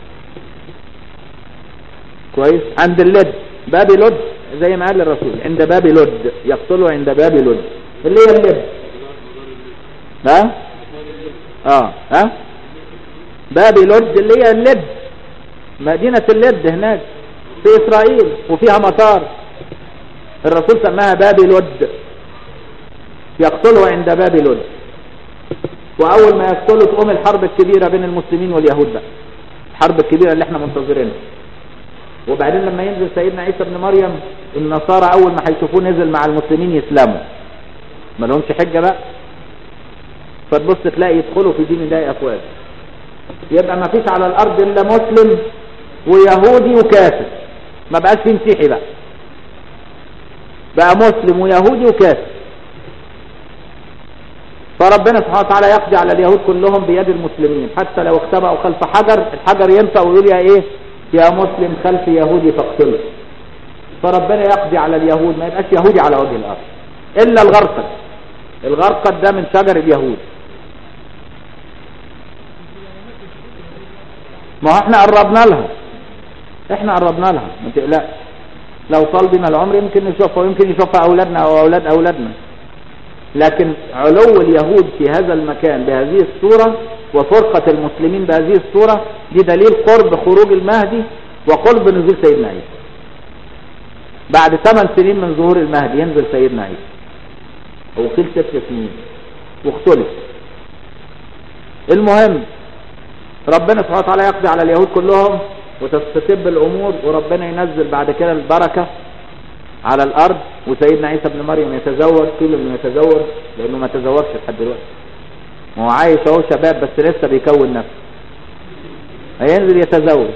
كويس عند اللد باب لد زي ما قال الرسول عند باب لد يقتله عند باب لد اللي هي اللد ها اه ها باب لد اللي هي اللد مدينة اللد هناك في اسرائيل وفيها مطار الرسول سماها باب لد يقتله عند باب لد واول ما يقتله تقوم الحرب الكبيرة بين المسلمين واليهود بقى الحرب الكبيرة اللي احنا منتظرينها وبعدين لما ينزل سيدنا عيسى بن مريم النصارى اول ما هيشوفوه نزل مع المسلمين يسلموا ما لهمش حجة بقى فتبص تلاقي يدخلوا في دين الله افواج يبقى ما فيش على الارض الا مسلم ويهودي وكافر ما بقاش في مسيحي بقى بقى مسلم ويهودي وكافر فربنا سبحانه وتعالى يقضي على اليهود كلهم بيد المسلمين حتى لو اختبأوا خلف حجر الحجر ينطق ويقول يا ايه يا مسلم خلف يهودي فاقتله فربنا يقضي على اليهود ما يبقاش يهودي على وجه الارض الا الغرقد الغرقد ده من شجر اليهود ما هو احنا قربنا لها احنا قربنا لها ما تقلقش لو طال بنا العمر يمكن نشوفها ويمكن يشوفها اولادنا او اولاد اولادنا لكن علو اليهود في هذا المكان بهذه الصورة وفرقة المسلمين بهذه الصورة دي دليل قرب خروج المهدي وقرب نزول سيدنا عيسى بعد ثمان سنين من ظهور المهدي ينزل سيدنا عيسى وقيل ست سنين واختلف المهم ربنا سبحانه وتعالى يقضي على اليهود كلهم وتستتب الامور وربنا ينزل بعد كده البركة على الارض وسيدنا عيسى ابن مريم يتزوج كل انه يتزوج لانه ما تزوجش لحد دلوقتي ما هو عايش اهو شباب بس لسه بيكون نفسه هينزل يتزوج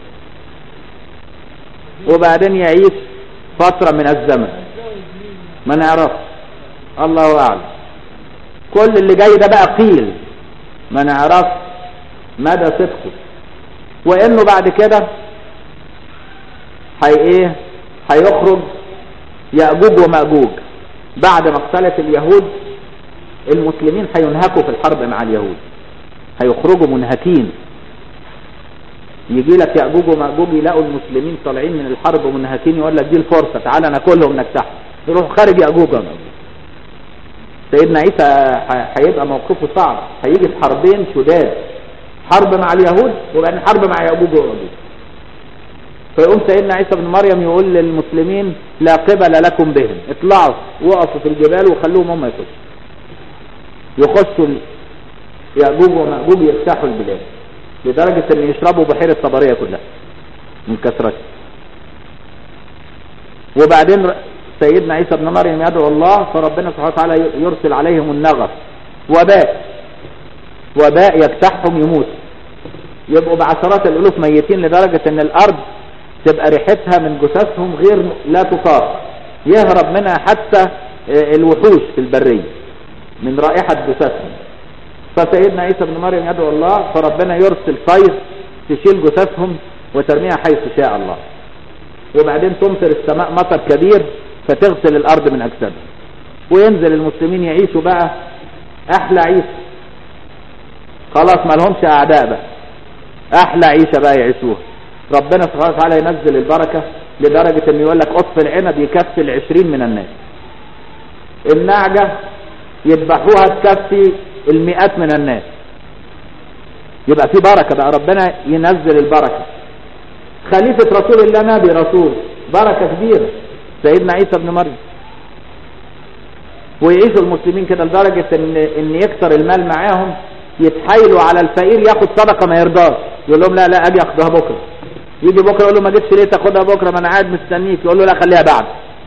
وبعدين يعيش فترة من الزمن ما نعرفش الله اعلم كل اللي جاي ده بقى قيل ما نعرفش مدى صدقه وانه بعد كده هي ايه هيخرج يأجوج ومأجوج بعد مقتلة اليهود المسلمين هينهكوا في الحرب مع اليهود هيخرجوا منهكين يجي لك يأجوج ومأجوج يلاقوا المسلمين طالعين من الحرب منهكين يقول لك دي الفرصة تعالى ناكلهم نكتحهم يروح خارج يأجوج ومأجوج سيدنا عيسى هيبقى موقفه صعب هيجي في حربين شداد حرب مع اليهود وبعدين حرب مع يأجوج ومأجوج فيقوم سيدنا عيسى بن مريم يقول للمسلمين لا قبل لكم بهم اطلعوا وقفوا في الجبال وخلوهم هم يخشوا يخشوا يأجوج ومأجوج يفتحوا البلاد لدرجة ان يشربوا بحيرة طبرية كلها من كثرتها وبعدين سيدنا عيسى بن مريم يدعو الله فربنا سبحانه وتعالى يرسل عليهم النغف وباء وباء يجتاحهم يموت يبقوا بعشرات الالوف ميتين لدرجة ان الارض تبقى ريحتها من جثثهم غير لا تطاق يهرب منها حتى الوحوش في البرية من رائحة جثثهم فسيدنا عيسى بن مريم يدعو الله فربنا يرسل صيف تشيل جثثهم وترميها حيث شاء الله وبعدين تمطر السماء مطر كبير فتغسل الارض من اجسادهم وينزل المسلمين يعيشوا بقى احلى عيشه خلاص ما لهمش اعداء بقى احلى عيشه بقى يعيشوها ربنا سبحانه وتعالى ينزل البركه لدرجه ان يقول لك قطف العنب يكفي العشرين من الناس النعجه يذبحوها تكفي المئات من الناس يبقى في بركه بقى ربنا ينزل البركه خليفه رسول الله نبي رسول بركه كبيره سيدنا عيسى بن مريم ويعيشوا المسلمين كده لدرجة ان, إن يكتر المال معاهم يتحايلوا على الفقير ياخد صدقة ما يرضاش يقول لهم لا لا اجي اخدها بكرة يجي بكرة يقول له ما جيتش ليه تاخدها بكرة ما انا قاعد مستنيك يقول له لا خليها بعد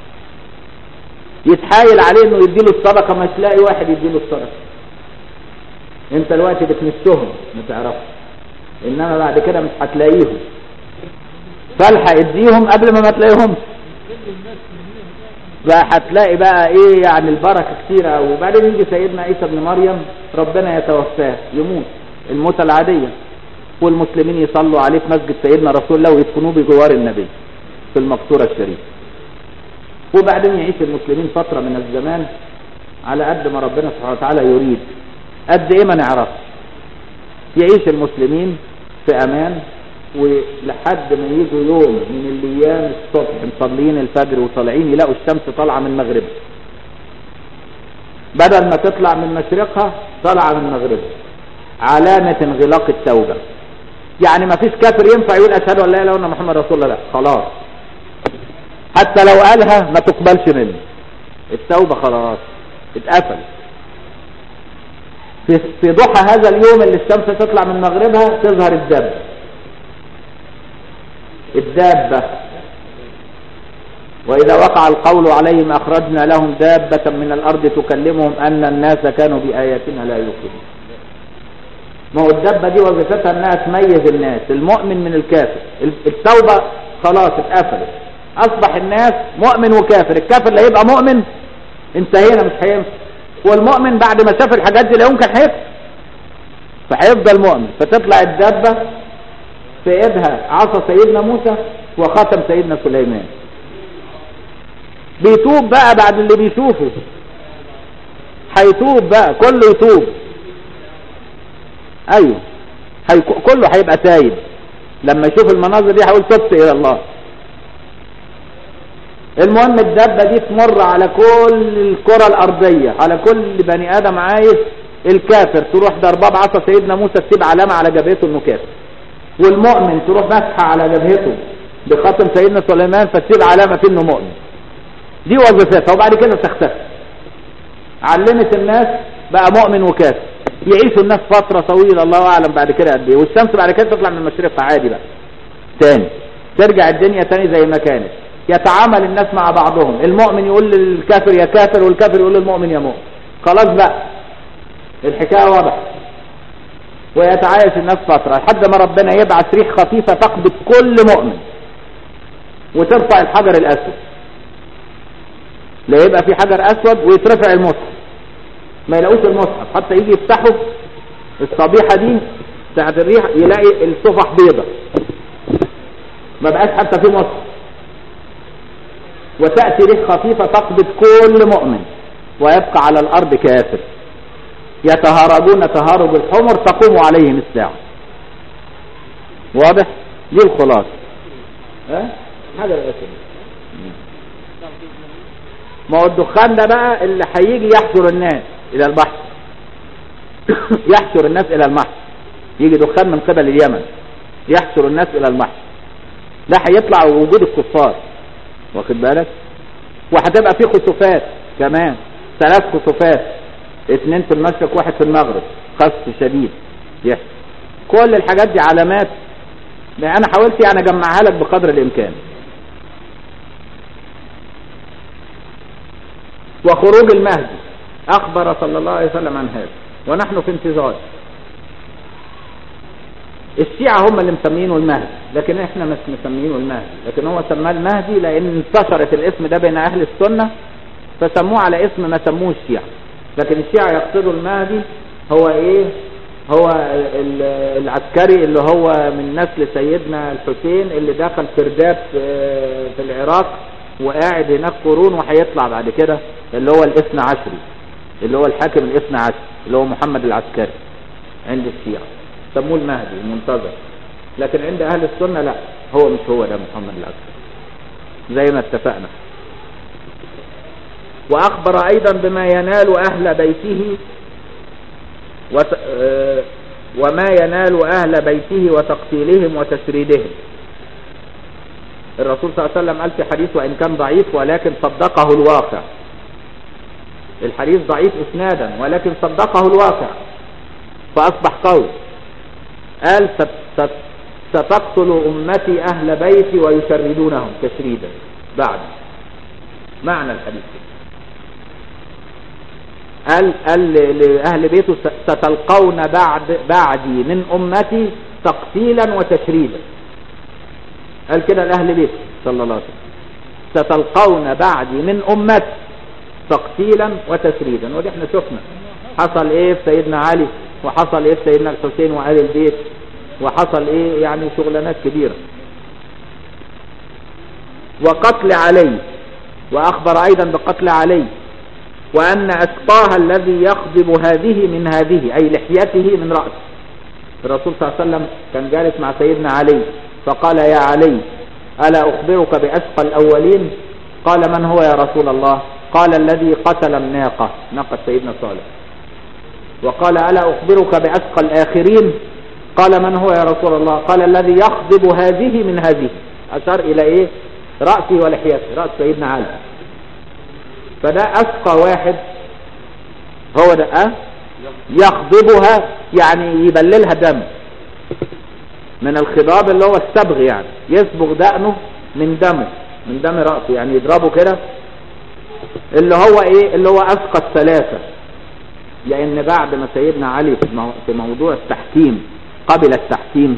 يتحايل عليه انه يديله الصدقة مش لاقي واحد يديله الصدقة انت دلوقتي بتمسهم ما تعرفش انما بعد كده مش هتلاقيهم فالحق اديهم قبل ما ما تلاقيهمش بقى هتلاقي بقى ايه يعني البركة كتيرة وبعدين يجي سيدنا عيسى بن مريم ربنا يتوفاه يموت الموتة العادية والمسلمين يصلوا عليه في مسجد سيدنا رسول الله ويدفنوه بجوار النبي في المقصورة الشريفة وبعدين يعيش المسلمين فترة من الزمان على قد ما ربنا سبحانه وتعالى يريد قد ايه ما نعرفش يعيش المسلمين في امان ولحد ما يجوا يوم من الايام الصبح مصلين الفجر وطالعين يلاقوا الشمس طالعه من مغربها بدل ما تطلع من مشرقها طالعه من مغربها علامة انغلاق التوبة يعني ما فيش كافر ينفع يقول اشهد ان لا اله الا الله محمد رسول الله لا خلاص حتى لو قالها ما تقبلش منه التوبة خلاص اتقفل في في ضحى هذا اليوم اللي الشمس تطلع من مغربها تظهر الدابة الدابة وإذا وقع القول عليهم أخرجنا لهم دابة من الأرض تكلمهم أن الناس كانوا بآياتنا لا يوقنون ما هو الدابة دي وظيفتها أنها تميز الناس المؤمن من الكافر التوبة خلاص اتقفلت أصبح الناس مؤمن وكافر الكافر اللي هيبقى مؤمن انتهينا مش هينفع والمؤمن بعد ما شاف الحاجات دي لا يمكن هيفهم فهيفضل مؤمن فتطلع الدابة في ايدها عصا سيدنا موسى وخاتم سيدنا سليمان بيتوب بقى بعد اللي بيشوفه هيتوب بقى كله يتوب ايوه هي كله هيبقى تايب لما يشوف المناظر دي هيقول تبت الى الله المهم الدبة دي تمر على كل الكرة الارضية على كل بني ادم عايش الكافر تروح ضرباه بعصا سيدنا موسى تسيب علامة على جبهته انه كافر والمؤمن تروح مسحة على جبهته بخاتم سيدنا سليمان فتسيب علامة انه مؤمن دي وظيفتها وبعد كده تختفي علمت الناس بقى مؤمن وكافر يعيشوا الناس فترة طويلة الله اعلم بعد كده قد ايه والشمس بعد كده تطلع من مشرقها عادي بقى تاني ترجع الدنيا تاني زي ما كانت يتعامل الناس مع بعضهم المؤمن يقول للكافر يا كافر والكافر يقول للمؤمن يا مؤمن خلاص بقى الحكاية واضحة ويتعايش الناس فترة لحد ما ربنا يبعث ريح خفيفة تقبض كل مؤمن وترفع الحجر الأسود لا يبقى في حجر أسود ويترفع المصحف ما يلاقوش المصحف حتى يجي يفتحوا الصبيحة دي بتاعت الريح يلاقي الصفح بيضة ما بقاش حتى في مصحف وتأتي ريح خفيفة تقبض كل مؤمن ويبقى على الأرض كافر يتهارجون تهارج الحمر تقوم عليهم الساعة واضح دي الخلاصة ها حاجة الأسد ما هو الدخان ده بقى اللي هيجي يحشر الناس إلى البحر يحشر الناس إلى المحر يجي دخان من قبل اليمن يحشر الناس إلى المحر ده هيطلع وجود الكفار واخد بالك وهتبقى في خسوفات كمان ثلاث خسوفات اثنين في المشرق واحد في المغرب قذف شديد يحصل كل الحاجات دي علامات انا حاولت يعني اجمعها لك بقدر الامكان وخروج المهدي اخبر صلى الله عليه وسلم عن هذا ونحن في انتظار الشيعة هم اللي مسمينه المهدي لكن احنا مش مسمينه المهدي لكن هو سماه المهدي لان انتشرت الاسم ده بين اهل السنة فسموه على اسم ما سموه الشيعة لكن الشيعة يقصدوا المهدي هو ايه هو العسكري اللي هو من نسل سيدنا الحسين اللي دخل سرداب في العراق وقاعد هناك قرون وهيطلع بعد كده اللي هو الاثنى عشري اللي هو الحاكم الاثنى عشري اللي هو محمد العسكري عند الشيعة سموه المهدي المنتظر لكن عند اهل السنة لا هو مش هو ده محمد العسكري زي ما اتفقنا واخبر ايضا بما ينال اهل بيته وت... وما ينال اهل بيته وتقتيلهم وتشريدهم الرسول صلى الله عليه وسلم قال في حديث وان كان ضعيف ولكن صدقه الواقع الحديث ضعيف اسنادا ولكن صدقه الواقع فاصبح قول قال ست... ستقتل امتي اهل بيتي ويشردونهم تشريدا بعد معنى الحديث قال قال لأهل بيته ستلقون بعد بعدي من أمتي تقتيلا وتشريدا قال كده لأهل بيته صلى الله عليه وسلم ستلقون بعدي من أمتي تقتيلا وتشريدا ودي احنا شفنا حصل ايه في سيدنا علي وحصل ايه في سيدنا الحسين وآل البيت وحصل ايه يعني شغلانات كبيرة وقتل علي وأخبر أيضا بقتل علي وأن أسقاها الذي يخضب هذه من هذه أي لحيته من رأسه الرسول صلى الله عليه وسلم كان جالس مع سيدنا علي فقال يا علي ألا أخبرك بأسقى الأولين قال من هو يا رسول الله قال الذي قتل الناقة ناقة سيدنا صالح وقال ألا أخبرك بأسقى الآخرين قال من هو يا رسول الله قال الذي يخضب هذه من هذه أشار إلى إيه رأسي ولحيته رأس سيدنا علي فده أسقى واحد هو ده أه؟ يخضبها يعني يبللها دم من الخضاب اللي هو الصبغ يعني يصبغ دقنه من دمه من دم رأسه يعني يضربه كده اللي هو ايه اللي هو أسقى الثلاثة لأن بعد ما سيدنا علي في موضوع التحكيم قبل التحكيم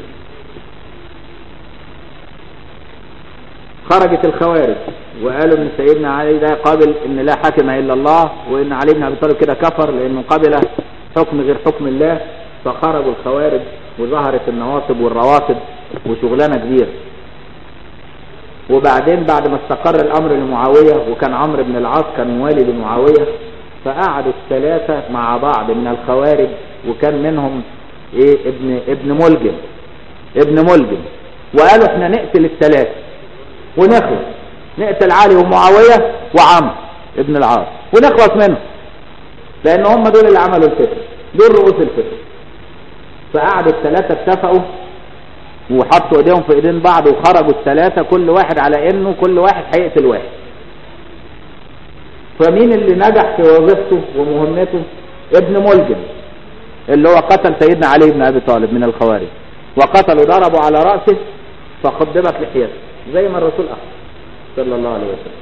خرجت الخوارج وقالوا ان سيدنا علي ده قابل ان لا حاكم الا الله وان علي بن ابي طالب كده كفر لانه قبل حكم غير حكم الله فخرجوا الخوارج وظهرت النواصب والروافد وشغلانه كبيره وبعدين بعد ما استقر الامر لمعاويه وكان عمرو بن العاص كان موالي لمعاويه فقعدوا الثلاثه مع بعض من الخوارج وكان منهم ايه ابن ابن ملجم ابن ملجم وقالوا احنا نقتل الثلاثه ونخلص نقتل علي ومعاوية وعمرو ابن العاص ونخلص منهم لان هم دول اللي عملوا الفتنة دول رؤوس الفتنة فقعدوا الثلاثة اتفقوا وحطوا ايديهم في ايدين بعض وخرجوا الثلاثة كل واحد على انه كل واحد هيقتل واحد فمين اللي نجح في وظيفته ومهمته ابن ملجم اللي هو قتل سيدنا علي بن ابي طالب من الخوارج وقتلوا ضربوا على رأسه فخضبت لحيته زي ما الرسول أخبر صلى الله عليه وسلم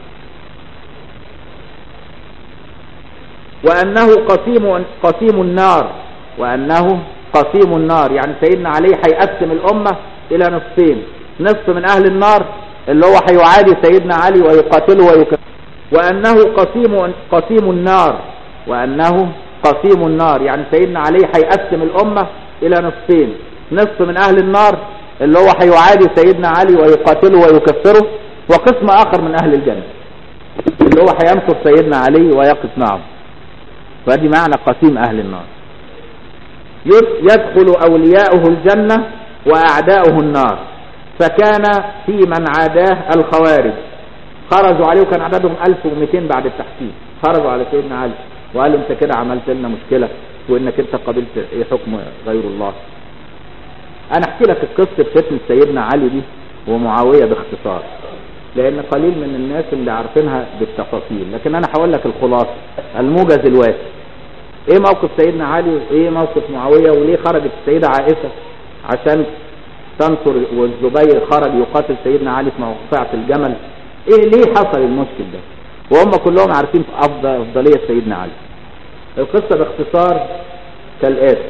وأنه قسيم قسيم النار وأنه قسيم النار يعني سيدنا علي هيقسم الأمة إلى نصفين نصف من أهل النار اللي هو هيعادي سيدنا علي ويقاتله ويكفره وأنه قسيم قسيم النار وأنه قسيم النار يعني سيدنا علي هيقسم الأمة إلى نصفين نصف من أهل النار اللي هو هيعادي سيدنا علي ويقاتله ويكفره وقسم آخر من أهل الجنة اللي هو هينصر سيدنا علي ويقف معه فدي معنى قسيم أهل النار يدخل أولياؤه الجنة وأعداؤه النار فكان في من عاداه الخوارج خرجوا عليه وكان عددهم 1200 بعد التحكيم خرجوا على سيدنا علي وقالوا انت كده عملت لنا مشكلة وانك انت قبلت ايه حكم غير الله انا احكي لك القصة فتنة سيدنا علي دي ومعاوية باختصار لان قليل من الناس اللي عارفينها بالتفاصيل لكن انا هقول لك الخلاصة الموجز الواسع ايه موقف سيدنا علي وايه موقف معاوية وليه خرجت السيدة عائشة عشان تنصر والزبير خرج يقاتل سيدنا علي في موقعة الجمل ايه ليه حصل المشكل ده وهم كلهم عارفين في أفضل افضلية سيدنا علي القصة باختصار كالآتي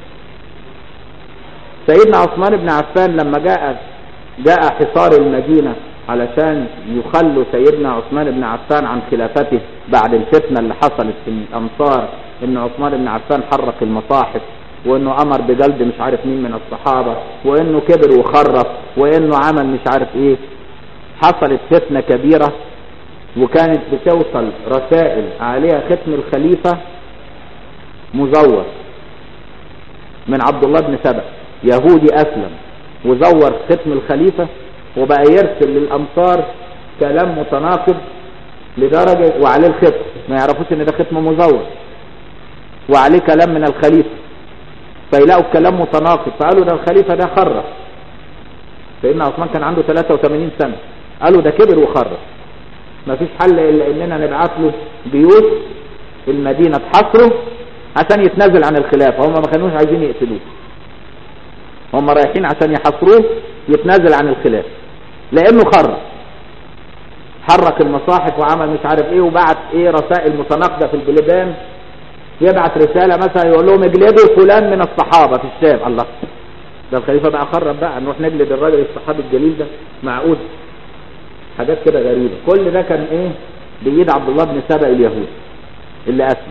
سيدنا عثمان بن عفان لما جاء جاء حصار المدينة علشان يخلوا سيدنا عثمان بن عفان عن خلافته بعد الفتنة اللي حصلت في الأمصار ان عثمان بن عفان حرك المصاحف وانه امر بجلد مش عارف مين من الصحابة وانه كبر وخرف وانه عمل مش عارف ايه حصلت فتنة كبيرة وكانت بتوصل رسائل عليها ختم الخليفة مزور من عبد الله بن سبأ يهودي اسلم وزور ختم الخليفة وبقى يرسل للامصار كلام متناقض لدرجة وعليه الختم ما يعرفوش ان ده ختم مزور وعليه كلام من الخليفة فيلاقوا الكلام متناقض فقالوا ده الخليفة ده خرف سيدنا عثمان كان عنده 83 سنة قالوا ده كبر وخرف ما فيش حل الا اننا نبعث له جيوش المدينة تحصره عشان يتنازل عن الخلافة هم ما كانوش عايزين يقتلوه هم رايحين عشان يحصروه يتنازل عن الخلافة لانه خرف حرك المصاحف وعمل مش عارف ايه وبعت ايه رسائل متناقضة في البلدان يبعت رسالة مثلا يقول لهم اجلدوا فلان من الصحابة في الشام الله ده الخليفة بقى خرب بقى نروح نجلد الراجل الصحابي الجليل ده معقول حاجات كده غريبة كل ده كان ايه بيد عبد الله بن سبأ اليهود اللي اسلم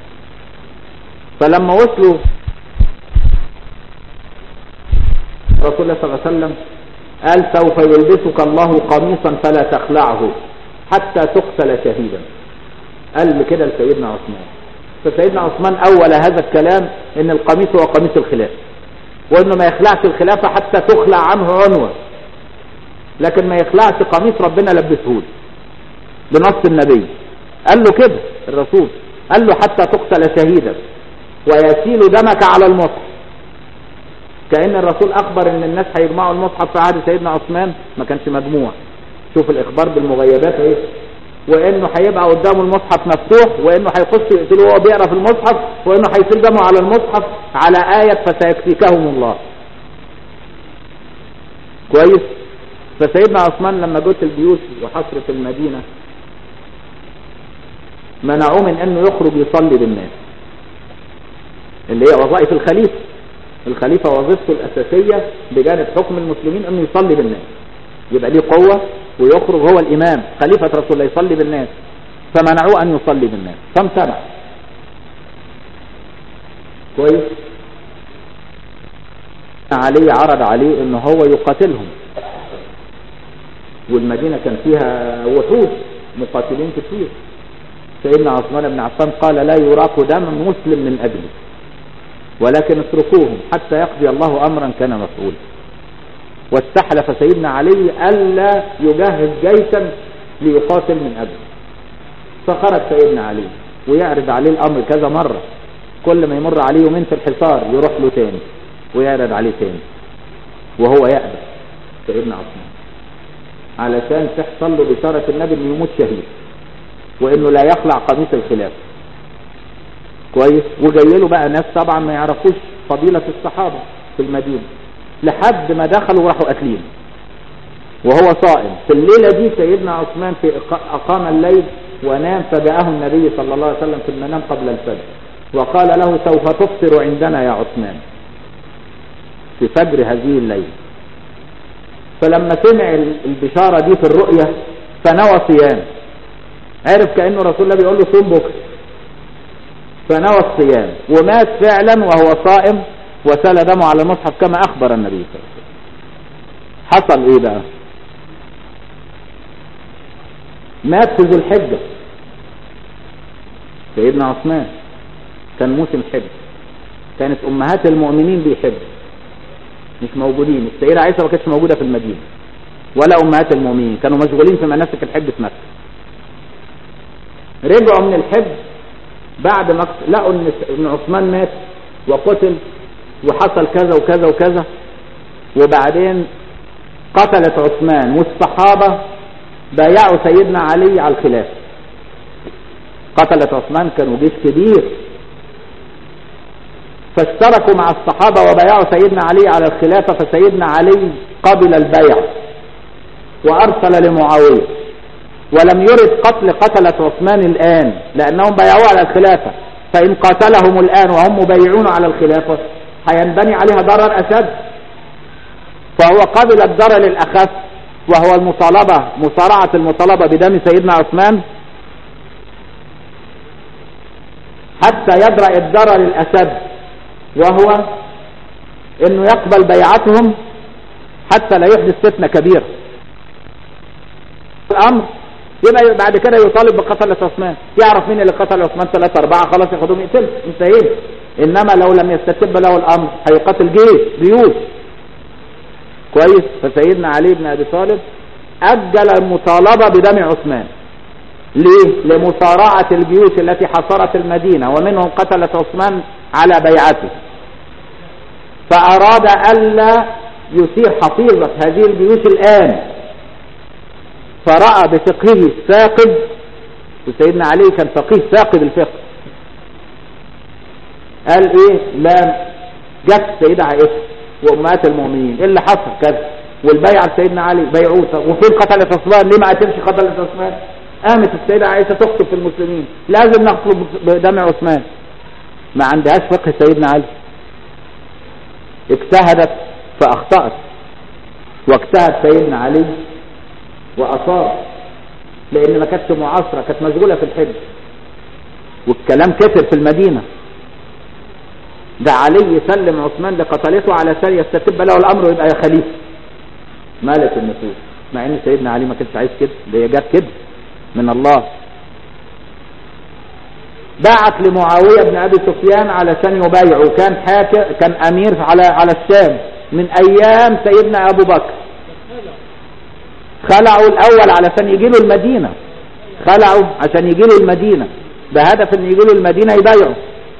فلما وصلوا رسول الله صلى الله عليه وسلم قال سوف يلبسك الله قميصا فلا تخلعه حتى تقتل شهيدا قال كده لسيدنا عثمان فسيدنا عثمان اول هذا الكلام ان القميص هو قميص الخلافه وانه ما يخلعش الخلافه حتى تخلع عنه عنوه لكن ما يخلعش قميص ربنا لبسه له بنص النبي قال له كده الرسول قال له حتى تقتل شهيدا ويسيل دمك على المصحف كأن الرسول أخبر إن الناس هيجمعوا المصحف في عهد سيدنا عثمان ما كانش مجموع شوف الإخبار بالمغيبات إيه وإنه هيبقى قدامه المصحف مفتوح وإنه هيخش يقتلوه وهو بيقرا في المصحف وإنه هيسيل دمه على المصحف على آية فسيكفيكهم الله كويس فسيدنا عثمان لما جت الجيوش وحصرت المدينة منعوه من انه يخرج يصلي بالناس اللي هي وظائف الخليفة الخليفة وظيفته الأساسية بجانب حكم المسلمين انه يصلي بالناس يبقى ليه قوة ويخرج هو الإمام خليفة رسول الله يصلي بالناس فمنعوه أن يصلي بالناس فامتنع كويس علي عرض عليه انه هو يقاتلهم والمدينة كان فيها وحوش مقاتلين كتير سيدنا عثمان بن عفان قال لا يراق دم مسلم من أجله ولكن اتركوهم حتى يقضي الله أمرا كان مفعولا واستحلف سيدنا علي ألا يجهز جيشا ليقاتل من أجله فخرج سيدنا علي ويعرض عليه الأمر كذا مرة كل ما يمر عليه يومين في الحصار يروح له تاني ويعرض عليه تاني وهو يأبى سيدنا عثمان علشان تحصل له بشارة النبي انه يموت شهيد وانه لا يخلع قميص الخلافة كويس وجاي له بقى ناس طبعا ما يعرفوش فضيلة الصحابة في المدينة لحد ما دخلوا وراحوا قاتلين وهو صائم في الليلة دي سيدنا عثمان في أقام الليل ونام فجاءه النبي صلى الله عليه وسلم في المنام قبل الفجر وقال له سوف تفطر عندنا يا عثمان في فجر هذه الليلة فلما سمع البشارة دي في الرؤية فنوى صيام عرف كأنه رسول الله بيقول له صوم بكرة فنوى الصيام ومات فعلا وهو صائم وسال دمه على المصحف كما أخبر النبي صلى الله عليه وسلم حصل ايه بقى مات في ذو الحجة سيدنا عثمان كان موسم حج كانت أمهات المؤمنين بيحج مش موجودين السيدة عائشة ما كانتش موجودة في المدينة ولا أمهات المؤمنين كانوا مشغولين في مناسك الحج في مكة رجعوا من الحج بعد ما لقوا ان عثمان مات وقتل وحصل كذا وكذا وكذا وبعدين قتلت عثمان والصحابة بايعوا سيدنا علي على الخلافة قتلت عثمان كانوا جيش كبير فاشتركوا مع الصحابة وبايعوا سيدنا علي على الخلافة فسيدنا علي قبل البيع وأرسل لمعاوية ولم يرد قتل قتلة عثمان الآن لأنهم بايعوا على الخلافة فإن قاتلهم الآن وهم مبايعون على الخلافة هينبني عليها ضرر أشد فهو قبل الضرر الأخف وهو المطالبة مصارعة المطالبة بدم سيدنا عثمان حتى يدرأ الضرر الأشد وهو انه يقبل بيعتهم حتى لا يحدث فتنة كبيرة الامر يبقى بعد كده يطالب بقتل عثمان يعرف مين اللي قتل عثمان ثلاثة أربعة خلاص ياخدهم يقتل انتهينا إنما لو لم يستتب له الأمر هيقاتل جيش جيوش كويس فسيدنا علي بن أبي طالب أجل المطالبة بدم عثمان ليه؟ لمصارعة الجيوش التي حصرت المدينة ومنهم قتلت عثمان على بيعته فأراد ألا يثير حصيلة هذه الجيوش الآن فرأى بفقهه الثاقب وسيدنا علي كان فقيه ثاقب الفقه قال ايه لا جت سيدة عائشة وامهات المؤمنين ايه اللي حصل كذا والبيعة سيدنا علي بيعوه وفين قتلت عثمان ليه ما قتلش قتلت عثمان قامت السيدة عائشة تخطب في المسلمين لازم نخطب بدم عثمان ما عندهاش فقه سيدنا علي اجتهدت فاخطأت واجتهد سيدنا علي واصاب لان ما كانتش معاصرة كانت مشغولة في الحج والكلام كتر في المدينة ده علي يسلم عثمان لقتلته علشان يستتب له الامر ويبقى يا خليفه مالك النفوس مع ان سيدنا علي ما كانش عايز كده ده هي جت كده من الله بعت لمعاوية بن ابي سفيان علشان يبايعه كان حاكم كان امير على على الشام من ايام سيدنا ابو بكر خلعوا الاول علشان يجي له المدينة خلعوا عشان يجي له المدينة بهدف ان يجي له المدينة يبايعه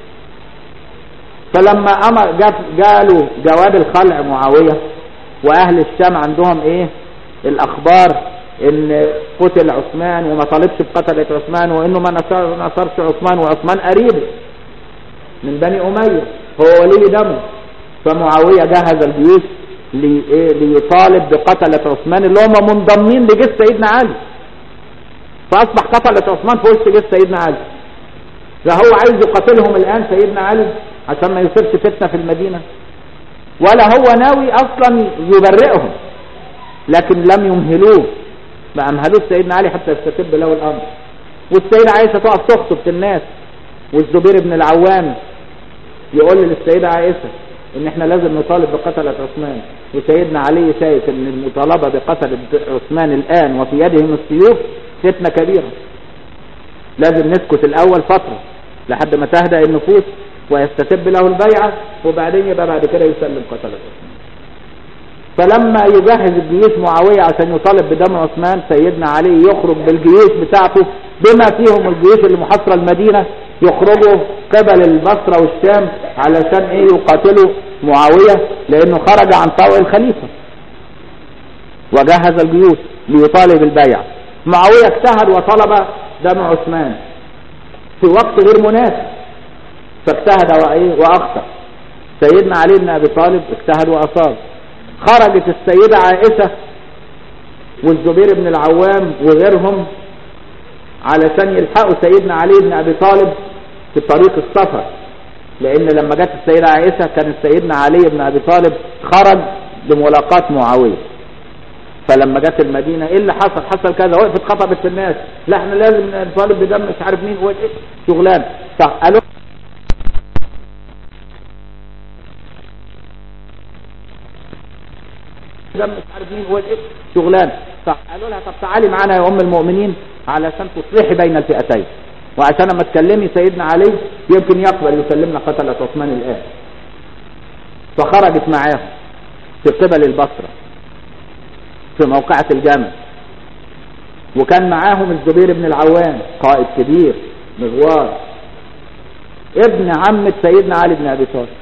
فلما امر جاله جواب الخلع معاوية واهل الشام عندهم ايه الاخبار ان قتل عثمان وما طالبش بقتلة عثمان وانه ما نصر نصرش عثمان وعثمان قريب من بني امية هو ولي دمه فمعاوية جهز الجيوش لي إيه ليطالب بقتلة عثمان اللي هم منضمين لجيش سيدنا علي فاصبح قتلة عثمان في وسط جيش سيدنا علي فهو عايز يقاتلهم الان سيدنا علي عشان ما يصيرش فتنة في المدينة ولا هو ناوي اصلا يبرئهم لكن لم يمهلوه ما امهلوش سيدنا علي حتى يستتب له الامر والسيدة عائشة تقف تخطب في الناس والزبير بن العوام يقول للسيدة عائشة ان احنا لازم نطالب بقتلة عثمان وسيدنا علي شايف ان المطالبة بقتلة عثمان الان وفي يدهم السيوف فتنة كبيرة لازم نسكت الاول فترة لحد ما تهدأ النفوس ويستتب له البيعة وبعدين يبقى بعد كده يسلم قتلة عثمان فلما يجهز الجيوش معاوية عشان يطالب بدم عثمان سيدنا علي يخرج بالجيوش بتاعته بما فيهم الجيوش اللي محاصرة المدينة يخرجوا قبل البصرة والشام علشان ايه يقاتلوا معاوية لانه خرج عن طوع الخليفة وجهز الجيوش ليطالب البيع معاوية اجتهد وطلب دم عثمان في وقت غير مناسب فاجتهد وايه واخطأ سيدنا علي بن ابي طالب اجتهد واصاب خرجت السيدة عائشة والزبير بن العوام وغيرهم علشان يلحقوا سيدنا علي بن ابي طالب في طريق السفر لان لما جت السيدة عائشة كان سيدنا علي بن ابي طالب خرج لملاقاة معاوية فلما جت المدينة ايه اللي حصل حصل كذا وقفت خطبت في الناس لا احنا لازم نطالب بدم مش عارف مين وايه شغلان قالوا دم مش عارف مين هو ايه شغلان قالوا لها طب تعالي معانا يا ام المؤمنين علشان تصلحي بين الفئتين وعشان لما تكلمي سيدنا علي يمكن يقبل يسلمنا قتلة عثمان الان فخرجت معاهم في قبل البصرة في موقعة الجمل وكان معاهم الزبير بن العوام قائد كبير مغوار ابن عمة سيدنا علي بن ابي طالب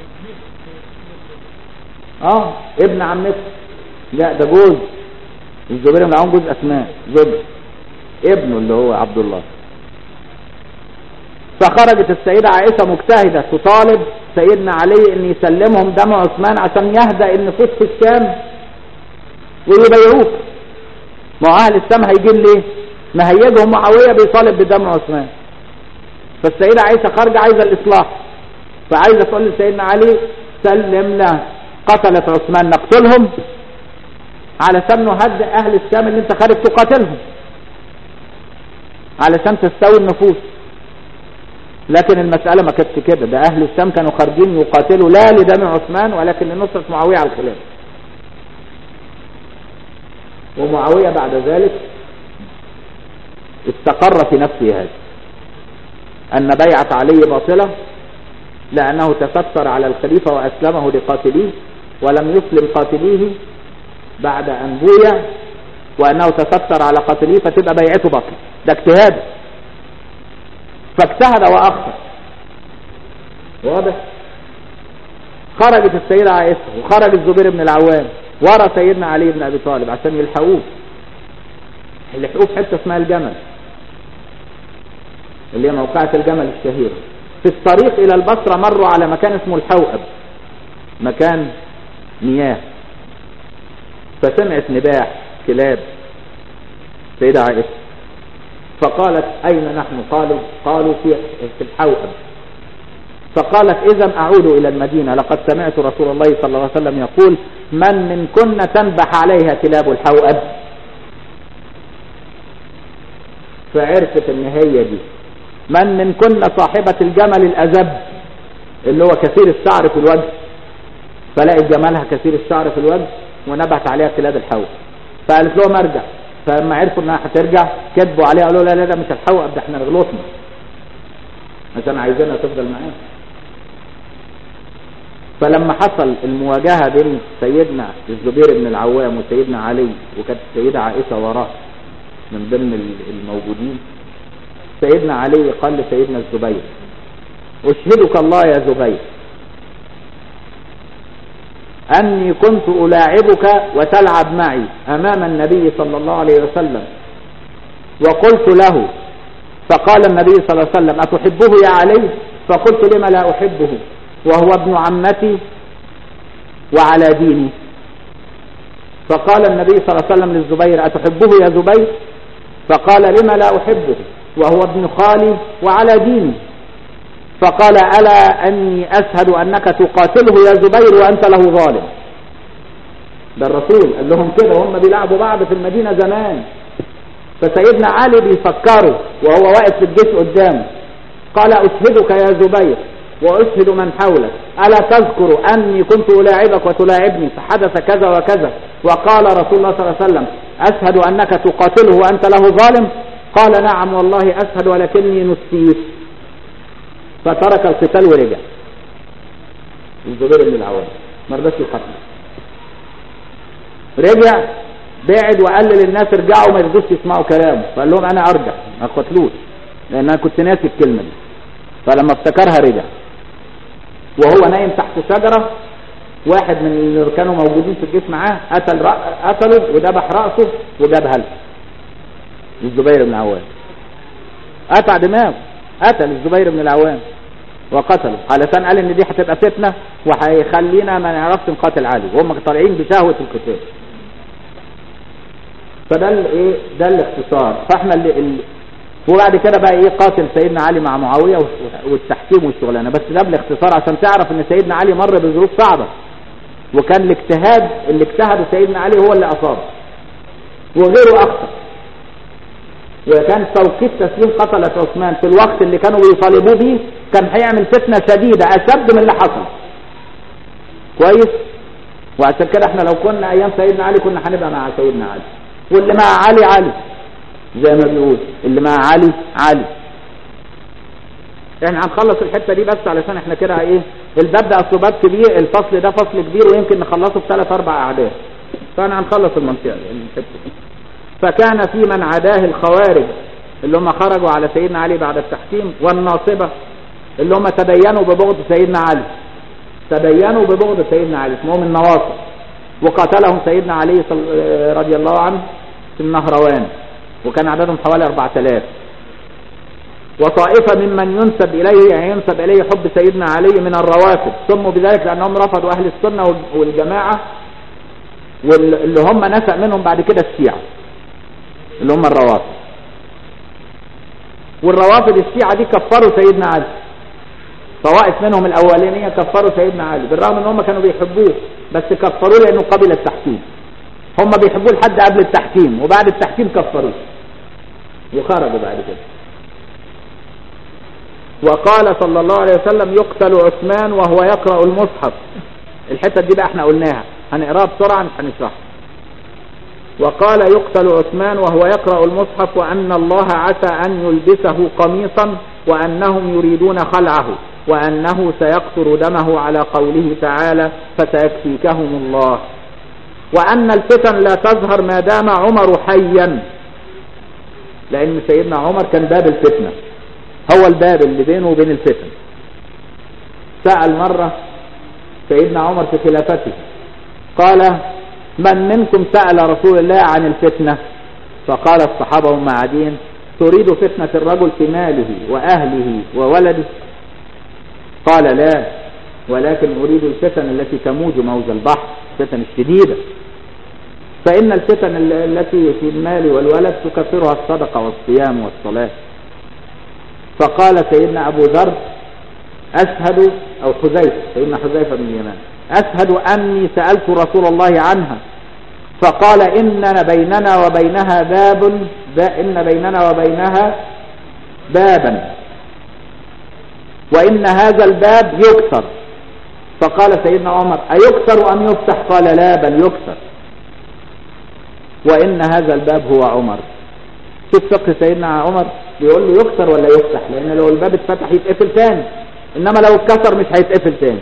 اه ابن عمته لا ده جوز الزبير بن العوام جوز اسماء زبر ابنه اللي هو عبد الله فخرجت السيدة عائشة مجتهدة تطالب سيدنا علي ان يسلمهم دم عثمان عشان يهدأ النفوس في الشام ويبيعوه ما هو اهل الشام هيجين ليه مهيجهم معاوية بيطالب بدم عثمان فالسيدة عائشة خارجة عايزة الاصلاح فعايزة تقول لسيدنا علي سلم له قتلة عثمان نقتلهم علشان نهدئ اهل الشام اللي انت خارج تقاتلهم علشان تستوي النفوس لكن المسألة ما كانتش كده ده اهل الشام كانوا خارجين يقاتلوا لا لدم عثمان ولكن لنصرة معاوية على الخلافة ومعاوية بعد ذلك استقر في نفسه هذا أن بيعة علي باطلة لأنه تستر على الخليفة وأسلمه لقاتليه ولم يسلم قاتليه بعد أن بويع وأنه تستر على قاتليه فتبقى بيعته باطلة ده اجتهاد فاجتهد وأخطأ واضح خرجت السيدة عائشة وخرج الزبير بن العوام ورا سيدنا علي بن أبي طالب عشان يلحقوه يلحقوه في حتة اسمها الجمل اللي هي موقعة الجمل الشهيرة في الطريق إلى البصرة مروا على مكان اسمه الحوأب مكان مياه فسمعت نباح كلاب سيدة عائشة فقالت أين نحن قالوا قالوا في في الحوأب فقالت إذا أعود إلى المدينة لقد سمعت رسول الله صلى الله عليه وسلم يقول من من كن تنبح عليها كلاب الحوأب فعرفت ان هي دي من من كن صاحبة الجمل الأزب اللي هو كثير الشعر في الوجه فلقت جمالها كثير الشعر في الوجه ونبهت عليها كلاب الحوأب فقالت لهم ارجع فلما عرفوا انها هترجع كذبوا عليها قالوا لا لا ده مش الحوأب ده احنا غلطنا عشان عايزينها تفضل معانا فلما حصل المواجهة بين سيدنا الزبير بن العوام وسيدنا علي وكانت السيدة عائشة وراه من ضمن الموجودين سيدنا علي قال لسيدنا الزبير أشهدك الله يا زبير أني كنت ألاعبك وتلعب معي أمام النبي صلى الله عليه وسلم وقلت له فقال النبي صلى الله عليه وسلم أتحبه يا علي فقلت لما لا أحبه وهو ابن عمتي وعلى ديني فقال النبي صلى الله عليه وسلم للزبير أتحبه يا زبير فقال لما لا أحبه وهو ابن خالي وعلى ديني فقال ألا أني أشهد أنك تقاتله يا زبير وأنت له ظالم ده الرسول قال لهم كده وهم بيلعبوا بعض في المدينة زمان فسيدنا علي بيفكروا وهو واقف في الجيش قدامه قال أشهدك يا زبير وأشهد من حولك ألا تذكر أني كنت ألاعبك وتلاعبني فحدث كذا وكذا وقال رسول الله صلى الله عليه وسلم أشهد أنك تقاتله وأنت له ظالم قال نعم والله أشهد ولكني نسيت فترك القتال ورجع الزبير بن العوام ما رضاش يقتل رجع بعد وقال للناس ارجعوا ما يرضوش يسمعوا كلامه فقال لهم انا ارجع ما قتلوش لان انا كنت ناسي الكلمه دي فلما افتكرها رجع وهو نايم تحت شجره واحد من اللي كانوا موجودين في الجيش معاه قتل قتله وذبح راسه وجاب هلسه الزبير بن العوام قطع دماغه قتل الزبير بن العوام وقتله علشان قال ان دي هتبقى فتنه وهيخلينا ما نعرفش نقاتل علي وهم طالعين بشهوه القتال فده الايه ده الاختصار فاحنا اللي, اللي وبعد كده بقى ايه قاتل سيدنا علي مع معاويه والتحكيم والشغلانه بس ده بالاختصار عشان تعرف ان سيدنا علي مر بظروف صعبه وكان الاجتهاد اللي اجتهده سيدنا علي هو اللي اصابه وغيره اخطا وكان توقيت تسليم قتلة عثمان في الوقت اللي كانوا بيطالبوه بيه كان هيعمل فتنة شديدة أشد من اللي حصل كويس وعشان كده احنا لو كنا أيام سيدنا علي كنا هنبقى مع سيدنا علي واللي مع علي علي زي ما بيقول اللي مع علي علي احنا هنخلص الحتة دي بس علشان احنا كده ايه الباب ده اصله باب كبير الفصل ده فصل كبير ويمكن نخلصه في ثلاث اربع اعداد فانا هنخلص المنطقة الحتة دي فكان في من عداه الخوارج اللي هم خرجوا على سيدنا علي بعد التحكيم والناصبة اللي هم تدينوا ببغض سيدنا علي تدينوا ببغض سيدنا علي اسمهم النواصب وقاتلهم سيدنا علي رضي الله عنه في النهروان وكان عددهم حوالي 4000 وطائفة ممن ينسب إليه يعني ينسب إليه حب سيدنا علي من الروافد سموا بذلك لأنهم رفضوا أهل السنة والجماعة واللي هم نسأ منهم بعد كده الشيعة اللي هم الروافد والروافد الشيعة دي كفروا سيدنا علي طوائف منهم الأولانية كفروا سيدنا علي بالرغم ان هم كانوا بيحبوه بس كفروه لأنه قبل التحكيم هم بيحبوه لحد قبل التحكيم وبعد التحكيم كفروه وخرجوا بعد كده وقال صلى الله عليه وسلم يقتل عثمان وهو يقرأ المصحف الحتة دي بقى احنا قلناها هنقراها بسرعة مش هنشرحها وقال يقتل عثمان وهو يقرأ المصحف وأن الله عسى أن يلبسه قميصا وأنهم يريدون خلعه وأنه سيقطر دمه على قوله تعالى فسيكفيكهم الله وأن الفتن لا تظهر ما دام عمر حيا لأن سيدنا عمر كان باب الفتنة هو الباب اللي بينه وبين الفتن سأل مرة سيدنا عمر في خلافته قال من منكم سأل رسول الله عن الفتنة فقال الصحابة هم قاعدين تريد فتنة الرجل في ماله وأهله وولده قال لا ولكن أريد الفتن التي تموج موج البحر الفتن الشديدة فإن الفتن التي في المال والولد تكفرها الصدقة والصيام والصلاة فقال سيدنا أبو ذر أشهد أو حذيفة سيدنا حذيفة بن اليمان أشهد أني سألت رسول الله عنها فقال إن بيننا وبينها باب إن بيننا وبينها بابا وإن هذا الباب يكسر فقال سيدنا عمر أيكسر أم يفتح قال لا بل يكسر وإن هذا الباب هو عمر شوف فقه سيدنا عمر بيقول له يكسر ولا يفتح لأن لو الباب اتفتح يتقفل تاني إنما لو اتكسر مش هيتقفل تاني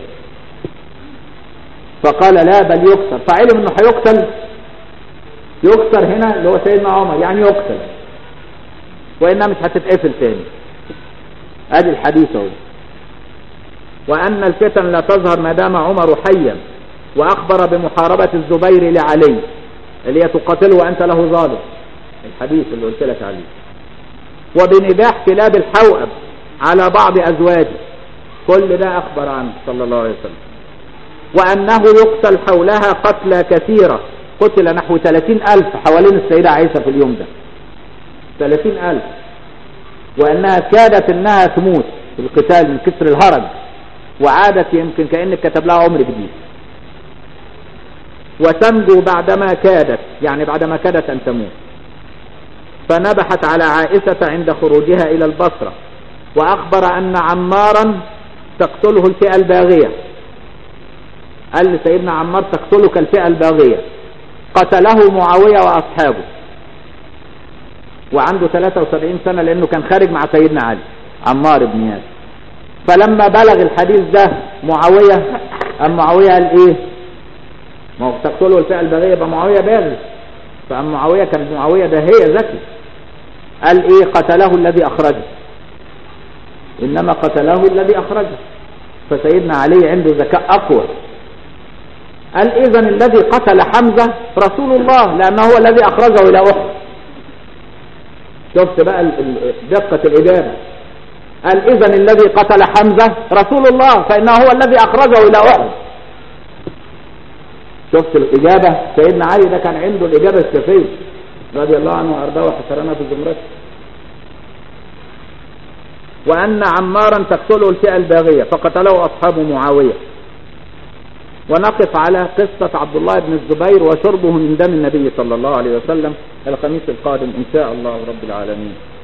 فقال لا بل يكسر فعلم انه هيقتل يكسر هنا اللي هو سيدنا عمر يعني يقتل وانها مش هتتقفل تاني ادي الحديث اهو وان الفتن لا تظهر ما دام عمر حيا واخبر بمحاربة الزبير لعلي اللي هي تقاتله وانت له ظالم الحديث اللي قلت لك عليه وبنباح كلاب الحوأب على بعض ازواجه كل ده اخبر عنه صلى الله عليه وسلم وأنه يقتل حولها قتلى كثيرة قتل نحو 30 ألف حوالين السيدة عائشة في اليوم ده 30 ألف وأنها كادت أنها تموت في القتال من كسر الهرج وعادت يمكن كأنك كتب لها عمر جديد وتنجو بعدما كادت يعني بعدما كادت أن تموت فنبحت على عائشة عند خروجها إلى البصرة وأخبر أن عمارا تقتله الفئة الباغية قال لسيدنا عمار تقتلك الفئة الباغية قتله معاوية وأصحابه وعنده 73 سنة لأنه كان خارج مع سيدنا علي عمار بن ياسر فلما بلغ الحديث ده معاوية أم معاوية قال إيه ما هو تقتله الفئة الباغية يبقى معاوية باغي فأم معاوية كان معاوية ده هي ذكي قال إيه قتله الذي أخرجه إنما قتله الذي أخرجه فسيدنا علي عنده ذكاء أقوى قال إذا الذي قتل حمزة رسول الله لأنه هو الذي أخرجه إلى أحد شفت بقى دقة الإجابة قال إذا الذي قتل حمزة رسول الله فإنه هو الذي أخرجه إلى أحد شفت الإجابة سيدنا علي ده كان عنده الإجابة الشفية رضي الله عنه وأرضاه وحسرنا في زمرته وأن عمارا تقتله الفئة الباغية فقتله أصحاب معاوية ونقف على قصة عبد الله بن الزبير وشربه من دم النبي صلى الله عليه وسلم الخميس القادم إن شاء الله رب العالمين